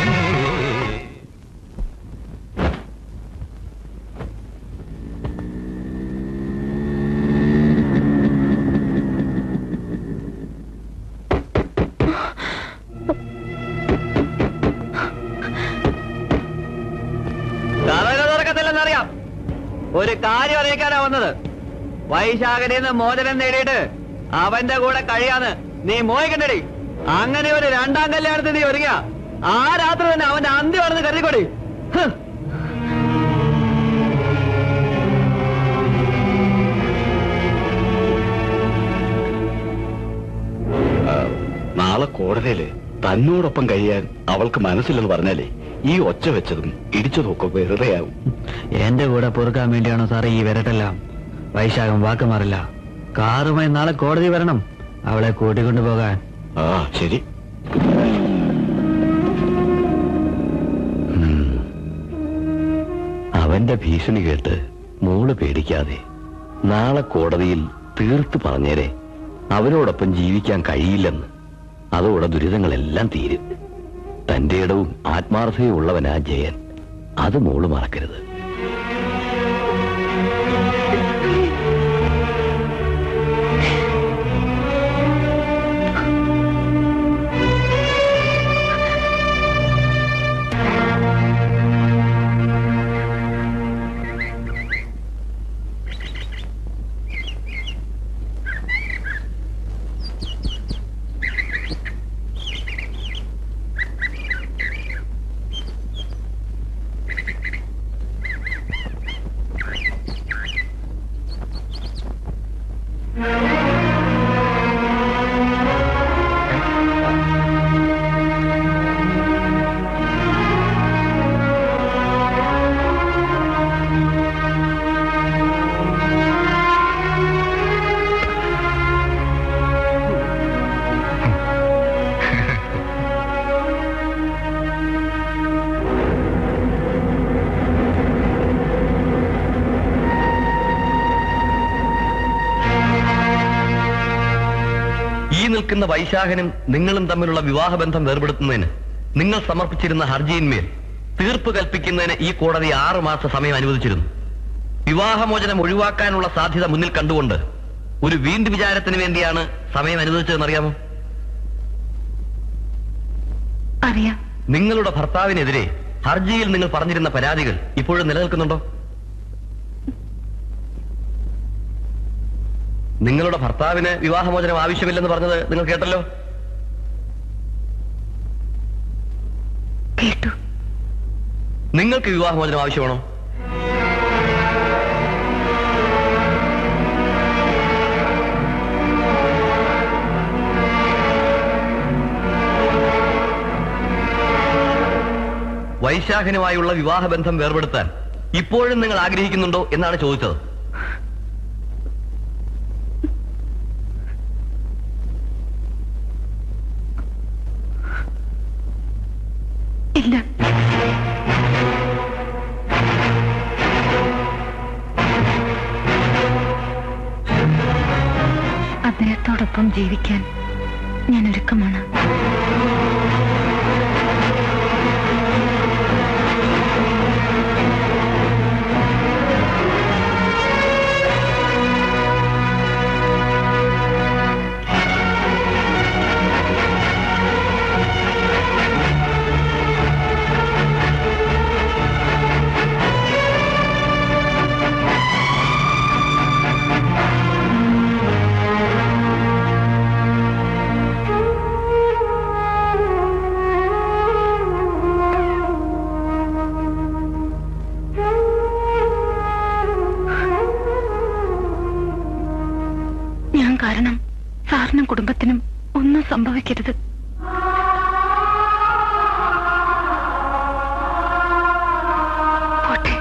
തുറക്കത്തില്ലെന്നറിയാം ഒരു കാര്യം അറിയിക്കാനാ വന്നത് വൈശാഖനിൽ നിന്ന് മോചനം നേടിയിട്ട് അവന്റെ കൂടെ കഴിയാന്ന് നീ മോഹിക്കണ്ടടി അങ്ങനെ ഒരു രണ്ടാം കല്യാണത്തിന് നീ ഒരുങ്ങിയ ആ രാത്രി തന്നെ അവന്റെ അന്ത്യമാണെന്ന് കരുതിക്കൊടി ഹ്. നാളെ കോടതിയില് തന്നോടൊപ്പം കഴിയാൻ അവൾക്ക് മനസ്സില്ലെന്ന് പറഞ്ഞാലേ ഈ ഒച്ച വെച്ചതും ഇടിച്ചതും ഒക്കെ വെറുതെയാവും എന്റെ കൂടെ പൊറുക്കാൻ വേണ്ടിയാണോ സാറേ ഈ വരട്ടെല്ലാം വൈശാഖം വാക്ക് മാറില്ല കാറുമായി നാളെ കോടതി വരണം അവളെ കൂട്ടിക്കൊണ്ടു പോകാൻ ആ ശരി അവന്റെ ഭീഷണി കേട്ട് മോള് പേടിക്കാതെ നാളെ കോടതിയിൽ തീർത്ത് പറഞ്ഞേരെ അവരോടൊപ്പം ജീവിക്കാൻ കഴിയില്ലെന്ന് അതോടെ ദുരിതങ്ങളെല്ലാം തീരും തന്റെ ഇടവും ആത്മാർത്ഥതയും ഉള്ളവനാ ജയൻ അത് മോള് മറക്കരുത് ഈ നിൽക്കുന്ന വൈശാഖനും നിങ്ങളും തമ്മിലുള്ള വിവാഹബന്ധം വേർപെടുത്തുന്നതിന് നിങ്ങൾ സമർപ്പിച്ചിരുന്ന ഹർജിയിന്മേൽ തീർപ്പ് കൽപ്പിക്കുന്നതിന് ഈ കോടതി ആറു മാസ സമയം അനുവദിച്ചിരുന്നു വിവാഹമോചനം ഒഴിവാക്കാനുള്ള സാധ്യത മുന്നിൽ കണ്ടുകൊണ്ട് ഒരു വീണ്ടു വിചാരത്തിന് വേണ്ടിയാണ് സമയം അനുവദിച്ചതെന്ന് അറിയാമോ അറിയാം നിങ്ങളുടെ ഭർത്താവിനെതിരെ ഹർജിയിൽ നിങ്ങൾ പറഞ്ഞിരുന്ന പരാതികൾ ഇപ്പോഴും നിലനിൽക്കുന്നുണ്ടോ നിങ്ങളുടെ ഭർത്താവിന് വിവാഹമോചനം ആവശ്യമില്ലെന്ന് പറഞ്ഞത് നിങ്ങൾ കേട്ടല്ലോ കേട്ടു നിങ്ങൾക്ക് വിവാഹമോചനം ആവശ്യമാണോ വൈശാഖനുമായുള്ള വിവാഹബന്ധം വേർപെടുത്താൻ ഇപ്പോഴും നിങ്ങൾ ആഗ്രഹിക്കുന്നുണ്ടോ എന്നാണ് ചോദിച്ചത് ഇല്ല അദ്ദേഹത്തോടൊപ്പം ജീവിക്കാൻ ഞാൻ ഒരുക്കമാണ് ഞാൻ കാരണം സാറിനും കുടുംബത്തിനും ഒന്നും സംഭവിക്കരുത് പോട്ടെ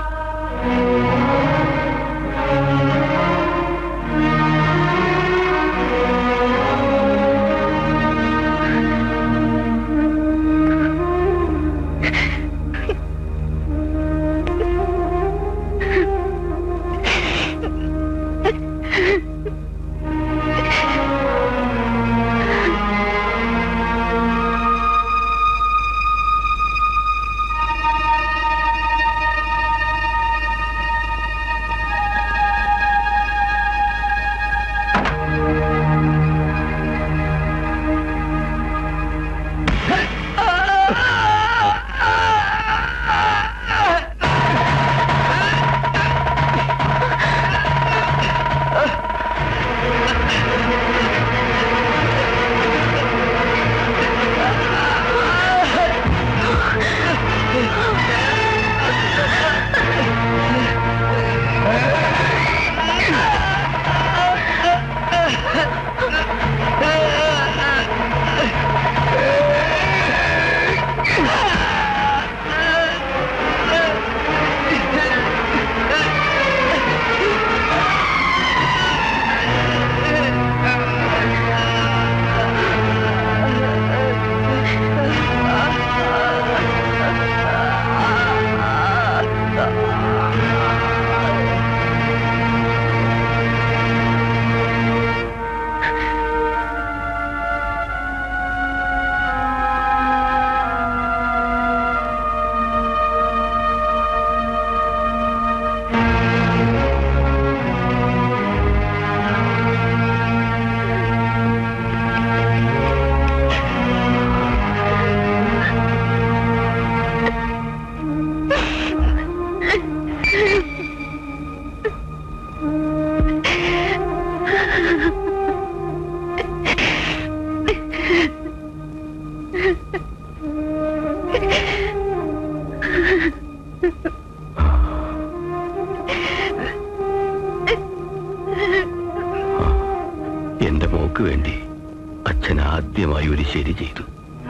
എന്റെ മോക്ക് വേണ്ടി അച്ഛൻ ആദ്യമായി ഒരു ശരി ചെയ്തു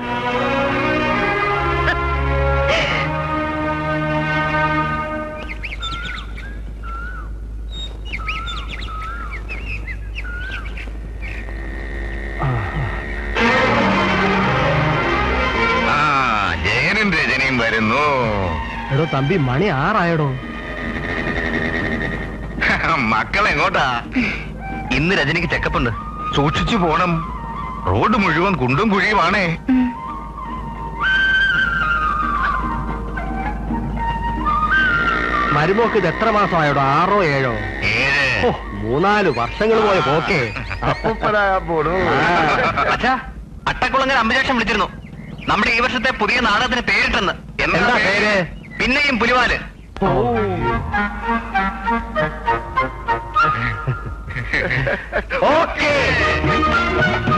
ആ ജയനും രജനിയും വരുന്നു എടോ തമ്പി മണി ആറായടോ മക്കൾ എങ്ങോട്ടാ ഇന്ന് രജനിക്ക് ചെക്കപ്പ് ഉണ്ട് സൂക്ഷിച്ചു പോണം റോഡ് മുഴുവൻ കുണ്ടും കുഴിയുമാണേ മരുമോക്ക് ഇത് എത്ര മാസമായോടോ ആറോ ഏഴോ ഓ മൂന്നാല് വർഷങ്ങൾ പോയ പോക്കേ അച്ഛാ അട്ടക്കുളങ്ങര അമ്പലക്ഷം വിളിച്ചിരുന്നു നമ്മുടെ ഈ വർഷത്തെ പുതിയ നാടകത്തിന് പേരിട്ടെന്ന് എന്താ പേര്? പിന്നെയും പുലിവാല് ഓക്കേ